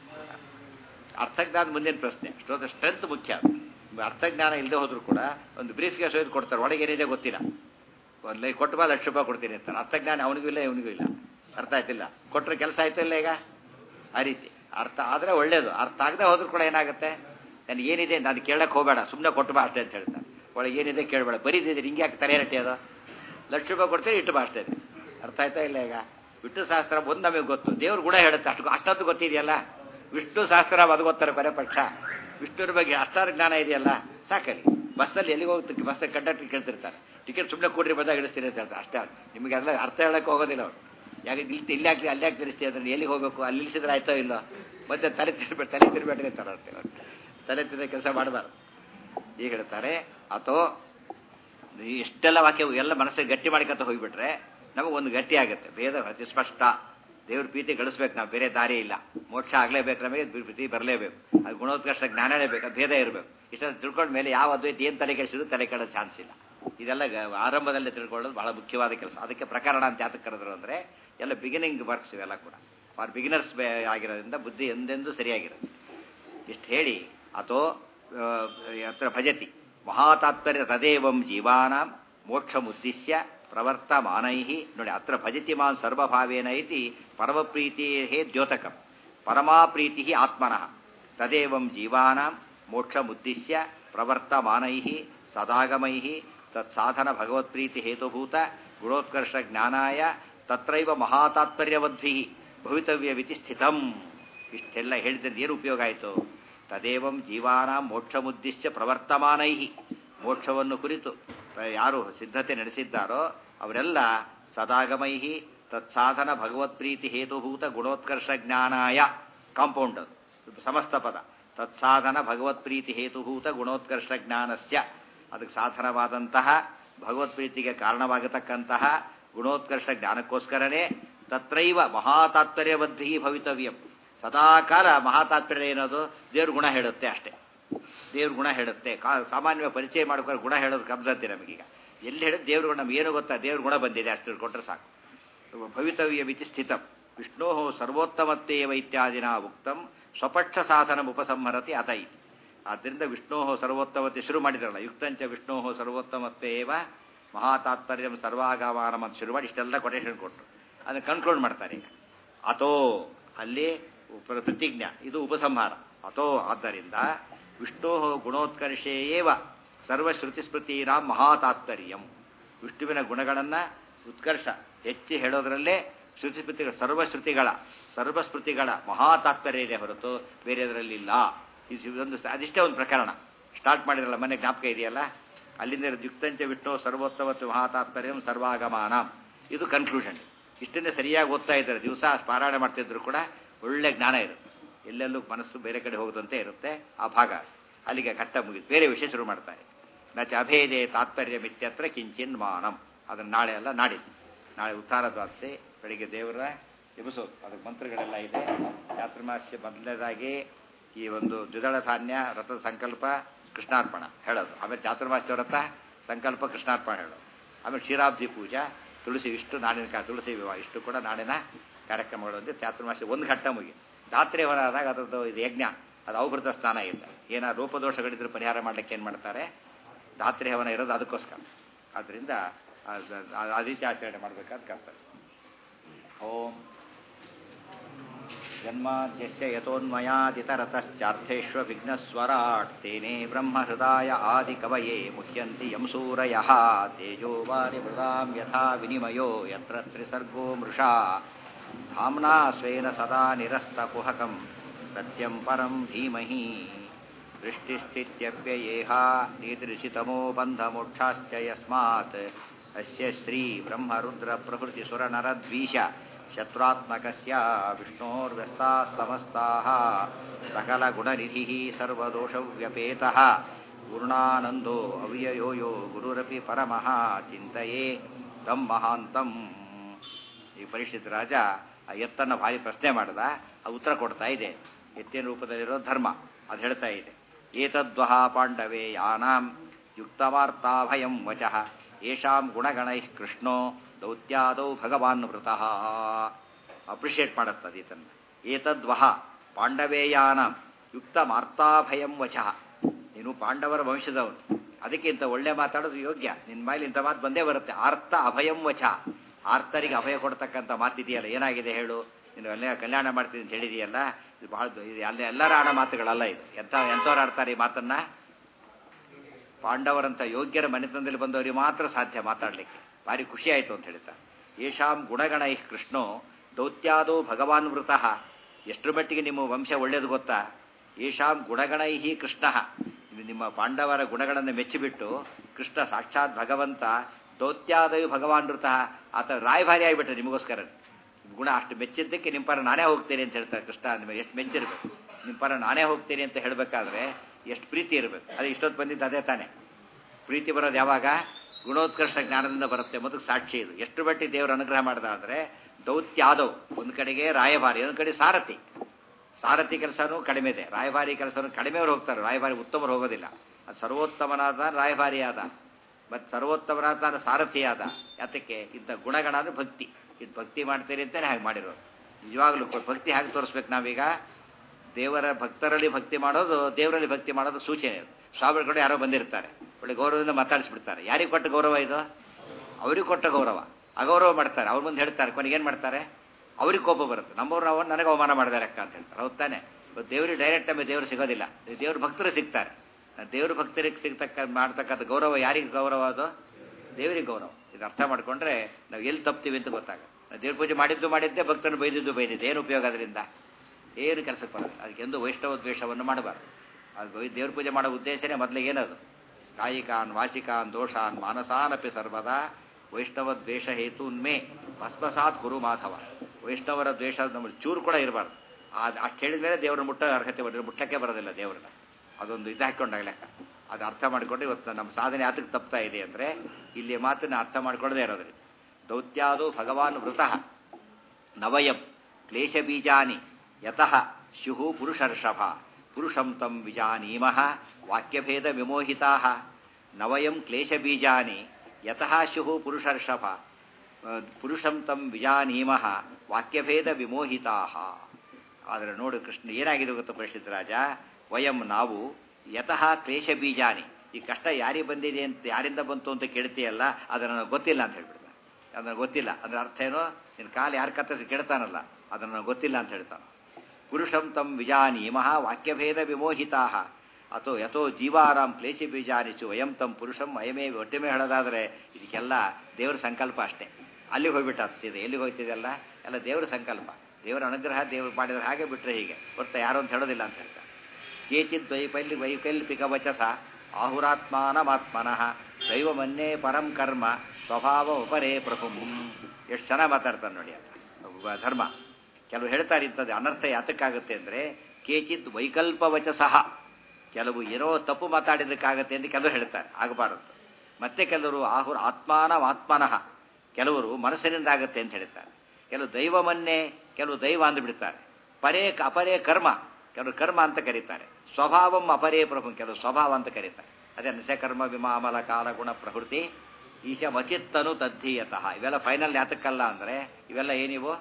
Speaker 1: ಅರ್ಥಜ್ಞಾನ ಮುಂದಿನ ಪ್ರಶ್ನೆ ಸ್ತೋತ್ರ ಸ್ಟ್ರೆಂತ್ ಮುಖ್ಯ ಅರ್ಥಜ್ಞಾನ ಇಲ್ಲದೆ ಹೋದ್ರು ಕೂಡ ಒಂದು ಬ್ರೀಫ್ ಕೇಸ್ ಒಯ್ದು ಕೊಡ್ತಾರೆ ಒಳಗೆ ಏನಿದೆ ಗೊತ್ತಿಲ್ಲ ಒಂದು ಲೈ ಕೊಟ್ಟು ಬಾ ಲಕ್ಷ ರೂಪಾಯಿ ಕೊಡ್ತೀನಿ ಅಂತಾರೆ ಅರ್ಥಜ್ಞಾನ ಅವನಿಗೂ ಇಲ್ಲ ಇವನಿಗೂ ಇಲ್ಲ ಅರ್ಥ ಆಯ್ತಿಲ್ಲ ಕೊಟ್ಟರೆ ಕೆಲಸ ಆಯ್ತಿಲ್ಲ ಈಗ ಆ ರೀತಿ ಅರ್ಥ ಆದರೆ ಒಳ್ಳೇದು ಅರ್ಥ ಆಗದೆ ಹೋದ್ರೂ ಕೂಡ ಏನಾಗುತ್ತೆ ನಾನು ಏನಿದೆ ನಾನು ಕೇಳಕ್ಕೆ ಹೋಗಬೇಡ ಸುಮ್ಮನೆ ಕೊಟ್ಟು ಬಾ ಅಷ್ಟೇ ಅಂತ ಹೇಳ್ತಾರೆ ಒಳಗೆ ಏನಿದೆ ಕೇಳಬೇಡ ಬರೀದಿದೆ ಹಿಂಗೆ ಯಾಕೆ ತಲೆ ರಟ್ಟಿ ಅದು ಲಕ್ಷ ರೂಪಾಯಿ ಕೊಡ್ತೀರಿ ಇಟ್ಟು ಬಾ ಅಷ್ಟೇ ಅರ್ಥ ಆಯ್ತಾ ಇಲ್ಲ ಈಗ ವಿಷ್ಣು ಶಾಸ್ತ್ರ ಒಂದು ನಮಗೆ ಗೊತ್ತು ದೇವ್ರ ಗುಣ ಹೇಳುತ್ತೆ ಅಷ್ಟು ಅಷ್ಟೊಂದು ಗೊತ್ತಿದೆಯಲ್ಲ ವಿಷ್ಣು ಶಾಸ್ತ್ರ ಅದು ಗೊತ್ತಾರೆ ಕೊನೆ ಪಕ್ಷ ವಿಷ್ಣುರ ಬಗ್ಗೆ ಅಷ್ಟಾರು ಜ್ಞಾನ ಇದೆಯಲ್ಲ ಸಾಕಲ್ಲಿ ಬಸ್ಸಲ್ಲಿ ಎಲ್ಲಿಗೆ ಹೋಗುತ್ತೆ ಬಸ್ ಕಂಡಕ್ಟರ್ ಕೇಳ್ತಿರ್ತಾರೆ ಟಿಕೆಟ್ ಸುಮ್ಮನೆ ಕೊಡ್ರಿ ಬಂದಾಗ ಇಳಿಸ್ತೀನಿ ಅಂತ ಹೇಳ್ತಾರೆ ಅಷ್ಟೇ ನಿಮಗೆ ಎಲ್ಲ ಅರ್ಥ ಹೇಳಕ್ಕೆ ಹೋಗೋದಿಲ್ಲ ಅವ್ರು ಯಾಕೆ ಇಲ್ಲಿ ಇಲ್ಲಿ ಹಾಕಿ ಅಲ್ಲಿ ಹಾಕಿ ತಿರ್ಸ್ತೀವಿ ಅಂದ್ರೆ ಎಲ್ಲಿಗೆ ಹೋಗಬೇಕು ಅಲ್ಲಿ ನಿಲ್ಲಿಸಿದ್ರೆ ಆಯ್ತೋ ಇಲ್ಲ ಮತ್ತೆ ತಲೆ ತಿರ್ಬೇಡ ತಲೆ ತಿರ್ಬೇಡ್ರಿ ಅಂತಾರೆ ಅವ್ರು ತಲೆ ತಿರ್ದ ಕೆಲಸ ಮಾಡಬಾರ್ದು ಈಗ ಹೇಳ್ತಾರೆ ಅಥವಾ ಎಷ್ಟೆಲ್ಲ ವಾಕ್ಯ ಎಲ್ಲ ಮನಸ್ಸಿಗೆ ಗಟ್ಟಿ ಮಾಡ್ಕೊತ ಹೋಗಿಬಿಟ್ರೆ ನಮಗೊಂದು ಗಟ್ಟಿ ಆಗುತ್ತೆ ಭೇದ ಅತಿ ಸ್ಪಷ್ಟ ದೇವ್ರ ಪ್ರೀತಿ ಗಳಿಸ್ಬೇಕು ನಾವು ಬೇರೆ ದಾರಿ ಇಲ್ಲ ಮೋಕ್ಷ ಆಗಲೇಬೇಕು ನಮಗೆ ಪ್ರೀತಿ ಬರಲೇಬೇಕು ಅದು ಗುಣೋತ್ಕರ್ಷ ಜ್ಞಾನನೇ ಬೇಕು ಅದು ಭೇದ ಇರಬೇಕು ಇಷ್ಟೊಂದು ತಿಳ್ಕೊಂಡ ಮೇಲೆ ಯಾವ ಅದ್ವೈತಿ ಏನು ತಲೆ ಕೆಡಿಸಿದ್ರು ತಲೆ ಕೆಡೋ ಚಾನ್ಸ್ ಇಲ್ಲ ಇದೆಲ್ಲ ಆರಂಭದಲ್ಲಿ ತಿಳ್ಕೊಳ್ಳೋದು ಬಹಳ ಮುಖ್ಯವಾದ ಕೆಲಸ ಅದಕ್ಕೆ ಪ್ರಕರಣ ಅಂತ ಯಾತಕ್ಕೆ ಕರೆದ್ರು ಅಂದರೆ ಎಲ್ಲ ಬಿಗಿನಿಂಗ್ ವರ್ಕ್ಸ್ ಇವೆಲ್ಲ ಕೂಡ ಫಾರ್ ಬಿಗಿನರ್ಸ್ ಆಗಿರೋದ್ರಿಂದ ಬುದ್ಧಿ ಎಂದೆಂದೂ ಸರಿಯಾಗಿರುತ್ತೆ ಇಷ್ಟು ಹೇಳಿ ಅಥೋ ಅತ್ರ ಭಜತಿ ಮಹಾತಾತ್ಪರ್ಯ ತದೇವಂ ಜೀವಾನಾಂ ಮೋಕ್ಷಮುದ್ದೇಶ್ಯ ಪ್ರವರ್ತಮಾನೈ ನೋಡಿ ಅತ್ರ ಭಜತಿ ಮಾನ್ ಸರ್ವಭಾವೇನ ಇತಿ ಪರಮಪ್ರೀತಿ ಹೇ ದ್ಯೋತಕಂ ಪರಮಾಪ್ರೀತಿ ಆತ್ಮನಃ ತದೇವಂ ಜೀವಾನಾಂ ಮೋಕ್ಷಮುದ್ದೇಶ್ಯ ಪ್ರವರ್ತಮಾನೈ ಸದಾಗಮೈ ತತ್ಸಾಧನ ಭಗವತ್ಪ್ರೀತಿ ಹೇತುಭೂತ ಗುಣೋತ್ಕರ್ಷ ಜ್ಞಾನಾಯ ತತ್ರೈವ ಮಹಾತಾತ್ಪರ್ಯವದ್ಭಿ ಭವಿತವ್ಯವಿತಿ ಸ್ಥಿತಂ ಇಷ್ಟೆಲ್ಲ ಹೇಳಿದ್ರೆ ಏನು ಉಪಯೋಗ ಆಯಿತು ತದೇವಂ ಜೀವಾನಾಂ ಮೋಕ್ಷಮುದ್ದೇಶ್ಯ ಪ್ರವರ್ತಮಾನೈ ಮೋಕ್ಷವನ್ನು ಕುರಿತು ಯಾರು ಸಿದ್ಧತೆ ನಡೆಸಿದ್ದಾರೋ ಅವರೆಲ್ಲ ಸದಾಗಮೈ ತತ್ಸಾಧನ ಭಗವತ್ಪ್ರೀತಿ ಹೇತುಭೂತ ಗುಣೋತ್ಕರ್ಷ ಜ್ಞಾನಾಯ ಕಾಂಪೌಂಡ್ ಅದು ಸಮಸ್ತ ಪದ ತತ್ಸಾಧನ ಭಗವತ್ಪ್ರೀತಿ ಹೇತುಭೂತ ಗುಣೋತ್ಕರ್ಷ ಜ್ಞಾನಸ್ಯ ಅದಕ್ಕೆ ಸಾಧನವಾದಂತಹ ಭಗವತ್ಪ್ರೀತಿಗೆ ಕಾರಣವಾಗತಕ್ಕಂತಹ ಗುಣೋತ್ಕರ್ಷ ಜ್ಞಾನಕ್ಕೋಸ್ಕರನೇ ತತ್ರೈವ ಮಹಾತಾತ್ಪರ್ಯವದ್ಭಿ ಭವಿತವ್ಯಂ ಸದಾಕಾಲ ಮಹಾತಾತ್ಪರ್ಯ ಏನದು ದೇವ್ರ ಗುಣ ಹೇಳುತ್ತೆ ಅಷ್ಟೇ ದೇವ್ರ ಗುಣ ಹೇಳುತ್ತೆ ಕಾ ಸಾಮಾನ್ಯವಾಗಿ ಪರಿಚಯ ಮಾಡ್ಕೊಂಡು ಗುಣ ಹೇಳೋದು ಕಬ್ಸತ್ತೆ ನಮಗೀಗ ಎಲ್ಲಿ ಹೇಳಿದ್ ದೇವ್ರ ಗುಣ ನಮ್ಗೆ ಏನು ಗೊತ್ತಾ ದೇವ್ರ ಗುಣ ಬಂದಿದೆ ಅಷ್ಟು ಕೊಟ್ಟರೆ ಸಾಕು ಭವಿತವ್ಯ ಮಿತಿ ಸ್ಥಿತಂ ವಿಷ್ಣೋ ಸರ್ವೋತ್ತಮತ್ತೇವ ಇತ್ಯಾದಿನ ಉಕ್ತಂ ಸ್ವಪಕ್ಷ ಸಾಧನ ಉಪಸಂಹರತಿ ಅತ ಇತಿ ಆದ್ದರಿಂದ ವಿಷ್ಣೋ ಸರ್ವೋತ್ತಮತೆ ಶುರು ಮಾಡಿದ್ರಲ್ಲ ಯುಕ್ತಂಚ ವಿಷ್ಣೋ ಸರ್ವೋತ್ತಮತ್ತೇವ ಮಹಾತಾತ್ಪರ್ಯಂ ಸರ್ವಾಗಮಾನಂ ಅಂತ ಶುರು ಮಾಡಿ ಇಷ್ಟೆಲ್ಲ ಕೊಟೇಶನ್ ಕೊಟ್ಟರು ಅದನ್ನು ಕನ್ಕ್ಲೂಡ್ ಮಾಡ್ತಾರೆ ಈಗ ಅಥೋ ಅಲ್ಲಿ ಉಪ- ಪ್ರತಿಜ್ಞಾ ಇದು ಉಪಸಂಹಾರ ಅಥೋ ಆದ್ದರಿಂದ ವಿಷ್ಣೋ ಗುಣೋತ್ಕರ್ಷೇ ಏವ ಸರ್ವಶ್ರುತಿ ಸ್ಮೃತೀನಾಂ ಮಹಾತಾತ್ಪರ್ಯಂ ವಿಷ್ಣುವಿನ ಗುಣಗಳನ್ನು ಉತ್ಕರ್ಷ ಹೆಚ್ಚಿ ಹೇಳೋದ್ರಲ್ಲೇ ಶ್ರುತಿ ಸ್ಮೃತಿಗಳ ಸರ್ವಶ್ರುತಿಗಳ ಸರ್ವಸ್ಮೃತಿಗಳ ಮಹಾತಾತ್ಪರ್ಯ ಇದೆ ಹೊರತು ಬೇರೆದರಲ್ಲಿಲ್ಲ ಇದು ಒಂದು ಅದಿಷ್ಟೇ ಒಂದು ಪ್ರಕರಣ ಸ್ಟಾರ್ಟ್ ಮಾಡಿದ್ರಲ್ಲ ಮನೆ ಜ್ಞಾಪಕ ಇದೆಯಲ್ಲ ಅಲ್ಲಿಂದ ಇರೋದು ಯುಕ್ತಂಚ ವಿಷ್ಣು ಸರ್ವೋತ್ತಮತ್ತು ಮಹಾತಾತ್ಪರ್ಯಂ ಸರ್ವಾಗಮಾನ ಇದು ಕನ್ಕ್ಲೂಷನ್ ಇಷ್ಟನ್ನೇ ಸರಿಯಾಗಿ ಓದ್ತಾ ಇದ್ದಾರೆ ದಿವಸ ಪಾರಾಯಣ ಮಾಡ್ತಿದ್ರು ಕೂಡ ಒಳ್ಳೆ ಜ್ಞಾನ ಇರುತ್ತೆ ಎಲ್ಲೆಲ್ಲೂ ಮನಸ್ಸು ಬೇರೆ ಕಡೆ ಹೋಗದಂತೆ ಇರುತ್ತೆ ಆ ಭಾಗ ಅಲ್ಲಿಗೆ ಘಟ್ಟ ಮುಗಿದು ಬೇರೆ ವಿಷಯ ಶುರು ಮಾಡ್ತಾರೆ ನಚ ಅಭೇದೆ ತಾತ್ಪರ್ಯ ಮಿತ್ಯತ್ರ ಕಿಂಚಿನ್ ಮಾನಂ ಅದನ್ನು ನಾಳೆ ಅಲ್ಲ ನಾಡಿದ್ದು ನಾಳೆ ಉತ್ಥಾನ ದ್ವಾದಶಿ ಬೆಳಿಗ್ಗೆ ದೇವರ ಎಬ್ಬಿಸೋದು ಅದಕ್ಕೆ ಮಂತ್ರಗಳೆಲ್ಲ ಇದೆ ಚಾತುರ್ಮಾಸ್ಯ ಮೊದಲನೇದಾಗಿ ಈ ಒಂದು ದ್ವಿದಳ ಧಾನ್ಯ ರಥದ ಸಂಕಲ್ಪ ಕೃಷ್ಣಾರ್ಪಣ ಹೇಳೋದು ಆಮೇಲೆ ಚಾತುರ್ಮಾಸ್ಯ ವ್ರತ ಸಂಕಲ್ಪ ಕೃಷ್ಣಾರ್ಪಣ ಹೇಳೋದು ಆಮೇಲೆ ಕ್ಷೀರಾಬ್ಧಿ ಪೂಜಾ ತುಳಸಿ ಇಷ್ಟು ನಾಡಿನ ಕಾ ತುಳಸಿ ವಿವಾಹ ಇಷ್ಟು ಕೂಡ ನಾಡಿನ ಕಾರ್ಯಕ್ರಮಗಳು ಅಂದ್ರೆ ಚಾತುರ್ಮಾಸ್ಯ ಒಂದು ಘಟ್ಟ ಮುಗಿ ಧಾತ್ರಿ ಹೊರ ಆದಾಗ ಅದರದ್ದು ಇದು ಯಜ್ಞ ಅದು ಅವಭೃತ ಸ್ನಾನ ಇಲ್ಲ ಏನ ರೂಪದೋಷಗಳಿದ್ರೆ ಪರಿಹಾರ ಮಾಡ್ಲಿಕ್ಕೆ ಏನು ಮಾಡ್ತಾರೆ ಧಾತ್ರಿ ಹವನ ಇರೋದು ಅದಕ್ಕೋಸ್ಕರ ಆದ್ದರಿಂದ ಆದಿತ್ಯ ಆಚರಣೆ ಮಾಡಬೇಕಾದ ಕರ್ತವ್ಯ ಓಂ ಜನ್ಮಾದ್ಯಸ್ಯ ಯತೋನ್ಮಯಾದಿತರತಶ್ಚಾರ್ಥೇಶ್ವ ವಿಘ್ನಸ್ವರಾಟ್ ತೇನೇ ಬ್ರಹ್ಮಹೃದಾಯ ಆದಿಕವಯೇ ಮುಹ್ಯಂತಿ ಯಂ ಸೂರಯಃ ತೇಜೋ ವಾರಿಮೃದಾಂ ಯಥಾ ವಿನಿಮಯೋ ಯತ್ರ ತ್ರಿಸರ್ಗೋ ಮೃಷಾ ಧಾಮ್ನಾ ಸ್ವೇನ ಸದಾ ನಿರಸ್ತಕುಹಕಂ ಸತ್ಯಂ ಪರಂ ಧೀಮಹಿ ಸೃಷ್ಟಿಸ್ಥಿತ್ಯಪ್ಯಯೇಹ ನೀದೃಶಿತಮೋ ಬಂಧಮೋಕ್ಷಾಶ್ಚ ಯಸ್ಮಾತ್ ಅಸ್ಯ ಶ್ರೀ ಬ್ರಹ್ಮರುದ್ರ ಪ್ರಭೃತಿ ಸುರನರದ್ವೀಶ ಶತ್ರುತ್ಮಕಸ್ಯ ವಿಷ್ಣೋರ್ವ್ಯಸ್ತಾः ಸಮಸ್ತಾः सकलगुणनिधिः सर्वदोषव्यपेतः पूर्णानन्दो ಅವ್ಯಯೋ ಯೋ ಗುರುರಪಿ ಪರಮಃ ಚಿಂತೆಯೇ ತಂ ಮಹಾಂತಂ ಈ ಪರಿಷತ್ ರಾಜ ಆ ಎತ್ತನ್ನು ಭಾರಿ ಪ್ರಶ್ನೆ ಮಾಡ್ದ ಆ ಉತ್ತರ ಕೊಡ್ತಾ ಇದೆ ಎತ್ತಿನ ರೂಪದಲ್ಲಿರೋ ಧರ್ಮ ಅದು ಹೇಳ್ತಾ ಇದೆ ಏತದ್ವಹ ಪಾಂಡವೇ ಯಾನಾಂ ಯುಕ್ತವಾರ್ತಾಭಯಂ ವಚಃ ಯೇಷಾಂ ಗುಣಗಣೈಃ ಕೃಷ್ಣೋ ದೌತ್ಯಾದೌ ಭಗವಾನ್ ವೃತಃ ಅಪ್ರಿಷಿಯೇಟ್ ಮಾಡುತ್ತದೆ ಈತನ್ನ ಏತದ್ವಹ ಪಾಂಡವೇಯಾನಾಂ ಯುಕ್ತ ಮಾರ್ತಾಭಯಂ ವಚಃ ನೀನು ಪಾಂಡವರ ವಂಶದವನು ಅದಕ್ಕೆ ಇಂಥ ಒಳ್ಳೆ ಮಾತಾಡೋದು ಯೋಗ್ಯ ನಿನ್ನ ಮೇಲೆ ಇಂಥ ಮಾತು ಬಂದೇ ಬರುತ್ತೆ ಆರ್ತ ಅಭಯಂ ವಚ ಆರ್ತರಿಗೆ ಅಭಯ ಕೊಡ್ತಕ್ಕಂಥ ಮಾತಿದೆಯಲ್ಲ ಏನಾಗಿದೆ ಹೇಳು ನೀನು ಅಲ್ಲೇ ಕಲ್ಯಾಣ ಮಾಡ್ತೀನಿ ಅಂತ ಹೇಳಿದೆಯಲ್ಲ ಇದು ಬಹಳ ಇದು ಅಲ್ಲೇ ಎಲ್ಲರ ಆಡೋ ಮಾತುಗಳಲ್ಲ ಇದು ಎಂಥ ಎಂಥವ್ರು ಆಡ್ತಾರೆ ಈ ಮಾತನ್ನ ಪಾಂಡವರಂತ ಯೋಗ್ಯರ ಮನೆತನದಲ್ಲಿ ಬಂದವರಿಗೆ ಮಾತ್ರ ಸಾಧ್ಯ ಮಾತಾಡಲಿಕ್ಕೆ ಭಾರಿ ಖುಷಿ ಆಯಿತು ಅಂತ ಹೇಳ್ತಾರೆ ಯೇಷಾಂ ಗುಣಗಣೈ ಕೃಷ್ಣೋ ದೌತ್ಯಾದೋ ಭಗವಾನ್ ವೃತಃ ಎಷ್ಟರ ಮಟ್ಟಿಗೆ ನಿಮ್ಮ ವಂಶ ಒಳ್ಳೇದು ಗೊತ್ತಾ ಯೇಷಾಂ ಗುಣಗಣೈ ಕೃಷ್ಣ ನಿಮ್ಮ ಪಾಂಡವರ ಗುಣಗಳನ್ನು ಮೆಚ್ಚಿಬಿಟ್ಟು ಕೃಷ್ಣ ಸಾಕ್ಷಾತ್ ಭಗವಂತ ದೌತ್ಯಾದಯು ಭಗವಾನ್ ವೃತಃ ಆತ ರಾಯಭಾರಿ ಆಗಿಬಿಟ್ರೆ ನಿಮಗೋಸ್ಕರ ಗುಣ ಅಷ್ಟು ಮೆಚ್ಚಿದ್ದಕ್ಕೆ ನಿಮ್ಮ ಪರ ನಾನೇ ಹೋಗ್ತೇನೆ ಅಂತ ಹೇಳ್ತಾರೆ ಕೃಷ್ಣ ನಿಮಗೆ ಎಷ್ಟು ಮೆಚ್ಚಿರ್ಬೇಕು ನಿಮ್ಮ ಪರ ನಾನೇ ಹೋಗ್ತೇನೆ ಅಂತ ಹೇಳಬೇಕಾದ್ರೆ ಎಷ್ಟು ಪ್ರೀತಿ ಇರಬೇಕು ಅದು ಇಷ್ಟೊತ್ತು ಬಂದಿದ್ದು ಅದೇ ತಾನೆ ಪ್ರೀತಿ ಬರೋದು ಯಾವಾಗ ಗುಣೋತ್ಕರ್ಷ ಜ್ಞಾನದಿಂದ ಬರುತ್ತೆ ಮತ್ತು ಸಾಕ್ಷಿ ಇದು ಎಷ್ಟು ಬಟ್ಟಿ ದೇವರು ಅನುಗ್ರಹ ಮಾಡ್ದ ಅಂದರೆ ದೌತ್ಯಾದವ್ ಒಂದು ಕಡೆಗೆ ರಾಯಭಾರಿ ಒಂದು ಕಡೆ ಸಾರಥಿ ಸಾರಥಿ ಕೆಲಸನೂ ಕಡಿಮೆ ಇದೆ ರಾಯಭಾರಿ ಕೆಲಸನೂ ಕಡಿಮೆಯವರು ಹೋಗ್ತಾರೆ ರಾಯಭಾರಿ ಉತ್ತಮರು ಹೋಗೋದಿಲ್ಲ ಅದು ಸರ್ವೋತ್ತಮನಾದ ರಾಯಭಾರಿ ಆದ ಮತ್ತು ಸರ್ವೋತ್ತಮನಾದ ನಾನು ಸಾರಥಿ ಆದ ಯಾತಕ್ಕೆ ಇಂಥ ಗುಣಗಣ ಅಂದ್ರೆ ಭಕ್ತಿ ಇದು ಭಕ್ತಿ ಮಾಡ್ತೀರಿ ಅಂತಾನೆ ಹಾಗೆ ಮಾಡಿರೋದು ನಿಜವಾಗ್ಲೂ ಭಕ್ತಿ ಹೇಗೆ ತೋರಿಸ್ಬೇಕು ನಾವೀಗ ದೇವರ ಭಕ್ತರಲ್ಲಿ ಭಕ್ತಿ ಮಾಡೋದು ದೇವರಲ್ಲಿ ಭಕ್ತಿ ಮಾಡೋದು ಸೂಚನೆ ಅದು ಸ್ವಾಮಿಗಳ ಕಡೆ ಯಾರೋ ಬಂದಿರ್ತಾರೆ ಒಳ್ಳೆ ಗೌರವದಿಂದ ಮಾತಾಡಿಸ್ಬಿಡ್ತಾರೆ ಯಾರಿಗೆ ಕೊಟ್ಟ ಗೌರವ ಇದು ಅವ್ರಿಗೆ ಕೊಟ್ಟ ಗೌರವ ಅಗೌರವ ಮಾಡ್ತಾರೆ ಅವ್ರ ಮುಂದೆ ಹೇಳ್ತಾರೆ ಕೊನೆಗೆ ಏನು ಮಾಡ್ತಾರೆ ಅವ್ರಿಗೆ ಕೋಪ ಬರುತ್ತೆ ನಮ್ಮವ್ರು ನಾವು ನನಗೆ ಅವಮಾನ ಮಾಡಿದಾರೆ ಅಕ್ಕ ಅಂತ ಹೇಳ್ತಾರೆ ಹೌದು ತಾನೆ ದೇವ್ರಿಗೆ ಡೈರೆಕ್ಟ್ ನಮಗೆ ದೇವರು ಸಿಗೋದಿಲ್ಲ ದೇವ್ರ ಭಕ್ತರು ಸಿಗ್ತಾರೆ ದೇವ್ರ ಭಕ್ತರಿಗೆ ಸಿಗ್ತಕ್ಕ ಮಾಡ್ತಕ್ಕಂಥ ಗೌರವ ಯಾರಿಗೆ ಗೌರವ ಅದು ದೇವರಿಗೆ ಗೌರವ ಇದು ಅರ್ಥ ಮಾಡ್ಕೊಂಡ್ರೆ ನಾವು ಎಲ್ಲಿ ತಪ್ತೀವಿ ಅಂತ ಗೊತ್ತಾಗುತ್ತೆ ದೇವ್ರ ಪೂಜೆ ಮಾಡಿದ್ದು ಮಾಡಿದ್ದೆ ಭಕ್ತನು ಬೈದಿದ್ದು ಬೈದಿದ್ದು ಏನು ಉಪಯೋಗ ಅದರಿಂದ ಏನು ಕೆಲಸಕ್ಕೆ ಬರೋದು ಅದಕ್ಕೆಂದು ವೈಷ್ಣವ ದ್ವೇಷವನ್ನು ಮಾಡಬಾರ್ದು ಅದು ದೇವ್ರ ಪೂಜೆ ಮಾಡೋ ಉದ್ದೇಶನೇ ಮೊದಲಿಗೆ ಏನದು ಕಾಯಿಕಾನ್ ವಾಚಿಕಾನ್ ದೋಷಾನ್ ಮಾನಸಾನಪಿ ಸರ್ವದಾ ವೈಷ್ಣವ ದ್ವೇಷ ಹೇತುನ್ಮೇ ಭಸ್ಮಸಾತ್ ಕುರು ಮಾಧವ ವೈಷ್ಣವರ ದ್ವೇಷ ನಮ್ಮಲ್ಲಿ ಚೂರು ಕೂಡ ಇರಬಾರ್ದು ಅಷ್ಟು ಹೇಳಿದ ಮೇಲೆ ದೇವ್ರನ್ನ ಮುಟ್ಟೋ ಅರ್ಹತೆ ಬರೋದು ಮುಟ್ಟಕ್ಕೆ ಬರೋದಿಲ್ಲ ದೇವ್ರನ್ನ ಅದೊಂದು ಇದು ಹಾಕೊಂಡಾಗ ಲೆಕ್ಕ ಅದು ಅರ್ಥ ಮಾಡಿಕೊಂಡು ಇವತ್ತು ನಮ್ಮ ಸಾಧನೆ ಯಾತಕ್ಕೆ ತಪ್ತಾ ಇದೆ ಅಂದರೆ ಇಲ್ಲಿ ಮಾತನ್ನ ಅರ್ಥ ಮಾಡ್ಕೊಳ್ಳದೆ ಇರೋದ್ರಿ ದೌತ್ಯಾದು ಭಗವಾನ್ ವೃತಃ ನವಯಂ ಕ್ಲೇಶ ಬೀಜಾನಿ ಯತಃ ಸ್ಯುಹು ಪುರುಷರ್ಷಭ ಪುರುಷಂ ತಂ ವಿಜಾನೀಮಃ ವಾಕ್ಯಭೇದ ವಿಮೋಹಿತಾ ನವಯಂ ಕ್ಲೇಶ ಬೀಜಾನಿ ಯತಃ ಸ್ಯುಹು ಪುರುಷರ್ಷಭ ಪುರುಷಂ ತಂ ವಿಜಾನೀಮಃ ವಾಕ್ಯಭೇದ ವಿಮೋಹಿತಾ ಆದರೆ ನೋಡು ಕೃಷ್ಣ ಏನಾಗಿದೆ ಗೊತ್ತಾ ಪರಿಷತ್ ರಾಜ ವಯಂ ನಾವು ಯತಃ ಕ್ಲೇಶ ಬೀಜಾನಿ ಈ ಕಷ್ಟ ಯಾರಿಗೆ ಬಂದಿದೆ ಅಂತ ಯಾರಿಂದ ಬಂತು ಅಂತ ಕೇಳ್ತೀಯಲ್ಲ ಅದು ನನಗೆ ಗೊತ್ತಿಲ್ಲ ಅಂತ ಹೇಳ್ಬಿಡ್ತಾನೆ ಅದು ನನಗೆ ಗೊತ್ತಿಲ್ಲ ಅದ್ರ ಅರ್ಥ ಏನೋ ನಿನ್ನ ಕಾಲು ಯಾರು ಕತ್ತರಿಸಿ ಕೇಳ್ತಾನಲ್ಲ ಅದು ನನಗೆ ಗೊತ್ತಿಲ್ಲ ಅಂತ ಹೇಳ್ತಾನೆ ಪುರುಷಂ ತಂ ವಿಜಾನೀಮಃ ವಾಕ್ಯಭೇದ ವಿಮೋಹಿತಾ ಅಥೋ ಯಥೋ ಜೀವಾರಾಮ್ ಕ್ಲೇಶಿ ಬೀಜಾನಿಸು ವಯಂ ತಂ ಪುರುಷಂ ಅಯಮೇ ಒಟ್ಟಿಮೆ ಹೇಳೋದಾದರೆ ಇದಕ್ಕೆಲ್ಲ ದೇವರ ಸಂಕಲ್ಪ ಅಷ್ಟೇ ಅಲ್ಲಿಗೆ ಹೋಗ್ಬಿಟ್ಟ ಸೀದೆ ಎಲ್ಲಿಗೆ ಹೋಗ್ತಿದೆಲ್ಲ ಎಲ್ಲ ದೇವರ ಸಂಕಲ್ಪ ದೇವರ ಅನುಗ್ರಹ ದೇವರು ಮಾಡಿದ್ರೆ ಹಾಗೆ ಬಿಟ್ಟರೆ ಹೀಗೆ ಹೊರತ ಯಾರು ಅಂತ ಹೇಳೋದಿಲ್ಲ ಅಂತ ಹೇಳ್ತಾರೆ ಕೇಚಿತ್ ವೈಫಲ್ಯ ವೈಕಲ್ಪಿಕ ವಚಸ ಆಹುರಾತ್ಮಾನಮಾತ್ಮನಃ ದೈವಮನ್ನೇ ಪರಂ ಕರ್ಮ ಸ್ವಭಾವ ಉಪರೇ ಪ್ರಭುಂ ಎಷ್ಟು ಚೆನ್ನಾಗಿ ಮಾತಾಡ್ತಾನೆ ನೋಡಿ ಅಲ್ಲ ಧರ್ಮ ಕೆಲವು ಹೇಳ್ತಾರೆ ಇಂಥದ್ದು ಅನರ್ಥ ಯಾತಕ್ಕಾಗುತ್ತೆ ಅಂದರೆ ಕೇಚಿತ್ ವೈಕಲ್ಪ ವಚಸಃ ಕೆಲವು ಏನೋ ತಪ್ಪು ಮಾತಾಡಿದಕ್ಕಾಗತ್ತೆ ಅಂತ ಕೆಲವರು ಹೇಳ್ತಾರೆ ಆಗಬಾರದು ಮತ್ತೆ ಕೆಲವರು ಆಹುರ್ ಆತ್ಮಾನವಾತ್ಮನಃ ಕೆಲವರು ಮನಸ್ಸಿನಿಂದ ಆಗುತ್ತೆ ಅಂತ ಹೇಳ್ತಾರೆ ಕೆಲವು ದೈವಮನ್ನೇ ಕೆಲವು ದೈವ ಅಂದುಬಿಡ್ತಾರೆ ಪರೇ ಅಪರೇ ಕರ್ಮ ಕೆಲವರು ಕರ್ಮ ಅಂತ ಕರೀತಾರೆ ಸ್ವಭಾವಂ ಅಪರೇ ಪ್ರಭು ಕೆಲವು ಸ್ವಭಾವ ಅಂತ ಕರೀತಾರೆ ಅದೇ ನಶಕರ್ಮ ವಿಮಾಮಲ ಕಾಲ ಗುಣ ಪ್ರಕೃತಿ ಈಶ ಮಚಿತ್ತನು ತದ್ಧೀಯತಃ ಇವೆಲ್ಲ ಫೈನಲ್ ಯಾತಕ್ಕಲ್ಲ ಅಂದರೆ ಇವೆಲ್ಲ ಏನಿವು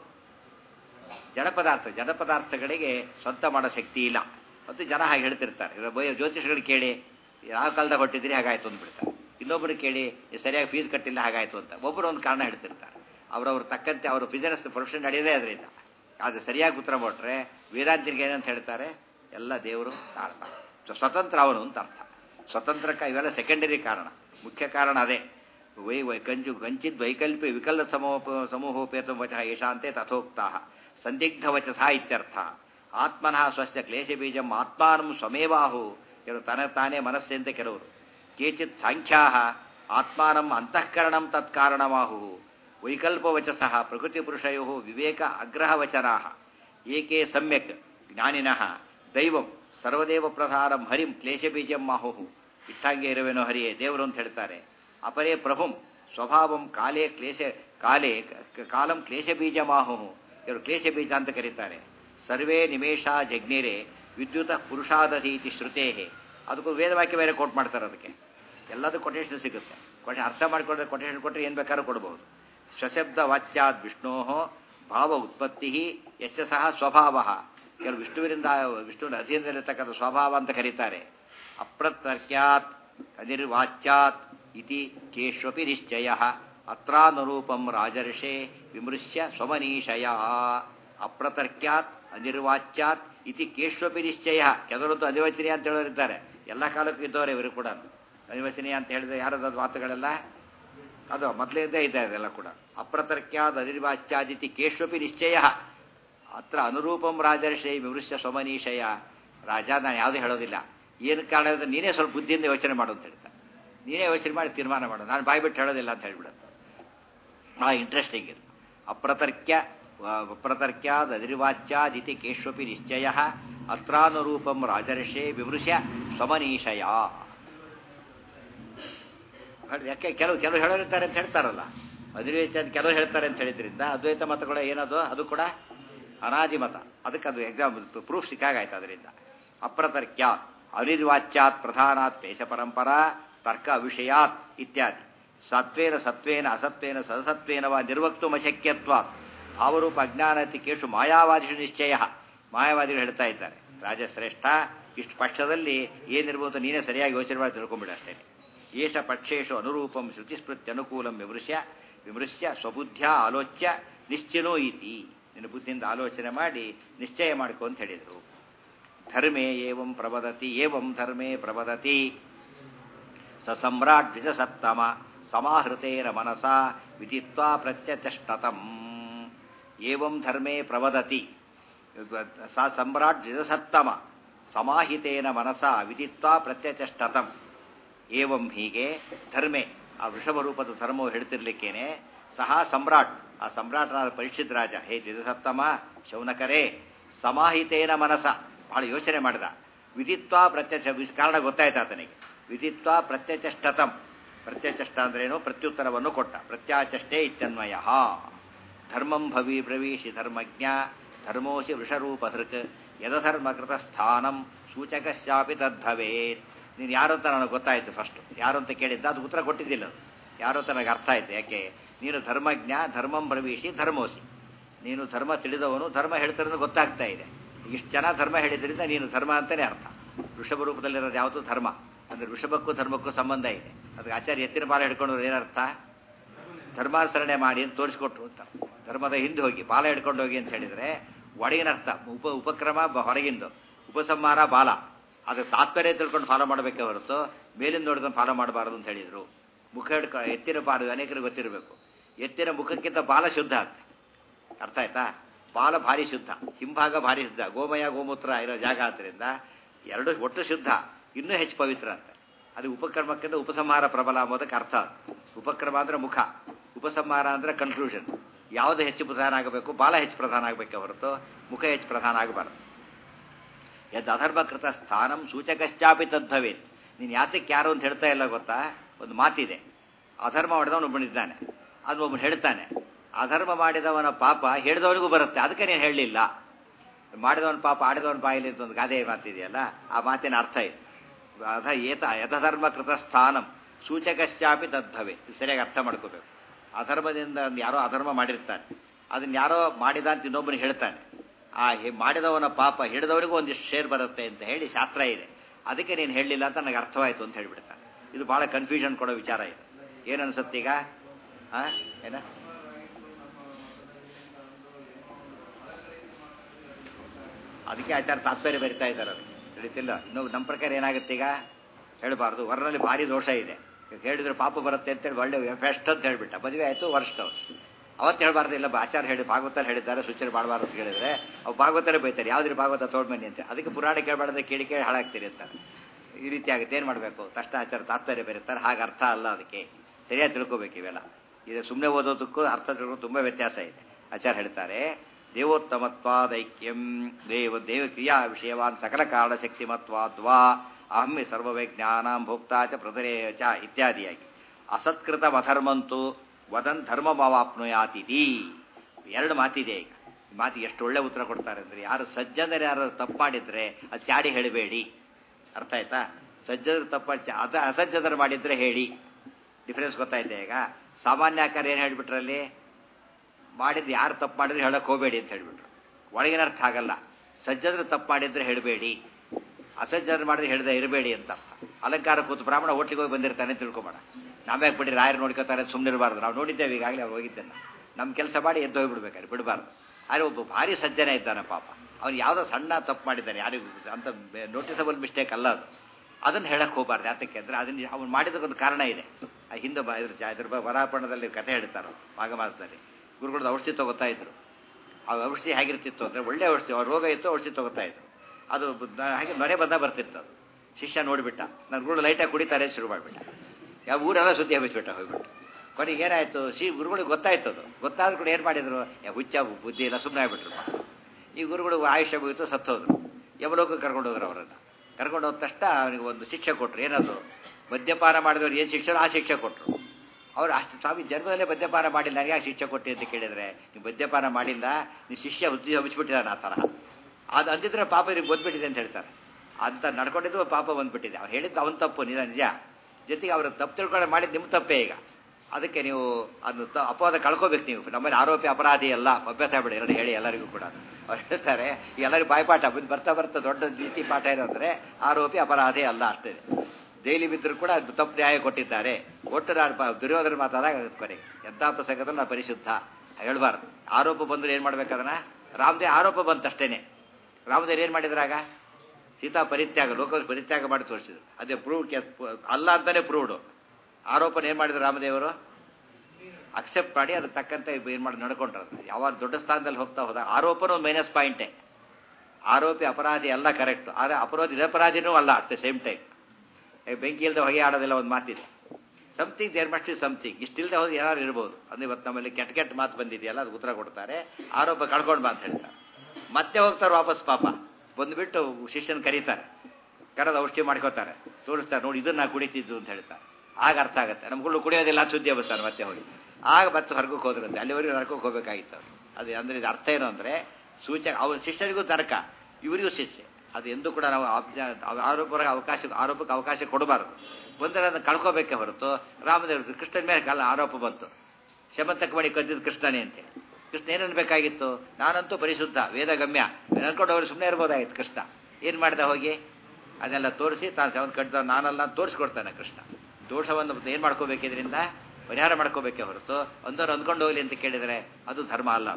Speaker 1: ಜಡ ಪದಾರ್ಥ ಜಡ ಪದಾರ್ಥಗಳಿಗೆ ಸ್ವಂತ ಮಾಡೋ ಶಕ್ತಿ ಇಲ್ಲ ಮತ್ತು ಜನ ಹಾಗೆ ಹೇಳ್ತಿರ್ತಾರೆ ಇವಾಗ ಬೈ ಜ್ಯೋತಿಷಗಳು ಕೇಳಿ ಯಾವ ಕಾಲದಾಗ ಹೊಟ್ಟಿದ್ರಿ ಹಾಗಾಯ್ತು ಅಂದ್ಬಿಡ್ತಾರೆ ಇನ್ನೊಬ್ಬರು ಕೇಳಿ ಸರಿಯಾಗಿ ಫೀಸ್ ಕಟ್ಟಿಲ್ಲ ಹಾಗಾಯ್ತು ಅಂತ ಒಬ್ಬರು ಒಂದು ಕಾರಣ ಹೇಳ್ತಿರ್ತಾರೆ ಅವ್ರವ್ರ ತಕ್ಕಂತೆ ಅವರ ಬಿಸಿನೆಸ್ ಪ್ರೊಫೆಷನ್ ನಡೆಯೋದೇ ಅದರಿಂದ ಅದು ಸರಿಯಾಗಿ ಉತ್ತರ ಕೊಟ್ಟರೆ ವೇದಾಂತಿಗೆ ಏನಂತ ಹೇಳ್ತಾರೆ ಎಲ್ಲ ದೇವರು ಕಾರಣ ಸ್ವತಂತ್ರ ಅವನು ಅಂತ ಅರ್ಥ ಸ್ವತಂತ್ರಕ್ಕೆ ಇವೆಲ್ಲ ಸೆಕೆಂಡರಿ ಕಾರಣ ಮುಖ್ಯ ಕಾರಣ ಅದೇ ವೈ ವೈ ಕಂಜು ಕಂಚಿತ್ ವೈಕಲ್ಪಿ ವಿಕಲ ಸಮೂಹ ಸಮೂಹೋಪೇತ ವಚ ಯಶಾಂತೆ ತಥೋಕ್ತಾ ಸಂದಿಗ್ಧ ವಚಸ ಇತ್ಯರ್ಥ ಆತ್ಮನಃ ಸ್ವಸ್ಯ ಕ್ಲೇಶ ಬೀಜಂ ಆತ್ಮಾನಂ ಸ್ವಮೇವಾಹು ಕೆಲವು ತನ ತಾನೇ ಮನಸ್ಸೆಂತೆ ಕೆಲವರು ಕೇಚಿತ್ ಸಾಂಖ್ಯಾ ಆತ್ಮಾನಂ ಅಂತಃಕರಣಂ ತತ್ಕಾರಣಮಾಹು ವೈಕಲ್ಪವಚಸಃ ಪ್ರಕೃತಿಪುರುಷಯೋ ವಿವೇಕ ಅಗ್ರಹವಚನಾ ಏಕೆ ಸಮ್ಯಕ್ ಜ್ಞಾನಿನಃ ದೈವಂ ಸರ್ವದೇವ ಪ್ರಧಾನಂ ಹರಿಂ ಕ್ಲೇಶಬೀಜಂ ಮಾಹುಹು ಇಟ್ಟಂಗೆ ಇರುವೆನೋ ಹರಿಯೇ ದೇವರು ಅಂತ ಹೇಳ್ತಾರೆ ಅಪರೇ ಪ್ರಭುಂ ಸ್ವಭಾವಂ ಕಾಲೇ ಕ್ಲೇಶ ಕಾಲೇ ಕಾಲಂ ಕ್ಲೇಶಬೀಜ ಮಾಹುಹು ಇವರು ಕ್ಲೇಶಬೀಜ ಅಂತ ಕರೀತಾರೆ ಸರ್ವೇ ನಿಮೇಷ ಜಗ್ನಿರೆ ವಿದ್ಯುತ ಪುರುಷಾದಧೀತಿ ಶ್ರುತೇ ಅದಕ್ಕೂ ವೇದವಾಕ್ಯ ಬೇರೆ ಕೋಟ್ ಮಾಡ್ತಾರೆ ಅದಕ್ಕೆ ಎಲ್ಲದೂ ಕೊಟೇಶನ್ ಸಿಗುತ್ತೆ ಕೊಟೆ ಅರ್ಥ ಮಾಡಿಕೊಂಡ್ರೆ ಕೊಟೇಶನ್ ಕೊಟ್ಟರೆ ಏನು ಬೇಕಾದ್ರೂ ಕೊಡ್ಬೋದು ಸ್ವಶಬ್ದ ವಾಚ್ಯಾದ್ ವಿಷ್ಣೋ ಭಾವ ಉತ್ಪತ್ತಿ ಯಶ ಸಹ ಸ್ವಭಾವ ಕೆಲವು ವಿಷ್ಣುವಿನಿಂದ ವಿಷ್ಣುವಿನ ಅಧೀನದಲ್ಲಿರ್ತಕ್ಕಂಥ ಸ್ವಭಾವ ಅಂತ ಕರೀತಾರೆ ಅಪ್ರತರ್ಕ್ಯಾತ್ ಅನಿರ್ವಾಚ್ಯಾತ್ ಇತಿ ಕೇಶ್ವಪಿ ನಿಶ್ಚಯ ಅತ್ರಾನುರೂಪಂ ರಾಜರ್ಷೆ ವಿಮೃಶ್ಯ ಸ್ವಮನೀಷಯ ಅಪ್ರತರ್ಕ್ಯಾತ್ ಅನಿರ್ವಾಚ್ಯಾತ್ ಇತಿ ಕೇಶ್ವಪಿ ನಿಶ್ಚಯ ಕೆಲವರದ್ದು ಅನಿವಚನೀಯ ಅಂತ ಹೇಳೋರಿದ್ದಾರೆ ಎಲ್ಲ ಕಾಲಕ್ಕೂ ಇದ್ದವರೇ ಇವರು ಕೂಡ ಅನಿವಚನೀಯ ಅಂತ ಹೇಳಿದ್ರೆ ಯಾರದ ಮಾತುಗಳೆಲ್ಲ ಅದು ಮೊದಲಿಂದೇ ಇದೆ ಅದೆಲ್ಲ ಕೂಡ ಅಪ್ರತರ್ಕ್ಯಾದ ಅನಿರ್ವಾಚ್ಯಾದಿತಿ ಕೇಶ್ವಪಿ ನಿಶ್ಚಯ ಅತ್ರ ಅನುರೂಪಂ ರಾಜರ್ಷೆ ವಿಮೃಶ್ಯ ಸ್ವಮನೀಷಯ ರಾಜ ನಾನು ಯಾವುದೂ ಹೇಳೋದಿಲ್ಲ ಏನು ಕಾರಣ ಅಂದರೆ ನೀನೇ ಸ್ವಲ್ಪ ಬುದ್ಧಿಯಿಂದ ಯೋಚನೆ ಮಾಡು ಅಂತ ಹೇಳ್ತಾರೆ ನೀನೇ ಯೋಚನೆ ಮಾಡಿ ತೀರ್ಮಾನ ಮಾಡು ನಾನು ಬಾಯಿ ಬಿಟ್ಟು ಹೇಳೋದಿಲ್ಲ ಅಂತ ಹೇಳ್ಬಿಡುತ್ತೆ ಭಾಳ ಇಂಟ್ರೆಸ್ಟಿಂಗ್ ಇದು ಅಪ್ರತರ್ಕ್ಯ ಅಪ್ರತರ್ಕ್ಯಾದ ಅನಿರ್ವಾಚ್ಯಾದಿತಿ ಕೇಶ್ವಪಿ ನಿಶ್ಚಯ ಅತ್ರಾನುರೂಪಂ ರಾಜರ್ಷೆ ವಿಮೃಶ್ಯ ಸ್ವಮನೀಷಯ ಯಾಕೆ ಕೆಲವು ಕೆಲವು ಹೇಳೋರಿದ್ದಾರೆ ಅಂತ ಹೇಳ್ತಾರಲ್ಲ ಅದ್ವೈತ ಕೆಲವು ಹೇಳ್ತಾರೆ ಅಂತ ಹೇಳಿದ್ರಿಂದ ಅದ್ವೈತ ಮತಗಳು ಏನದು ಅದು ಕೂಡ ಅನಾದಿ ಮತ ಅದಕ್ಕೆ ಅದು ಎಕ್ಸಾಮ್ ಪ್ರೂಫ್ ಸಿಕ್ಕಾಗಾಯ್ತು ಅದರಿಂದ ಅಪ್ರತರ್ಕ್ಯಾತ್ ಅನಿರ್ವಾಚ್ಯಾತ್ ಪ್ರಧಾನಾತ್ ಕ್ಲೇಶ ಪರಂಪರಾ ತರ್ಕ ವಿಷಯಾತ್ ಇತ್ಯಾದಿ ಸತ್ವೇನ ಸತ್ವೇನ ಅಸತ್ವೇನ ಸದಸತ್ವೇನ ವಾ ನಿರ್ವಕ್ತು ಅಶಕ್ಯತ್ವಾತ್ ಭಾವರೂಪ ಅಜ್ಞಾನತಿ ಕೇಶು ಮಾಯಾವಾದಿಷು ನಿಶ್ಚಯ ಮಾಯಾವಾದಿಗಳು ಹೇಳ್ತಾ ಇದ್ದಾರೆ ರಾಜಶ್ರೇಷ್ಠ ಇಷ್ಟು ಪಕ್ಷದಲ್ಲಿ ಏನಿರ್ಬೋದು ನೀನೇ ಸರಿಯಾಗಿ ಯೋಚನೆ ಮಾಡಿ ತಿಳ್ಕೊಂಬಿಡ ಅಷ್ಟೇ ಏಷ ಪಕ್ಷೇಶು ಅನುರೂಪಂ ಶ್ರುತಿಸ್ಮೃತ್ಯನುಕೂಲಂ ವಿಮೃಶ್ಯ ವಿಮೃಶ್ಯ ಸ್ವಬುದ್ಧ್ಯ ಆಲೋಚ್ಯ ನಿಶ್ಚಿನೋ ಇತಿ ನಿನ್ನ ಬುದ್ಧಿಯಿಂದ ಆಲೋಚನೆ ಮಾಡಿ ನಿಶ್ಚಯ ಮಾಡ್ಕೊ ಅಂತ ಹೇಳಿದರು ಧರ್ಮೇ ಏವಂ ಪ್ರವದತಿ ಏವಂ ಧರ್ಮೇ ಪ್ರವದತಿ ಸ ಸಮ್ರಾಟ್ ದ್ವಿಜಸತ್ತಮ ಸಮಾಹೃತೇನ ಮನಸ ವಿದಿತ್ವಾ ಪ್ರತ್ಯಚಷ್ಟತಂ ಏವಂ ಧರ್ಮೇ ಪ್ರವದತಿ ಸ ಸಮ್ರಾಟ್ ದ್ವಿಜಸತ್ತಮ ಸಮಾಹಿತೇನ ಮನಸ ವಿದಿತ್ವಾ ಪ್ರತ್ಯಚಷ್ಟತಂ ಏವಂ ಹೀಗೆ ಧರ್ಮೆ ಆ ವೃಷಭ ರೂಪದ ಧರ್ಮವು ಹೇಳ್ತಿರ್ಲಿಕ್ಕೇನೆ ಸಹ ಸಮ್ರಾಟ್ ಆ ಸಮ್ರಾಟನಾದ ಪರೀಕ್ಷಿತ್ ರಾಜ ಹೇ ಜಿತಸತ್ತಮ ಶೌನಕರೇ ಸಮಾಹಿತೇನ ಮನಸ ಬಹಳ ಯೋಚನೆ ಮಾಡಿದ ವಿಧಿತ್ವ ಪ್ರತ್ಯಕ್ಷ ವಿಸ್- ಕಾರಣ ಗೊತ್ತಾಯ್ತು ಆತನಿಗೆ ವಿಧಿತ್ವ ಪ್ರತ್ಯಚಷ್ಟತಂ ಪ್ರತ್ಯಚಷ್ಟ ಅಂದ್ರೇನು ಪ್ರತ್ಯುತ್ತರವನ್ನು ಕೊಟ್ಟ ಪ್ರತ್ಯಾಚಷ್ಟೇ ಇತ್ಯನ್ವಯ ಧರ್ಮಂ ಭವಿ ಪ್ರವೇಶಿ ಧರ್ಮಜ್ಞ ಧರ್ಮೋಶಿ ವೃಷರೂಪಧೃಕ್ ಯದಧರ್ಮಕೃತ ಸ್ಥಾನಂ ಸೂಚಕಶ್ಚಾಪಿ ತದ್ಭವೇತ್ ನೀನು ಯಾರು ಅಂತ ನನಗೆ ಗೊತ್ತಾಯ್ತು ಫಸ್ಟ್ ಯಾರು ಅಂತ ಕೇಳಿದ್ದ ಅದು ಉತ್ತರ ಕೊಟ್ಟಿದ್ದಿಲ್ಲ ಅದು. ಯಾರು ಅಂತ ನನಗೆ ಅರ್ಥ ಆಯ್ತು ಯಾಕೆ ನೀನು ಧರ್ಮಜ್ಞ ಧರ್ಮಂ ಪ್ರವೇಶಿ ಧರ್ಮೋಸಿ ನೀನು ಧರ್ಮ ತಿಳಿದವನು ಧರ್ಮ ಹೇಳ್ತಿರೋದು ಗೊತ್ತಾಗ್ತಾ ಇದೆ ಇಷ್ಟು ಜನ ಧರ್ಮ ಹೇಳಿದ್ರಿಂದ ನೀನು ಧರ್ಮ ಅಂತಾನೆ ಅರ್ಥ ವೃಷಭ ರೂಪದಲ್ಲಿರೋದು ಯಾವುದು ಧರ್ಮ ಅಂದ್ರೆ ವೃಷಭಕ್ಕೂ ಧರ್ಮಕ್ಕೂ ಸಂಬಂಧ ಇದೆ ಅದಕ್ಕೆ ಆಚಾರ್ಯ ಎತ್ತಿನ ಬಾಲ ಹಿಡ್ಕೊಂಡು ಏನರ್ಥ ಧರ್ಮಾಚರಣೆ ಮಾಡಿ ಅಂತ ತೋರಿಸ್ಕೊಟ್ರು ಅಂತ ಧರ್ಮದ ಹಿಂದೆ ಹೋಗಿ ಬಾಲ ಹಿಡ್ಕೊಂಡು ಹೋಗಿ ಅಂತ ಹೇಳಿದ್ರೆ ಒಳಗಿನ ಅರ್ಥ ಉಪ ಉಪಕ್ರಮ ಬ- ಹೊರಗಿಂದು ಉಪಸಂಹಾರ ಬಾಲ ಅದು ತಾತ್ಪರ್ಯ ತಿಳ್ಕೊಂಡು ಫಾಲೋ ಮಾಡಬೇಕೆ ಹೊರತು ಮೇಲಿಂದ ನೋಡ್ಕೊಂಡು ಫಾಲೋ ಮಾಡಬಾರದು ಅಂತ ಹೇಳಿದ್ರು ಮುಖ ಹಿಡ್ಕ ಎತ್ತಿನ ಬಾಲ ಅನೇಕರಿಗೆ ಗೊತ್ತಿರಬೇಕು ಎತ್ತಿನ ಮುಖಕ್ಕಿಂತ ಬಾಲ ಶುದ್ಧ ಅಂತ ಅರ್ಥ ಆಯ್ತಾ ಬಾಲ ಭಾರಿ ಶುದ್ಧ ಹಿಂಭಾಗ ಭಾರಿ ಶುದ್ಧ ಗೋಮಯ ಗೋಮೂತ್ರ ಇರೋ ಜಾಗ ಆದ್ದರಿಂದ ಎರಡು ಒಟ್ಟು ಶುದ್ಧ ಇನ್ನೂ ಹೆಚ್ಚು ಪವಿತ್ರ ಅಂತ ಅದು ಉಪಕ್ರಮಕ್ಕಿಂತ ಉಪಸಂಹಾರ ಪ್ರಬಲ ಅಂಬೋದಕ್ಕೆ ಅರ್ಥ ಅದು. ಉಪಕ್ರಮ ಅಂದ್ರೆ ಮುಖ ಉಪಸಂಹಾರ ಅಂದ್ರೆ ಕನ್ಕ್ಲೂಷನ್ ಯಾವುದು ಹೆಚ್ಚು ಪ್ರಧಾನ ಆಗಬೇಕು ಬಾಲ ಹೆಚ್ಚು ಪ್ರಧಾನ ಆಗಬೇಕೆ ಹೊರತು ಮುಖ ಹೆಚ್ಚು ಪ್ರಧಾನ ಆಗಬಾರದು ಯದ್ ಅಧರ್ಮಕೃತ ಸ್ಥಾನಂ ಸೂಚಕಶ್ಚಾಪಿ ತದ್ಭವೇತ್ ನೀನು ಯಾತಕ್ಕೆ ಯಾರು ಅಂತ ಹೇಳ್ತಾ ಇಲ್ಲ ಗೊತ್ತಾ ಒಂದು ಮಾತಿದೆ ಅಧರ್ಮ ಮಾಡಿದವನು ಒಬ್ಬನಿದ್ದಾನೆ ಅದು ಒಬ್ಬನು ಹೇಳ್ತಾನೆ ಅಧರ್ಮ ಮಾಡಿದವನ ಪಾಪ ಹೇಳಿದವನಿಗೂ ಬರುತ್ತೆ ಅದಕ್ಕೆ ನೀನು ಹೇಳಲಿಲ್ಲ ಮಾಡಿದವನ ಪಾಪ ಆಡಿದವನ ಬಾಯಲ್ಲಿ ಅಂತ ಒಂದು ಗಾದೆ ಮಾತಿದೆಯಲ್ಲ ಆ ಮಾತಿನ ಅರ್ಥ ಇದೆ ಅಧ ಏತ ಯಥಧರ್ಮಕೃತ ಸ್ಥಾನಂ ಸೂಚಕಶ್ಚಾಪಿ ತದ್ಭವೆ ಇದು ಸರಿಯಾಗಿ ಅರ್ಥ ಮಾಡ್ಕೋಬೇಕು ಅಧರ್ಮದಿಂದ ಒಂದು ಯಾರೋ ಅಧರ್ಮ ಮಾಡಿರ್ತಾನೆ ಅದನ್ನ ಯಾರೋ ಮಾಡಿದ ಅಂತ ಇನ್ನೊಬ್ಬನಿಗೆ ಹೇಳ್ತಾನೆ ಆ ಹೆ- ಮಾಡಿದವನ ಪಾಪ ಹಿಡಿದವರಿಗೂ ಒಂದಿಷ್ಟು ಶೇರ್ ಬರುತ್ತೆ ಅಂತ ಹೇಳಿ ಶಾಸ್ತ್ರ ಇದೆ ಅದಕ್ಕೆ ನೀನು ಹೇಳಲಿಲ್ಲ ಅಂತ ನನಗೆ ಅರ್ಥವಾಯಿತು ಅಂತ ಹೇಳ್ಬಿಡ್ತಾನೆ ಇದು ಬಹಳ ಕನ್ಫ್ಯೂಷನ್ ಕೊಡೋ ವಿಚಾರ ಇದೆ ಏನನ್ಸುತ್ತೀಗ ಆ ಏನ ಅದಕ್ಕೆ ಆಚಾರ ತಾತ್ಪರ್ಯ ಬರಿತಾ ಇದ್ದಾರೆ ಅದು ತಿಳಿತಿಲ್ಲ ಇನ್ನು ನಮ್ಮ ಪ್ರಕಾರ ಏನಾಗುತ್ತೆ ಈಗ ಹೇಳಬಾರ್ದು ವರನಲ್ಲಿ ಭಾರಿ ದೋಷ ಇದೆ ಈಗ ಹೇಳಿದ್ರೆ ಪಾಪ ಬರುತ್ತೆ ಅಂತೇಳಿ ಒಳ್ಳೆ ಫೆಸ್ಟ್ ಅಂತ ಹೇಳ್ಬಿಟ್ಟ ಮದುವೆ ಆಯಿತು ವರ್ಷ ಅವತ್ತು ಹೇಳಬಾರ್ದು ಇಲ್ಲ ಆಚಾರ ಹೇಳಿ ಭಾಗವತಲ್ಲಿ ಹೇಳಿದ್ದಾರೆ ಸೂಚನೆ ಮಾಡಬಾರ್ದು ಅಂತ ಹೇಳಿದ್ರೆ ಅವು ಭಾಗವತರೇ ಬೈತಾರೆ ಯಾವ್ದ್ರ ಭಾಗವತ ತೊಗೊಂಡ್ಬನ್ನಿ ಅಂತ ಅದಕ್ಕೆ ಪುರಾಣ ಕೇಳಬಾರ್ದು ಕೇಳಿ ಕೇಳಿ ಹಾಳಾಗ್ತೀರಿ ಅಂತ ಈ ರೀತಿ ಆಗುತ್ತೆ ಏನು ಮಾಡಬೇಕು ತಷ್ಟ ಆಚಾರ ತಾತ್ಪರ್ಯ ಬರೀತಾರೆ ಹಾಗೆ ಅರ್ಥ ಅಲ್ಲ ಅದಕ್ಕೆ ಸರಿಯಾಗಿ ತಿಳ್ಕೊಬೇಕು ಇವೆಲ್ಲ ಇದು ಸುಮ್ಮನೆ ಓದೋದಕ್ಕೂ ಅರ್ಥ ತಿಳ್ಕೊಂಡು ತುಂಬ ವ್ಯತ್ಯಾಸ ಇದೆ ಆಚಾರ ಹೇಳ್ತಾರೆ ದೇವೋತ್ತಮತ್ವಾದೈಕ್ಯಂ ದೇವ ದೇವ ಕ್ರಿಯಾ ವಿಷಯವಾನ್ ಸಕಲ ಕಾರಣ ಶಕ್ತಿಮತ್ವಾದ್ವಾ ಅಹಮ್ಮಿ ಸರ್ವವಿಜ್ಞಾನಾಂ ಭೋಕ್ತಾ ಚ ಪ್ರದರೇಯ ಚ ಇತ್ಯಾದಿಯಾಗಿ ಅಸತ್ಕೃತ ಅಧರ್ಮಂತು ವದನ್ ಧರ್ಮಮಾವಾಪ್ನುಯಾತಿದಿ ಎರಡು ಮಾತಿದೆ ಈಗ ಈ ಮಾತಿಗೆ ಎಷ್ಟು ಒಳ್ಳೆ ಉತ್ತರ ಕೊಡ್ತಾರೆ ಅಂದ್ರೆ ಯಾರು ಸಜ್ಜನರು ಯಾರು ತಪ್ಪು ಮಾಡಿದ್ರೆ ಅದು ಚಾಡಿ ಹೇಳಬೇಡಿ ಅರ್ಥ ಆಯ್ತಾ ಸಜ್ಜನರು ತಪ್ಪ ಅದ ಅಸಜ್ಜನರು ಮಾಡಿದ್ರೆ ಹೇಳಿ ಡಿಫರೆನ್ಸ್ ಗೊತ್ತಾಯ್ತಾ ಈಗ ಸಾಮಾನ್ಯ ಆಕಾರ ಏನು ಹೇಳ್ಬಿಟ್ರಲ್ಲಿ ಮಾಡಿದ್ದು ಯಾರು ತಪ್ಪು ಮಾಡಿದ್ರೆ ಹೇಳಕ್ ಹೋಗಬೇಡಿ ಅಂತ ಹೇಳ್ಬಿಟ್ರು ಒಳಗಿನ ಅರ್ಥ ಆಗಲ್ಲ ಸಜ್ಜನರು ತಪ್ಪು ಮಾಡಿದ್ರೆ ಹೇಳಬೇಡಿ ಅಸಜ್ಜನರು ಮಾಡಿದ್ರೆ ಹೇಳ್ದೆ ಇರಬೇಡಿ ಅಂತ ಅರ್ಥ ಅಲಂಕಾರ ಕೂತು ಬ್ರಾಹ್ಮಣ ಹೋಟ್ಲಿಗೆ ಹೋಗಿ ಬಂದಿರ್ತಾನೆ ಅಂತ ತಿಳ್ಕೊಬೇಡ ನಾವ್ಯಾಕೆ ಬಿಡಿ ರಾಯರು ನೋಡ್ಕೋತಾರೆ ಸುಮ್ಮನೆ ಇರಬಾರ್ದು ನಾವು ನೋಡಿದ್ದೇವೆ ಈಗಾಗಲೇ ಅವ್ರು ಹೋಗಿದ್ದೇನೆ ನಮ್ಮ ಕೆಲಸ ಮಾಡಿ ಎದ್ದು ಹೋಗ್ಬಿಡ್ಬೇಕಾದ್ರೆ ಬಿಡಬಾರ್ದು ಆದರೆ ಒಬ್ಬ ಭಾರಿ ಸಜ್ಜನ ಇದ್ದಾನೆ ಪಾಪ ಅವ್ನು ಯಾವುದೋ ಸಣ್ಣ ತಪ್ಪು ಮಾಡಿದ್ದಾನೆ ಯಾರಿಗೂ ಅಂತ ನೋಟಿಸಬಲ್ ಮಿಸ್ಟೇಕ್ ಅಲ್ಲ ಅದು ಅದನ್ನು ಹೇಳಕ್ ಹೋಗಬಾರ್ದು ಯಾತಕ್ಕೆ ಅಂದ್ರೆ ಅದನ್ನ ಅವ್ನು ಮಾಡಿದಕ್ಕೊಂದು ಕಾರಣ ಇದೆ ಆ ಹಿಂದೆ ಬ ಇದ್ರ ಜಾ- ಇದ್ರ ಬ- ವರಾಪಣದಲ್ಲಿ ಕಥೆ ಹೇಳ್ತಾರೆ ಮಾಘ ಮಾಸದಲ್ಲಿ ಗುರುಗಳದ್ದು ಔಷಧಿ ತಗೋತಾ ಇದ್ರು ಆ ಔಷಧಿ ಹೇಗಿರ್ತಿತ್ತು ಅಂದರೆ ಒಳ್ಳೆ ಔಷಧಿ ಅವ್ರ ರೋಗ ಇತ್ತು ಔಷಧಿ ತಗೋತಾ ಇದ್ರು ಅದು ಬ- ಹಾಗೆ ನೊರೆ ಬಂದ ಬರ್ತಿತ್ತು ಅದು ಶಿಷ್ಯ ನೋಡಿಬಿಟ್ಟ ನನ್ನ ಗುರುಗಳು ಲೈಟಾಗಿ ಕುಡಿತಾರೆ ಅಂತ ಶುರು ಮಾಡಿಬಿಟ್ಟ ಯಾವ ಊರೆಲ್ಲ ಸುದ್ದಿ ಹಬ್ಬಿಸ್ಬಿಟ್ಟ ಹೋಗ್ಬಿಟ್ಟು ಕೊನೆಗೆ ಏನಾಯ್ತು ಸಿ ಗುರುಗಳಿಗೆ ಗೊತ್ತಾಯ್ತು ಅದು ಗೊತ್ತಾದ್ರೂ ಕೂಡ ಏನು ಮಾಡಿದ್ರು ಯಾ ಹುಚ್ಚ ಬುದ್ಧಿ ಎಲ್ಲ ಸುಮ್ಮನೆ ಆಗ್ಬಿಟ್ರು ಪಾಪ. ಈ ಗುರುಗಳು ಆಯುಷ್ಯ ಮುಗಿತು ಸತ್ತೋದ್ರು ಯಮಲೋಕಕ್ಕೆ ಕರ್ಕೊಂಡು ಹೋದ್ರು ಅವರನ್ನು ಕರ್ಕೊಂಡು ಹೋದ ತಕ್ಷಣ ಅವನಿಗೆ ಒಂದು ಶಿಕ್ಷೆ ಕೊಟ್ಟರು ಏನದು ಮದ್ಯಪಾನ ಮಾಡಿದವ್ರು ಏನು ಶಿಕ್ಷೆ ಆ ಶಿಕ್ಷೆ ಕೊಟ್ಟರು ಅವ್ರು ಅಷ್ಟು ಸ್ವಾಮಿ ಜನ್ಮದಲ್ಲೇ ಮದ್ಯಪಾನ ಮಾಡಿಲ್ಲ ನನಗೆ ಯಾಕೆ ಶಿಕ್ಷೆ ಕೊಟ್ಟಿ ಅಂತ ಕೇಳಿದ್ರೆ ನೀವು ಮದ್ಯಪಾನ ಮಾಡಿಲ್ಲ ನೀವು ಶಿಷ್ಯ ಬುದ್ಧಿ ಹಬ್ಬಿಸ್ಬಿಟ್ಟಿದ್ದಾನೆ ಆ ಥರ ಅದು ಅಂದಿದ್ರೆ ಪಾಪ ಇವ್ರಿಗೆ ಬಂದ್ಬಿಟ್ಟಿದೆ ಅಂತ ಹೇಳ್ತಾರೆ ಅಂತ ನಡ್ಕೊಂಡಿದ್ದು ಪಾಪ ಬಂದ್ಬಿಟ್ಟಿದೆ ಅವ್ರು ಹೇಳಿದ್ದು ಅವನ ತಪ್ಪು ನಿಜ ನಿಜ ಜೊತೆಗೆ ಅವ್ರ ತಪ್ಪು ತಿಳ್ಕೊಂಡು ಮಾಡಿದ್ದು ನಿಮ್ಮ ತಪ್ಪೇ ಈಗ ಅದಕ್ಕೆ ನೀವು ಅದು ತ ಅಪವಾದ ಕಳ್ಕೋಬೇಕು ನೀವು ನಮ್ಮಲ್ಲಿ ಆರೋಪಿ ಅಪರಾಧಿ ಅಲ್ಲ ಅಭ್ಯಾಸ ಬಿಡಿ ಎರಡು ಹೇಳಿ ಎಲ್ಲರಿಗೂ ಕೂಡ ಅವ್ರು ಹೇಳ್ತಾರೆ ಈ ಎಲ್ಲರಿಗೂ ಬಾಯ್ಪಾಠ ಬಂದು ಬರ್ತಾ ಬರ್ತಾ ದೊಡ್ಡ ನೀತಿ ಪಾಠ ಏನು ಅಂದರೆ ಆರೋಪಿ ಅಪರಾಧಿ ಅಲ್ಲ ಅಷ್ಟೇ ಜೈಲಿ ಬಿದ್ದರೂ ಕೂಡ ಅದು ತಪ್ಪು ನ್ಯಾಯ ಕೊಟ್ಟಿದ್ದಾರೆ ಒಟ್ಟು ನಾನು ಪ- ದುರ್ಯೋಧನ ಮಾತಾದಾಗ ಆಗುತ್ತೆ ಕೊನೆಗೆ ಎಂಥ ಪ್ರಸಂಗದಲ್ಲಿ ನಾವು ಪರಿಶುದ್ಧ ಹೇಳ್ಬಾರ್ದು ಆರೋಪ ಬಂದ್ರೆ ಏನು ಮಾಡ್ಬೇಕದನ್ನ ರಾಮದೇವ್ ಆರೋಪ ಬಂತಷ್ಟೇನೆ ರಾಮದೇವ್ ಏನು ಮಾಡಿದ್ರಾಗ ಸೀತಾ ಪರಿತ್ಯಾಗ ಲೋಕ ಪರಿತ್ಯಾಗ ಮಾಡಿ ತೋರಿಸಿದ್ರು ಅದೇ ಪ್ರೂವ್ ಅಲ್ಲ ಅಂತಾನೆ ಪ್ರೂವ್ಡು ಆರೋಪನ ಏನು ಮಾಡಿದ್ರು ರಾಮದೇವರು ಅಕ್ಸೆಪ್ಟ್ ಮಾಡಿ ಅದಕ್ಕೆ ತಕ್ಕಂತೆ ಏನು ಮಾಡಿ ನಡ್ಕೊಂಡ್ರು ಯಾವಾಗ ದೊಡ್ಡ ಸ್ಥಾನದಲ್ಲಿ ಹೋಗ್ತಾ ಹೋದಾಗ ಆರೋಪನೂ ಮೈನಸ್ ಪಾಯಿಂಟೇ ಆರೋಪಿ ಅಪರಾಧಿ ಅಲ್ಲ ಕರೆಕ್ಟ್ ಆದರೆ ಅಪರಾಧಿ ನಿರಪರಾಧಿನೂ ಅಲ್ಲ ಅಟ್ ದ ಸೇಮ್ ಟೈಮ್ ಬೆಂಕಿ ಇಲ್ಲದೆ ಹೊಗೆ ಆಡೋದಿಲ್ಲ ಒಂದು ಮಾತಿದೆ something there must is something ಇಷ್ಟಿಲ್ಲದೆ ಹೋದ್ರೆ ಯಾರು ಇರ್ಬೋದು ಅಂದ್ರೆ ಇವತ್ತು ನಮ್ಮಲ್ಲಿ ಕೆಟ್ಟ ಕೆಟ್ಟ ಮಾತು ಬಂದಿದೆಯಲ್ಲ ಅದು ಉತ್ತರ ಕೊಡ್ತಾರೆ ಆರೋಪ ಕಳ್ಕೊಂಡು ಬಾ ಅಂತ ಹೇಳ್ತಾರೆ ಮತ್ತೆ ಹೋಗ್ತಾರೆ ವಾಪಸ್ ಪಾಪ ಬಂದುಬಿಟ್ಟು ಶಿಷ್ಯನ ಕರೀತಾರೆ ಕರೆದು ಔಷಧಿ ಮಾಡ್ಕೋತಾರೆ ತೋರಿಸ್ತಾರೆ ನೋಡಿ ಇದನ್ನ ನಾ ಕುಡಿತಿದ್ದು ಅಂತ ಹೇಳ್ತಾರೆ ಆಗ ಅರ್ಥ ಆಗುತ್ತೆ ನಮ್ಗಳು ಕುಡಿಯೋದಿಲ್ಲ ಅಂತ ಸುದ್ದಿ ಬರ್ತಾರೆ ಮತ್ತೆ ಹೋಗಿ ಆಗ ಮತ್ತೆ ಹೊರಗಕ್ಕೆ ಹೋದ್ರಂತೆ ಅಲ್ಲಿವರೆಗೂ ನರಕಕ್ಕೆ ಹೋಗಬೇಕಾಗಿತ್ತು ಅವ್ರು. ಅದು ಅಂದ್ರೆ ಇದು ಅರ್ಥ ಏನು ಅಂದ್ರೆ ಸೂಚಕ ಅವ್ರ ಶಿಷ್ಯರಿಗೂ ನರಕ ಇವರಿಗೂ ಶಿಕ್ಷೆ ಅದು ಎಂದೂ ಕೂಡ ನಾವು ಅಬ್ಜ- ಆರೋಪರ ಅವಕಾಶ ಆರೋಪಕ್ಕೆ ಅವಕಾಶ ಕೊಡಬಾರದು ಒಂದರ ಅದನ್ನು ಕಳ್ಕೋಬೇಕೇ ಹೊರತು ರಾಮದೇವರು ಕೃಷ್ಣನ ಮೇಲೆ ಕಾಲ ಆರೋಪ ಬಂತು ಶಮಂತಕ ಮಾಡಿ ಕದ್ದಿದ್ದು ಕೃಷ್ಣನೇ ಅಂತೇಳಿ ಕೃಷ್ಣ ಏನು ಅನ್ಬೇಕಾಗಿತ್ತು ನಾನಂತೂ ಪರಿಶುದ್ಧ ವೇದಗಮ್ಯ ಅನ್ಕೊಂಡು ಅವ್ರು ಸುಮ್ಮನೆ ಇರ್ಬೋದಾಗಿತ್ತು ಕೃಷ್ಣ ಏನು ಮಾಡ್ದ ಹೋಗಿ ಅದನ್ನೆಲ್ಲ ತೋರಿಸಿ ತಾನು ಶವನ್ ಕಟ್ಟಿದ ನಾನಲ್ಲ ಅಂತ ತೋರಿಸ್ಕೊಡ್ತಾನೆ ಕೃಷ್ಣ ದೋಷವನ್ನು ಏನು ಮಾಡ್ಕೋಬೇಕಿದ್ರಿಂದ ಪರಿಹಾರ ಮಾಡ್ಕೋಬೇಕೇ ಹೊರತು ಒಂದವ್ರು ಅಂದ್ಕೊಂಡು ಹೋಗ್ಲಿ ಅಂತ ಕೇಳಿದರೆ ಅದು ಧರ್ಮ ಅಲ್ಲ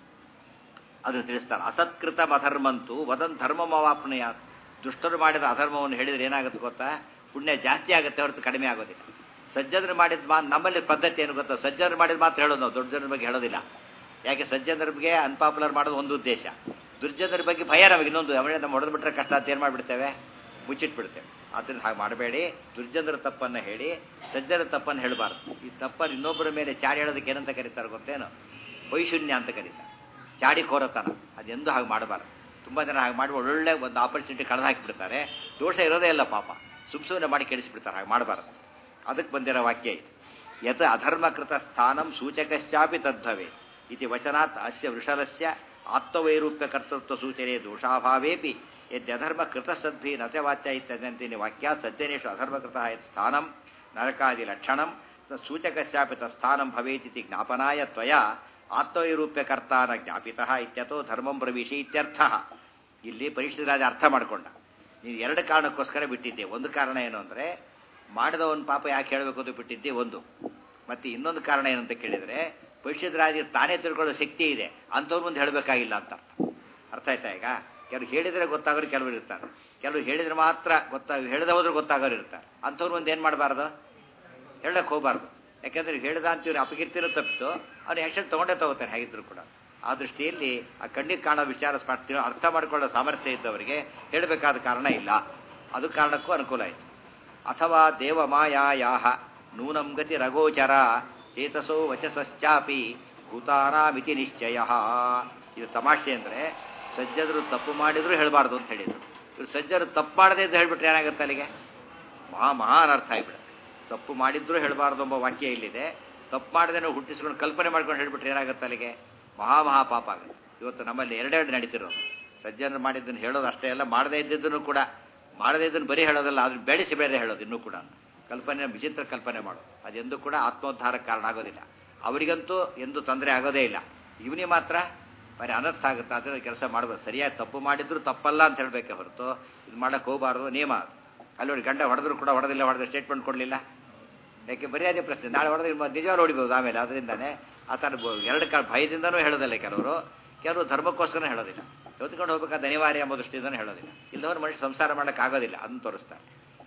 Speaker 1: ಅದು ತಿಳಿಸ್ತಾರೆ ಅಸತ್ಕೃತ ಅಧರ್ಮಂತೂ ವದನ್ ಧರ್ಮಮವಾಪ್ನೆಯ ದುಷ್ಟರು ಮಾಡಿದ ಅಧರ್ಮವನ್ನು ಹೇಳಿದ್ರೆ ಏನಾಗುತ್ತೆ ಗೊತ್ತಾ ಪುಣ್ಯ ಜಾಸ್ತಿ ಆಗುತ್ತೆ ಹೊರತು ಕಡಿಮೆ ಆಗೋದಿಲ್ಲ ಸಜ್ಜನರು ಮಾಡಿದ ಮಾ ನಮ್ಮಲ್ಲಿ ಪದ್ಧತಿ ಏನು ಗೊತ್ತಾ ಸಜ್ಜನರು ಮಾಡಿದ ಮಾತ್ರ ಹೇಳೋದು ನಾವು ದೊಡ್ಡ ಜನರ ಬಗ್ಗೆ ಹೇಳೋದಿಲ್ಲ ಯಾಕೆ ಸಜ್ಜನರ ಬಗ್ಗೆ ಅನ್ಪಾಪ್ಯುಲರ್ ಮಾಡೋದು ಒಂದು ಉದ್ದೇಶ ದುರ್ಜನರ ಬಗ್ಗೆ ಭಯ ನಮಗೆ ಇನ್ನೊಂದು ಅವರೇ ನಮ್ಮ ಹೊಡೆದು ಬಿಟ್ರೆ ಕಷ್ಟ ಅಂತ ಏನು ಮಾಡಿಬಿಡ್ತೇವೆ ಮುಚ್ಚಿಟ್ಬಿಡ್ತೇವೆ ಆದ್ದರಿಂದ ಹಾಗೆ ಮಾಡಬೇಡಿ ದುರ್ಜನರ ತಪ್ಪನ್ನು ಹೇಳಿ ಸಜ್ಜನ ತಪ್ಪನ್ನು ಹೇಳಬಾರ್ದು ಈ ತಪ್ಪನ್ನು ಇನ್ನೊಬ್ಬರ ಮೇಲೆ ಚಾಡಿ ಹೇಳೋದಕ್ಕೆ ಏನಂತ ಕರೀತಾರೆ ಗೊತ್ತೇನು ವೈಶೂನ್ಯ ಅಂತ ಕರೀತಾರೆ ಚಾಡಿ ಕೋರತನ ಅದೆಂದು ಹಾಗೆ ಮಾಡಬಾರ್ದು ತುಂಬ ಜನ ಹಾಗೆ ಮಾಡಿ ಒಳ್ಳೆ ಒಂದು ಆಪರ್ಚುನಿಟಿ ಕಳೆದು ಹಾಕಿಬಿಡ್ತಾರೆ ದೋಷ ಇರೋದೇ ಇಲ್ಲ ಪಾಪ ಸುಮ್ ಸುಮ್ಮನೆ ಮಾಡಿ ಕೆಡಿಸಿಬಿಡ್ತಾರೆ ಹಾಗೆ ಮಾಡಬಾರ್ದು ಅದಕ್ಕೆ ಬಂದಿರೋ ವಾಕ್ಯ ಇದು ಯತ್ ಅಧರ್ಮಕೃತ ಸ್ಥಾನಂ ಸೂಚಕಶ್ಚಾಪಿ ತದ್ಭವೆ ಇತಿ ವಚನಾತ್ ಅಸ್ಯ ವೃಷಲಸ್ಯ ಆತ್ಮವೈರೂಪ್ಯ ಕರ್ತೃತ್ವ ಸೂಚನೆ ದೋಷಾಭಾವೇಪಿ ಯದ್ಯಧರ್ಮ ಕೃತ ಸದ್ಭಿ ನಚವಾಚ್ಯ ಇತ್ಯದಂತಿನಿ ವಾಕ್ಯ ಸಜ್ಜನೇಶು ಅಧರ್ಮಕೃತ ಯತ್ ಸ್ಥಾನಂ ನರಕಾದಿ ಲಕ್ಷಣಂ ಸೂಚಕಶ್ಚಾಪಿ ತಸ್ಥಾನಂ ಭವೇತಿತಿ ಜ್ಞಾಪನಾಯ ತ್ವಯ ಆತ್ಮವೈರೂಪ್ಯ ಕರ್ತಾನ ಜ್ಞಾಪಿತಃ ಇತ್ಯತೋ ಧರ್ಮಂ ಪ್ರವಿಶಿ ಇತ್ಯರ್ಥ ಇಲ್ಲಿ ಪರೀಕ್ಷಿತ ರಾಜ ಅರ್ಥ ಮಾಡಿಕೊಂಡ ನೀನು ಎರಡು ಕಾರಣಕ್ಕೋಸ್ಕರ ಬಿಟ್ಟಿದ್ದೆ ಒಂದು ಕಾರಣ ಏನು ಅಂದರೆ ಮಾಡಿದವನ ಪಾಪ ಯಾಕೆ ಹೇಳಬೇಕು ಅಂತ ಬಿಟ್ಟಿದ್ದೆ ಒಂದು ಮತ್ತೆ ಇನ್ನೊಂದು ಕಾರಣ ಏನಂತ ಕೇಳಿದರೆ ಪರೀಕ್ಷಿತ ರಾಜ ತಾನೇ ತಿಳ್ಕೊಳ್ಳೋ ಶಕ್ತಿ ಇದೆ ಅಂಥವ್ರ ಮುಂದೆ ಹೇಳಬೇಕಾಗಿಲ್ಲ ಅಂತ ಅರ್ಥ ಅರ್ಥ ಆಯ್ತಾ ಈಗ ಕೆಲವರು ಹೇಳಿದರೆ ಗೊತ್ತಾಗೋರು ಕೆಲವರು ಇರ್ತಾರೆ ಕೆಲವರು ಹೇಳಿದ್ರೆ ಮಾತ್ರ ಗೊತ್ತಾಗ ಹೇಳದೆ ಹೋದ್ರೆ ಗೊತ್ತಾಗೋರು ಇರ್ತಾರೆ ಅಂಥವ್ರ ಮುಂದೆ ಏನು ಮಾಡಬಾರ್ದು ಹೇಳಕ್ಕೆ ಹೋಗಬಾರ್ದು ಯಾಕೆಂದ್ರೆ ಹೇಳಿದ ಅಂತ ಇವ್ರು ಅಪಕೀರ್ತಿನೂ ತಪ್ಪಿತು ಅವ್ನು ಆ್ಯಕ್ಷನ್ ತೊಗೊಂಡೇ ತಗೋತಾರೆ ಹೇಗಿದ್ರು ಕೂಡ ಆ ದೃಷ್ಟಿಯಲ್ಲಿ ಆ ಕಣ್ಣಿಗೆ ಕಾಣೋ ವಿಚಾರ ಸ್ಪಷ್ಟ ಅರ್ಥ ಮಾಡಿಕೊಳ್ಳೋ ಸಾಮರ್ಥ್ಯ ಇದ್ದವರಿಗೆ ಹೇಳಬೇಕಾದ ಕಾರಣ ಇಲ್ಲ ಅದು ಕಾರಣಕ್ಕೂ ಅನುಕೂಲ ಆಯಿತು ಅಥವಾ ದೇವಮಾಯಾಯಾಹ ನೂನಂ ಗತಿ ರಗೋಚರ ಚೇತಸೋ ವಚಸಶ್ಚಾಪಿ ಭೂತಾನಾಮಿತಿ ನಿಶ್ಚಯ ಇದು ತಮಾಷೆ ಅಂದರೆ ಸಜ್ಜದರು ತಪ್ಪು ಮಾಡಿದ್ರು ಹೇಳಬಾರ್ದು ಅಂತ ಹೇಳಿದರು ಇವ್ರು ಸಜ್ಜರು ತಪ್ಪು ಮಾಡದೆ ಅಂತ ಹೇಳ್ಬಿಟ್ರೆ ಏನಾಗುತ್ತೆ ಅಲ್ಲಿಗೆ ಮಹಾ ಮಹಾನ್ ಅರ್ಥ ಆಗಿಬಿಡುತ್ತೆ ತಪ್ಪು ಮಾಡಿದ್ರೂ ಹೇಳಬಾರ್ದು ಎಂಬ ವಾಕ್ಯ ಇಲ್ಲಿದೆ ತಪ್ಪು ಮಾಡದೇನೋ ಹುಟ್ಟಿಸ್ಕೊಂಡು ಕಲ್ಪನೆ ಮಾಡ್ಕೊಂಡು ಹೇಳ್ಬಿಟ್ರೆ ಏನಾಗುತ್ತೆ ಅಲ್ಲಿಗೆ ಮಹಾ ಮಹಾ ಪಾಪ ಆಗುತ್ತೆ ಇವತ್ತು ನಮ್ಮಲ್ಲಿ ಎರಡೆರಡು ನಡೀತಿರೋದು ಸಜ್ಜನರು ಮಾಡಿದ್ದನ್ನು ಹೇಳೋದು ಅಷ್ಟೇ ಅಲ್ಲ ಮಾಡದೇ ಇದ್ದಿದ್ದನ್ನು ಕೂಡ ಮಾಡದೇ ಇದ್ದನ್ನು ಬರೀ ಹೇಳೋದಲ್ಲ ಅದನ್ನು ಬೆಳೆಸಿ ಬೇರೆ ಹೇಳೋದು ಇನ್ನೂ ಕೂಡ ಕಲ್ಪನೆ ವಿಚಿತ್ರ ಕಲ್ಪನೆ ಮಾಡೋದು ಅದೆಂದೂ ಕೂಡ ಆತ್ಮೋದ್ಧಾರಕ್ಕೆ ಕಾರಣ ಆಗೋದಿಲ್ಲ ಅವರಿಗಂತೂ ಎಂದೂ ತೊಂದರೆ ಆಗೋದೇ ಇಲ್ಲ ಇವನಿಗೆ ಮಾತ್ರ ಬರೀ ಅನರ್ಥ ಆಗುತ್ತೆ ಅದರ ಕೆಲಸ ಮಾಡ್ಬೋದು ಸರಿಯಾಗಿ ತಪ್ಪು ಮಾಡಿದ್ರು ತಪ್ಪಲ್ಲ ಅಂತ ಹೇಳಬೇಕೆ ಹೊರತು ಇದು ಮಾಡಕ್ಕೆ ಹೋಗಬಾರ್ದು ನಿಯಮ ಅದು ಅಲ್ಲಿ ನೋಡಿ ಗಂಡ ಹೊಡೆದ್ರು ಕೂಡ ಹೊಡೆದಿಲ್ಲ ಹೊಡೆದ್ರೆ ಸ್ಟೇಟ್ಮೆಂಟ್ ಕೊಡಲಿಲ್ಲ ಯಾಕೆ ಬರೀ ಅದೇ ಪ್ರಶ್ನೆ ನಾಳೆ ಹೊಡೆದ್ರೆ ನಿಜವಾಗ್ಲೂ ಹೊಡಿಬೋದು ಆಮೇಲೆ ಅದರಿಂದನೇ ಆ ಥರ ಬ- ಎರಡು ಕಾಲ ಭಯದಿಂದನೂ ಹೇಳೋದಿಲ್ಲ ಕೆಲವರು ಕೆಲವರು ಧರ್ಮಕ್ಕೋಸ್ಕರ ಹೇಳೋದಿಲ್ಲ ಹೊತ್ಕೊಂಡು ಹೋಗ್ಬೇಕಾದ ಅನಿವಾರ್ಯ ಎಂಬ ದೃಷ್ಟಿಯಿಂದನೂ ಹೇಳೋದಿಲ್ಲ ಇಲ್ಲದವರು ಮನುಷ್ಯ ಸಂಸಾರ ಮಾಡೋಕ್ಕಾಗೋದಿಲ್ಲ ಅದನ್ನು ತೋರಿಸ್ತಾರೆ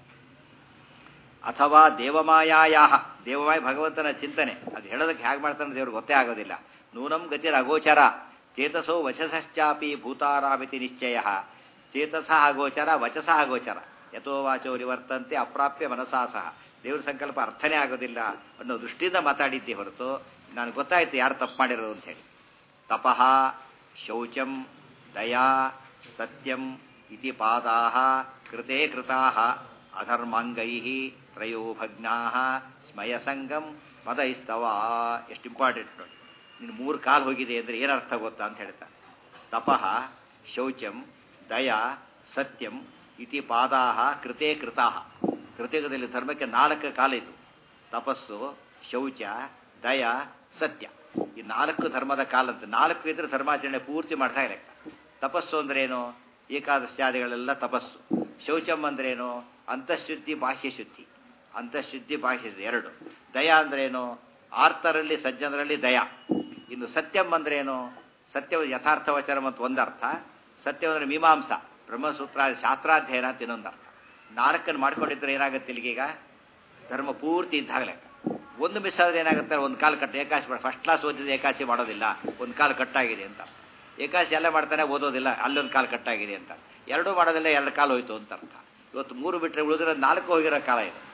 Speaker 1: ಅಥವಾ ದೇವಮಾಯಾಯಾಹ ದೇವಮಾಯ ಭಗವಂತನ ಚಿಂತನೆ ಅದು ಹೇಳೋದಕ್ಕೆ ಹೇಗೆ ಮಾಡ್ತಾನೆ ದೇವ್ರಿಗೆ ಗೊತ್ತೇ ಆಗೋದಿಲ್ಲ ನೂನಂ ಗತಿರ ಅಗೋಚರ ಚೇತಸೋ ವಚಸಶ್ಚಾಪಿ ಭೂತಾರಾಮಿತಿ ನಿಶ್ಚಯ ಚೇತಸಃ ಅಗೋಚರ ವಚಸಃ ಅಗೋಚರ ಯಥೋ ವಾಚೋ ನಿವರ್ತಂತೆ ಅಪ್ರಾಪ್ಯ ಮನಸಾ ಸಹ ದೇವ್ರ ಸಂಕಲ್ಪ ಅರ್ಥನೇ ಆಗೋದಿಲ್ಲ ಅನ್ನೋ ದೃಷ್ಟಿಯಿಂದ ಮಾತಾಡಿದ್ದೆ ಹೊರತು ನನಗೆ ಗೊತ್ತಾಯ್ತು ಯಾರು ತಪ್ಪು ಮಾಡಿರೋದು ಅಂತ ಹೇಳಿ ತಪಃ ಶೌಚಂ ದಯಾ ಸತ್ಯಂ ಇತಿ ಪಾದಾ ಕೃತೆ ಕೃತಾ ಅಧರ್ಮಾಂಗೈ ತ್ರಯೋ ಭಗ್ನಾ ಸ್ಮಯಸಂಗಂ ಮದೈಸ್ತವ ಎಷ್ಟು ಇಂಪಾರ್ಟೆಂಟ್ ನೋಡಿ ನೀನು ಮೂರು ಕಾಲು ಹೋಗಿದೆ ಅಂದರೆ ಏನರ್ಥ ಗೊತ್ತಾ ಅಂತ ಹೇಳ್ತಾರೆ ತಪಃ ಶೌಚಂ ದಯಾ ಸತ್ಯಂ ಇತಿ ಪಾದಾ ಕೃತೆ ಕೃತಾ ಕೃತಯುಗದಲ್ಲಿ ಧರ್ಮಕ್ಕೆ ನಾಲ್ಕು ಕಾಲ ಇದು ತಪಸ್ಸು ಶೌಚ ದಯ ಸತ್ಯ ಈ ನಾಲ್ಕು ಧರ್ಮದ ಕಾಲ ಅಂತ ನಾಲ್ಕು ಇದ್ರೆ ಧರ್ಮಾಚರಣೆ ಪೂರ್ತಿ ಮಾಡ್ತಾ ಇಲ್ಲ ತಪಸ್ಸು ಅಂದ್ರೇನು ಏಕಾದಶ್ಯಾದಿಗಳೆಲ್ಲ ತಪಸ್ಸು ಶೌಚಂ ಅಂದ್ರೇನು ಅಂತಃಶುದ್ಧಿ ಬಾಹ್ಯಶುದ್ಧಿ ಅಂತಃಶುದ್ಧಿ ಬಾಹ್ಯಶುದ್ಧಿ ಎರಡು ದಯ ಅಂದ್ರೇನು ಆರ್ತರಲ್ಲಿ ಸಜ್ಜನರಲ್ಲಿ ದಯ ಇನ್ನು ಸತ್ಯಂ ಅಂದ್ರೇನು ಸತ್ಯ ಯಥಾರ್ಥ ವಚನ ಮತ್ತು ಒಂದರ್ಥ ಸತ್ಯ ಅಂದ್ರೆ ಮೀಮಾಂಸ ಬ್ರಹ್ಮಸೂತ್ರ ಶಾಸ್ತ್ರಾಧ್ಯಯನ ಅಂತ ಇನ್ನೊಂದು ಅರ್ಥ ನಾಲ್ಕನ್ನು ಮಾಡ್ಕೊಂಡಿದ್ರೆ ಏನಾಗುತ್ತೆ ಇಲ್ಲಿಗೀಗ ಧರ್ಮ ಪೂರ್ತಿ ಇದ್ದಾಗಲೇ ಒಂದು ಮಿಸ್ ಆದ್ರೆ ಏನಾಗುತ್ತೆ ಒಂದು ಕಾಲು ಕಟ್ಟು ಏಕಾಶಿ ಫಸ್ಟ್ ಕ್ಲಾಸ್ ಓದಿದ್ರೆ ಏಕಾಶಿ ಮಾಡೋದಿಲ್ಲ ಒಂದು ಕಾಲು ಕಟ್ಟಾಗಿದೆ ಅಂತ ಏಕಾಶಿ ಎಲ್ಲ ಮಾಡ್ತಾನೆ ಓದೋದಿಲ್ಲ ಅಲ್ಲೊಂದು ಕಾಲು ಕಟ್ಟಾಗಿದೆ ಅಂತ ಎರಡೂ ಮಾಡೋದಿಲ್ಲ ಎರಡು ಕಾಲು ಹೋಯ್ತು ಅಂತ ಅರ್ಥ ಇವತ್ತು ಮೂರು ಬಿಟ್ಟರೆ ಉಳಿದ್ರೆ ನಾಲ್ಕು ಹೋಗಿರೋ ಕಾಲ ಇದು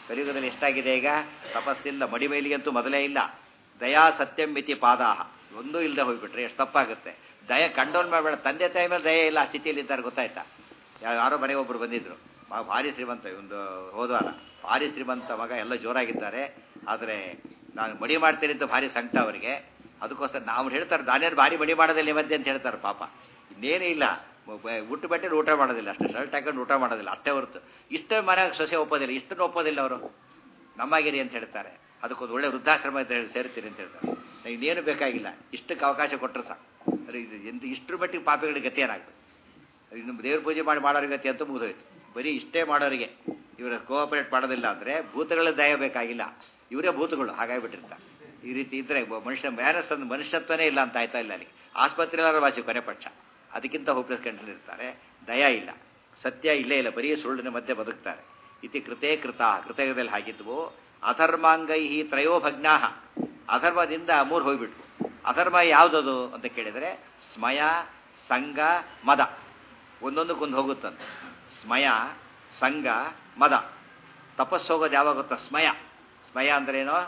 Speaker 1: ಕಲಿಯುಗದಲ್ಲಿ ಎಷ್ಟಾಗಿದೆ ಈಗ ತಪಸ್ಸಿಲ್ಲ ಮಡಿಮೈಲಿಗಂತೂ ಮೊದಲೇ ಇಲ್ಲ ದಯಾ ಸತ್ಯಂ ಮಿತಿ ಪಾದಾಹ ಒಂದೂ ಇಲ್ಲದೆ ಹೋಗ್ಬಿಟ್ರೆ ಎಷ್ಟು ತಪ್ಪಾಗುತ್ತೆ ದಯ ಕಂಡೋಲ್ ಮಾಡಬೇಡ ತಂದೆ ತಾಯಿ ಮೇಲೆ ದಯ ಇಲ್ಲ ಆ ಸ್ಥಿತಿಯಲ್ಲಿ ಇದ್ದಾರೆ ಗೊತ್ತಾಯ್ತಾ ಯಾ- ಯಾರೋ ಮನೆಗೆ ಒಬ್ರು ಬಂದಿದ್ರು ಬಾ- ಭಾರಿ ಶ್ರೀಮಂತ ಒಂದು ಹೋದ್ವಾರ ಭಾರಿ ಶ್ರೀಮಂತ ಮಗ ಎಲ್ಲ ಜೋರಾಗಿದ್ದಾರೆ ಆದರೆ ನಾನು ಮಡಿ ಮಾಡ್ತೀನಿ ಅಂತ ಭಾರಿ ಸಂಕಟ ಅವರಿಗೆ ಅದಕ್ಕೋಸ್ಕರ ನಾವು ಹೇಳ್ತಾರೆ ನಾನೇನು ಭಾರಿ ಮಡಿ ಮಾಡೋದಿಲ್ಲ ಇವತ್ತೆ ಅಂತ ಹೇಳ್ತಾರೆ ಪಾಪ ಇನ್ನೇನೇ ಇಲ್ಲ ಮ- ಬ- ಊಟ ಬಟ್ಟೆ ಊಟ ಮಾಡೋದಿಲ್ಲ ಅಷ್ಟೇ ಶರ್ಟ್ ಹಾಕೊಂಡು ಊಟ ಮಾಡೋದಿಲ್ಲ ಅಷ್ಟೇ ಹೊರತು ಇಷ್ಟೇ ಮನೆಯಾಗ ಸೊಸೆ ಒಪ್ಪೋದಿಲ್ಲ ಇಷ್ಟನ್ನು ಒಪ್ಪೋದಿಲ್ಲ ಅವರು ನಮ್ಮಾಗಿರಿ ಅಂತ ಹೇಳ್ತಾರೆ ಅದಕ್ಕೊಂದು ಒಳ್ಳೆ ವೃದ್ಧಾಶ್ರಮ ಅಂತ ಹೇಳಿ ಸೇರ್ತೀನಿ ಅಂತ ಹೇಳ್ತಾರೆ ಇನ್ನೇನು ಬೇಕಾಗಿಲ್ಲ ಇಷ್ಟಕ್ಕೆ ಅವಕಾಶ ಕೊಟ್ಟರು ಸಾಕು ಅರೆ ಇದು ಎಂತ ಇಷ್ಟರ ಮಟ್ಟಿಗೆ ಪಾಪಿಗಳಿಗೆ ಗತಿ ಏನಾಗ್ತದೆ ಇನ್ನು ದೇವ್ರ ಪೂಜೆ ಮಾಡಿ ಮಾಡೋರ ಗತಿ ಅಂತ ಮುಗಿದೋಯ್ತು ಬರೀ ಇಷ್ಟೇ ಮಾಡೋರಿಗೆ ಇವರ ಕೋಆಪರೇಟ್ ಮಾಡೋದಿಲ್ಲ ಅಂದರೆ ಭೂತಗಳ ದಯ ಬೇಕಾಗಿಲ್ಲ ಇವರೇ ಭೂತಗಳು ಹಾಗಾಗಿಬಿಟ್ಟಿರ್ತಾರೆ ಈ ರೀತಿ ಇದ್ರೆ ಒಬ್ಬ ಮನುಷ್ಯ ಮ್ಯಾನಸ್ ಅಂದ್ರೆ ಮನುಷ್ಯತ್ವನೇ ಇಲ್ಲ ಅಂತ ಆಯ್ತಾ ಇಲ್ಲ ಅಲ್ಲಿ ಆಸ್ಪತ್ರೆಯಲ್ಲಾರ ವಾಸಿ ಕೊನೆ ಪಕ್ಷ ಅದಕ್ಕಿಂತ ಹೋಪ್ಲೆಸ್ ಕಂಟ್ರಿಲಿರ್ತಾರೆ ದಯ ಇಲ್ಲ ಸತ್ಯ ಇಲ್ಲೇ ಇಲ್ಲ ಬರೀ ಸುಳ್ಳಿನ ಮಧ್ಯೆ ಬದುಕ್ತಾರೆ ಇತಿ ಕೃತೇ ಕೃತ ಕೃತಯುಗದಲ್ಲಿ ಹಾಗಿದ್ವು ಅಧರ್ಮಾಂಗೈ ತ್ರಯೋ ಭಗ್ನಾಹ ಅಧರ್ಮದಿಂದ ಮೂರು ಹೋಗ್ಬಿಟ್ವು ಅಧರ್ಮ ಯಾವುದದು ಅಂತ ಕೇಳಿದರೆ ಸ್ಮಯ ಸಂಗ ಮದ ಒಂದೊಂದಕ್ಕೊಂದು ಹೋಗುತ್ತಂತೆ ಸ್ಮಯ ಸಂಗ ಮದ ತಪಸ್ಸು ಹೋಗೋದು ಯಾವಾಗ ಗೊತ್ತಾ ಸ್ಮಯ ಸ್ಮಯ ಅಂದ್ರೇನೋ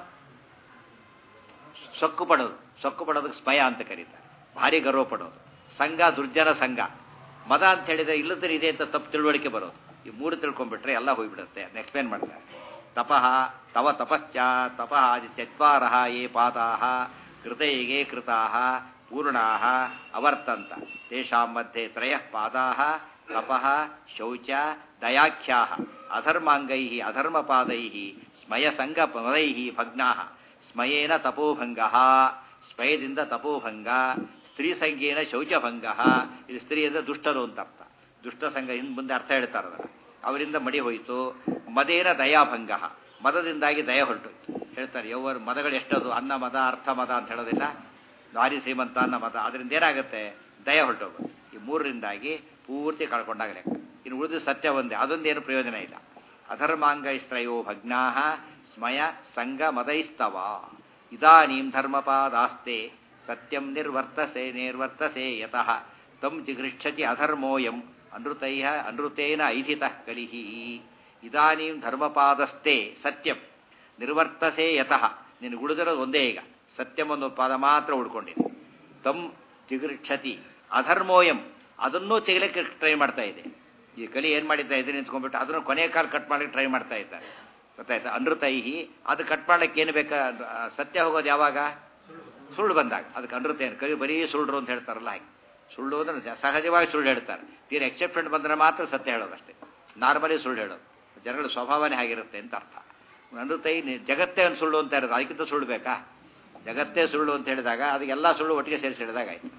Speaker 1: ಸೊಕ್ಕು ಪಡೋದು ಸೊಕ್ಕು ಪಡೋದಕ್ಕೆ ಸ್ಮಯ ಅಂತ ಕರೀತಾರೆ ಭಾರಿ ಗರ್ವ ಪಡೋದು ಸಂಘ ದುರ್ಜನ ಸಂಘ ಮದ ಅಂತ ಹೇಳಿದ್ರೆ ಇಲ್ಲದ್ರೆ ಇದೆ ಅಂತ ತಪ್ಪು ತಿಳುವಳಿಕೆ ಬರೋದು ಈ ಮೂರು ತಿಳ್ಕೊಂಡ್ಬಿಟ್ರೆ ಎಲ್ಲ ಹೋಗ್ಬಿಡುತ್ತೆ ಅದನ್ನ ಎಕ್ಸ್ಪ್ಲೇನ್ ಮಾಡ್ತಾರೆ ತಪಃ ತವ ತಪಶ್ಚ ತಪಃ ಚತ್ವಾರ ಯೇ ಪಾದಾಹ ಕೃತೈಗೆ ಕೃತಾಹ ಪೂರ್ಣಾಹ ಅವರ್ತಂತ ತೇಷಾಂ ಮಧ್ಯೆ ತ್ರಯಃ ಪಾದಾಹ ತಪಃ ಶೌಚ ದಯಾಖ್ಯಾಹ ಅಧರ್ಮಾಂಗೈ ಅಧರ್ಮಪಾದೈ ಸ್ಮಯಸಂಗ ಪದೈ ಭಗ್ನಾಹ ಸ್ಮಯೇನ ತಪೋಭಂಗ ಸ್ಮಯದಿಂದ ತಪೋಭಂಗ ಸ್ತ್ರೀ ಸಂಘೇನ ಶೌಚಭಂಗ ಇದು ಸ್ತ್ರೀ ಅಂದರೆ ದುಷ್ಟರು ಅಂತ ಅರ್ಥ ದುಷ್ಟ ಸಂಘ ಹಿಂದೆ ಮುಂದೆ ಅರ್ಥ ಹೇಳ್ತಾರಲ್ಲ ಅವರಿಂದ ಮಡಿ ಹೋಯಿತು ಮದೇನ ದಯಾಭಂಗ ಮದದಿಂದಾಗಿ ದಯ ಹೊರಟೋಯ್ತು ಹೇಳ್ತಾರೆ ಯವ್ವರು ಮದಗಳು ಎಷ್ಟದು ಅನ್ನ ಮದ ಅರ್ಥ ಮದ ಅಂತ ಹೇಳೋದಿಲ್ಲ ನಾರಿ ಶ್ರೀಮಂತ ಅನ್ನ ಮದ ಅದರಿಂದ ಏನಾಗುತ್ತೆ ದಯ ಹೊರಟೋಗೋದು ಈ ಮೂರರಿಂದಾಗಿ ಪೂರ್ತಿ ಕಳ್ಕೊಂಡಾಗ ಲೆಕ್ಕ ಇನ್ನು ಉಳಿದು ಸತ್ಯ ಒಂದೇ ಅದೊಂದೇನು ಪ್ರಯೋಜನ ಇಲ್ಲ ಅಧರ್ಮಾಂಗೈಸ್ತ್ರಯೋ ಭಗ್ನಾ ಸ್ಮಯ ಸಂಗ ಮದೈಸ್ತವ ಇದಾನೀಂ ಧರ್ಮಪಾದಾಸ್ತೆ ಸತ್ಯಂ ನಿರ್ವರ್ತಸೆ ನಿರ್ವರ್ತಸೆ ಯತಃ ತಂ ಜಿಗೃಕ್ಷತಿ ಅಧರ್ಮೋಯಂ ಅನೃತೈ ಅನೃತೇನ ಐಧಿತಃ ಕಲಿಹಿ ಇದಾನೀಂ ಧರ್ಮಪಾದಸ್ತೆ ಸತ್ಯಂ ನಿರ್ವರ್ತಸೆ ಯತಃ ನಿನಗೆ ಉಳಿದಿರೋದು ಒಂದೇ ಈಗ ಸತ್ಯಂ ಒಂದು ಪಾದ ಮಾತ್ರ ಉಳ್ಕೊಂಡಿದೆ ತಮ್ ಜಿಗೃಕ್ಷತಿ ಅಧರ್ಮೋಯಂ ಅದನ್ನೂ ತೆಗಿಲಿಕ್ಕೆ ಟ್ರೈ ಮಾಡ್ತಾ ಇದೆ ಈ ಕಲಿ ಏನು ಮಾಡಿದ್ದ ಎದುರು ನಿಂತ್ಕೊಂಡ್ಬಿಟ್ಟು ಅದನ್ನು ಕೊನೆಯ ಕಾಲ ಕಟ್ ಮಾಡಲಿಕ್ಕೆ ಟ್ರೈ ಮಾಡ್ತಾ ಇದ್ದಾರೆ ಗೊತ್ತಾಯ್ತಾ ಅನೃತೈಹಿ ಅದು ಕಟ್ ಮಾಡ್ಲಿಕ್ಕೆ ಏನು ಬೇಕಾ ಸತ್ಯ ಹೋಗೋದು ಯಾವಾಗ ಸುಳ್ಳು ಬಂದಾಗ ಅದಕ್ಕೆ ಅನೃತ ಏನು ಕವಿ ಬರೀ ಸುಳ್ಳು ಅಂತ ಹೇಳ್ತಾರಲ್ಲ ಹಾಗೆ ಸುಳ್ಳು ಅಂದ್ರೆ ಸಹಜವಾಗಿ ಸುಳ್ಳು ಹೇಳ್ತಾರೆ ತೀರ ಎಕ್ಸೆಪ್ಷನ್ ಬಂದರೆ ಮಾತ್ರ ಸತ್ಯ ಹೇಳೋದು ಅಷ್ಟೇ ನಾರ್ಮಲಿ ಸುಳ್ಳು ಹೇಳೋದು ಜನಗಳ ಸ್ವಭಾವನೆ ಆಗಿರುತ್ತೆ ಅಂತ ಅರ್ಥ ಅನೃತೈ ಜಗತ್ತೇ ಒಂದು ಸುಳ್ಳು ಅಂತ ಇರೋದು ಅದಕ್ಕಿಂತ ಸುಳ್ಳು ಬೇಕಾ ಜಗತ್ತೇ ಸುಳ್ಳು ಅಂತ ಹೇಳಿದಾಗ ಅದಕ್ಕೆಲ್ಲ ಸುಳ್ಳು ಒಟ್ಟಿಗೆ ಸೇರಿಸಿ ಹೇಳಿದಾಗ ಆಯ್ತು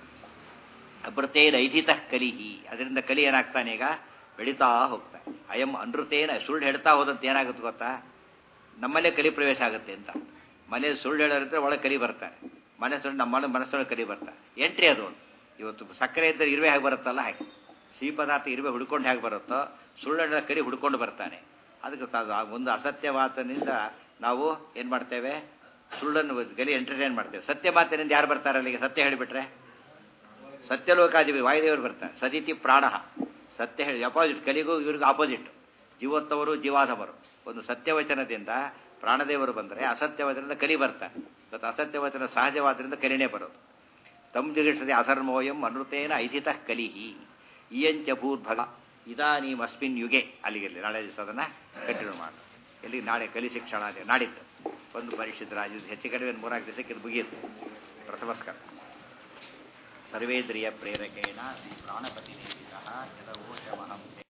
Speaker 1: ಅಭೃತೇನ ಐಧಿತ ಕಲಿಹಿ ಅದರಿಂದ ಕಲಿ ಏನಾಗ್ತಾನೆ ಈಗ ಬೆಳೀತಾ ಹೋಗ್ತಾನೆ ಅಯಂ ಅನೃತೇನ ಸುಳ್ಳು ಹೇಳ್ತಾ ಹೋದಂತೆ ಏನಾಗುತ್ತೆ ಗೊತ್ತಾ ನಮ್ಮಲ್ಲೇ ಕಲಿ ಪ್ರವೇಶ ಆಗುತ್ತೆ ಅಂತ ಮನೇಲಿ ಸುಳ್ಳು ಹೇಳೋರಿದ್ರೆ ಒಳಗೆ ಕಲಿ ಬರ್ತಾರೆ ಮನಸ್ಸು ನಮ್ಮ ಮನಸ್ಸೊಳಗೆ ಕಲಿ ಬರ್ತಾರೆ ಎಂಟ್ರಿ ಅದು ಒಂದು ಇವತ್ತು ಸಕ್ಕರೆ ಇದ್ದರೆ ಇರುವೆ ಹೇಗೆ ಬರುತ್ತಲ್ಲ ಹಾಗೆ ಸಿಹಿ ಪದಾರ್ಥ ಇರುವೆ ಹುಡ್ಕೊಂಡು ಹೇಗೆ ಬರುತ್ತೋ ಸುಳ್ಳು ಕರಿ ಹುಡ್ಕೊಂಡು ಬರ್ತಾನೆ ಅದಕ್ಕೆ ಒಂದು ಅಸತ್ಯ ಮಾತಿನಿಂದ ನಾವು ಏನು ಮಾಡ್ತೇವೆ ಸುಳ್ಳನ್ನು ಗಲಿ ಎಂಟರ್ಟೈನ್ ಮಾಡ್ತೇವೆ ಸತ್ಯ ಮಾತಿನಿಂದ ಯಾರು ಬರ್ತಾರೆ ಅಲ್ಲಿಗೆ ಸತ್ಯ ಹೇಳಿಬಿಟ್ರೆ ಸತ್ಯಲೋಕಾಧಿಪತಿ ವಾಯುದೇವರು ಬರ್ತಾರೆ ಸದಿತಿ ಪ್ರಾಣ ಸತ್ಯ ಹೇಳಿ ಅಪೋಸಿಟ್ ಕಲಿಗೂ ಇವ್ರಿಗೂ ಆಪೋಸಿಟ್ ಜೀವೋತ್ತವರು ಜೀವಾಧವರು ಒಂದು ಸತ್ಯವಚನದಿಂದ ಪ್ರಾಣದೇವರು ಬಂದರೆ ಅಸತ್ಯವಚನದಿಂದ ಕಲಿ ಬರ್ತಾರೆ ಮತ್ತು ಅಸತ್ಯವಚನ ಸಹಜವಾದ್ರಿಂದ ಕಲಿನೇ ಬರೋದು ತಮ್ ಜಿಗಿಷ್ಟದೆ ಅಧರ್ಮೋಯಂ ಅನೃತೇನ ಐಧಿತ ಕಲಿಹಿ ಇಯಂಚ ಭೂರ್ಭಗ ಇದಾನೀಮ್ ಅಸ್ಮಿನ್ ಯುಗೆ ಅಲ್ಲಿಗಿರಲಿ ನಾಳೆ ದಿವಸ ಅದನ್ನು ಕಂಟಿನ್ಯೂ ಮಾಡಿ ಎಲ್ಲಿ ನಾಳೆ ಕಲಿ ಶಿಕ್ಷಣ ಅದೇ ನಾಡಿದ್ದು ಒಂದು ಪರೀಕ್ಷಿತ ರಾಜ್ಯ ಹೆಚ್ಚು ಕಡಿಮೆ ಮೂರಾರು ದಿವಸಕ್ಕೆ ಇದು ಮುಗಿಯುತ್ತೆ ಪ್ರಥಮಸ್ಕಾರ ಸರ್ವೇಂದ್ರಿಯ ಪ್ರೇರಕೇಣ ಶ್ರೀ ಪ್ರಾಣಪತಿ ಯದವೋಚಮಹಂ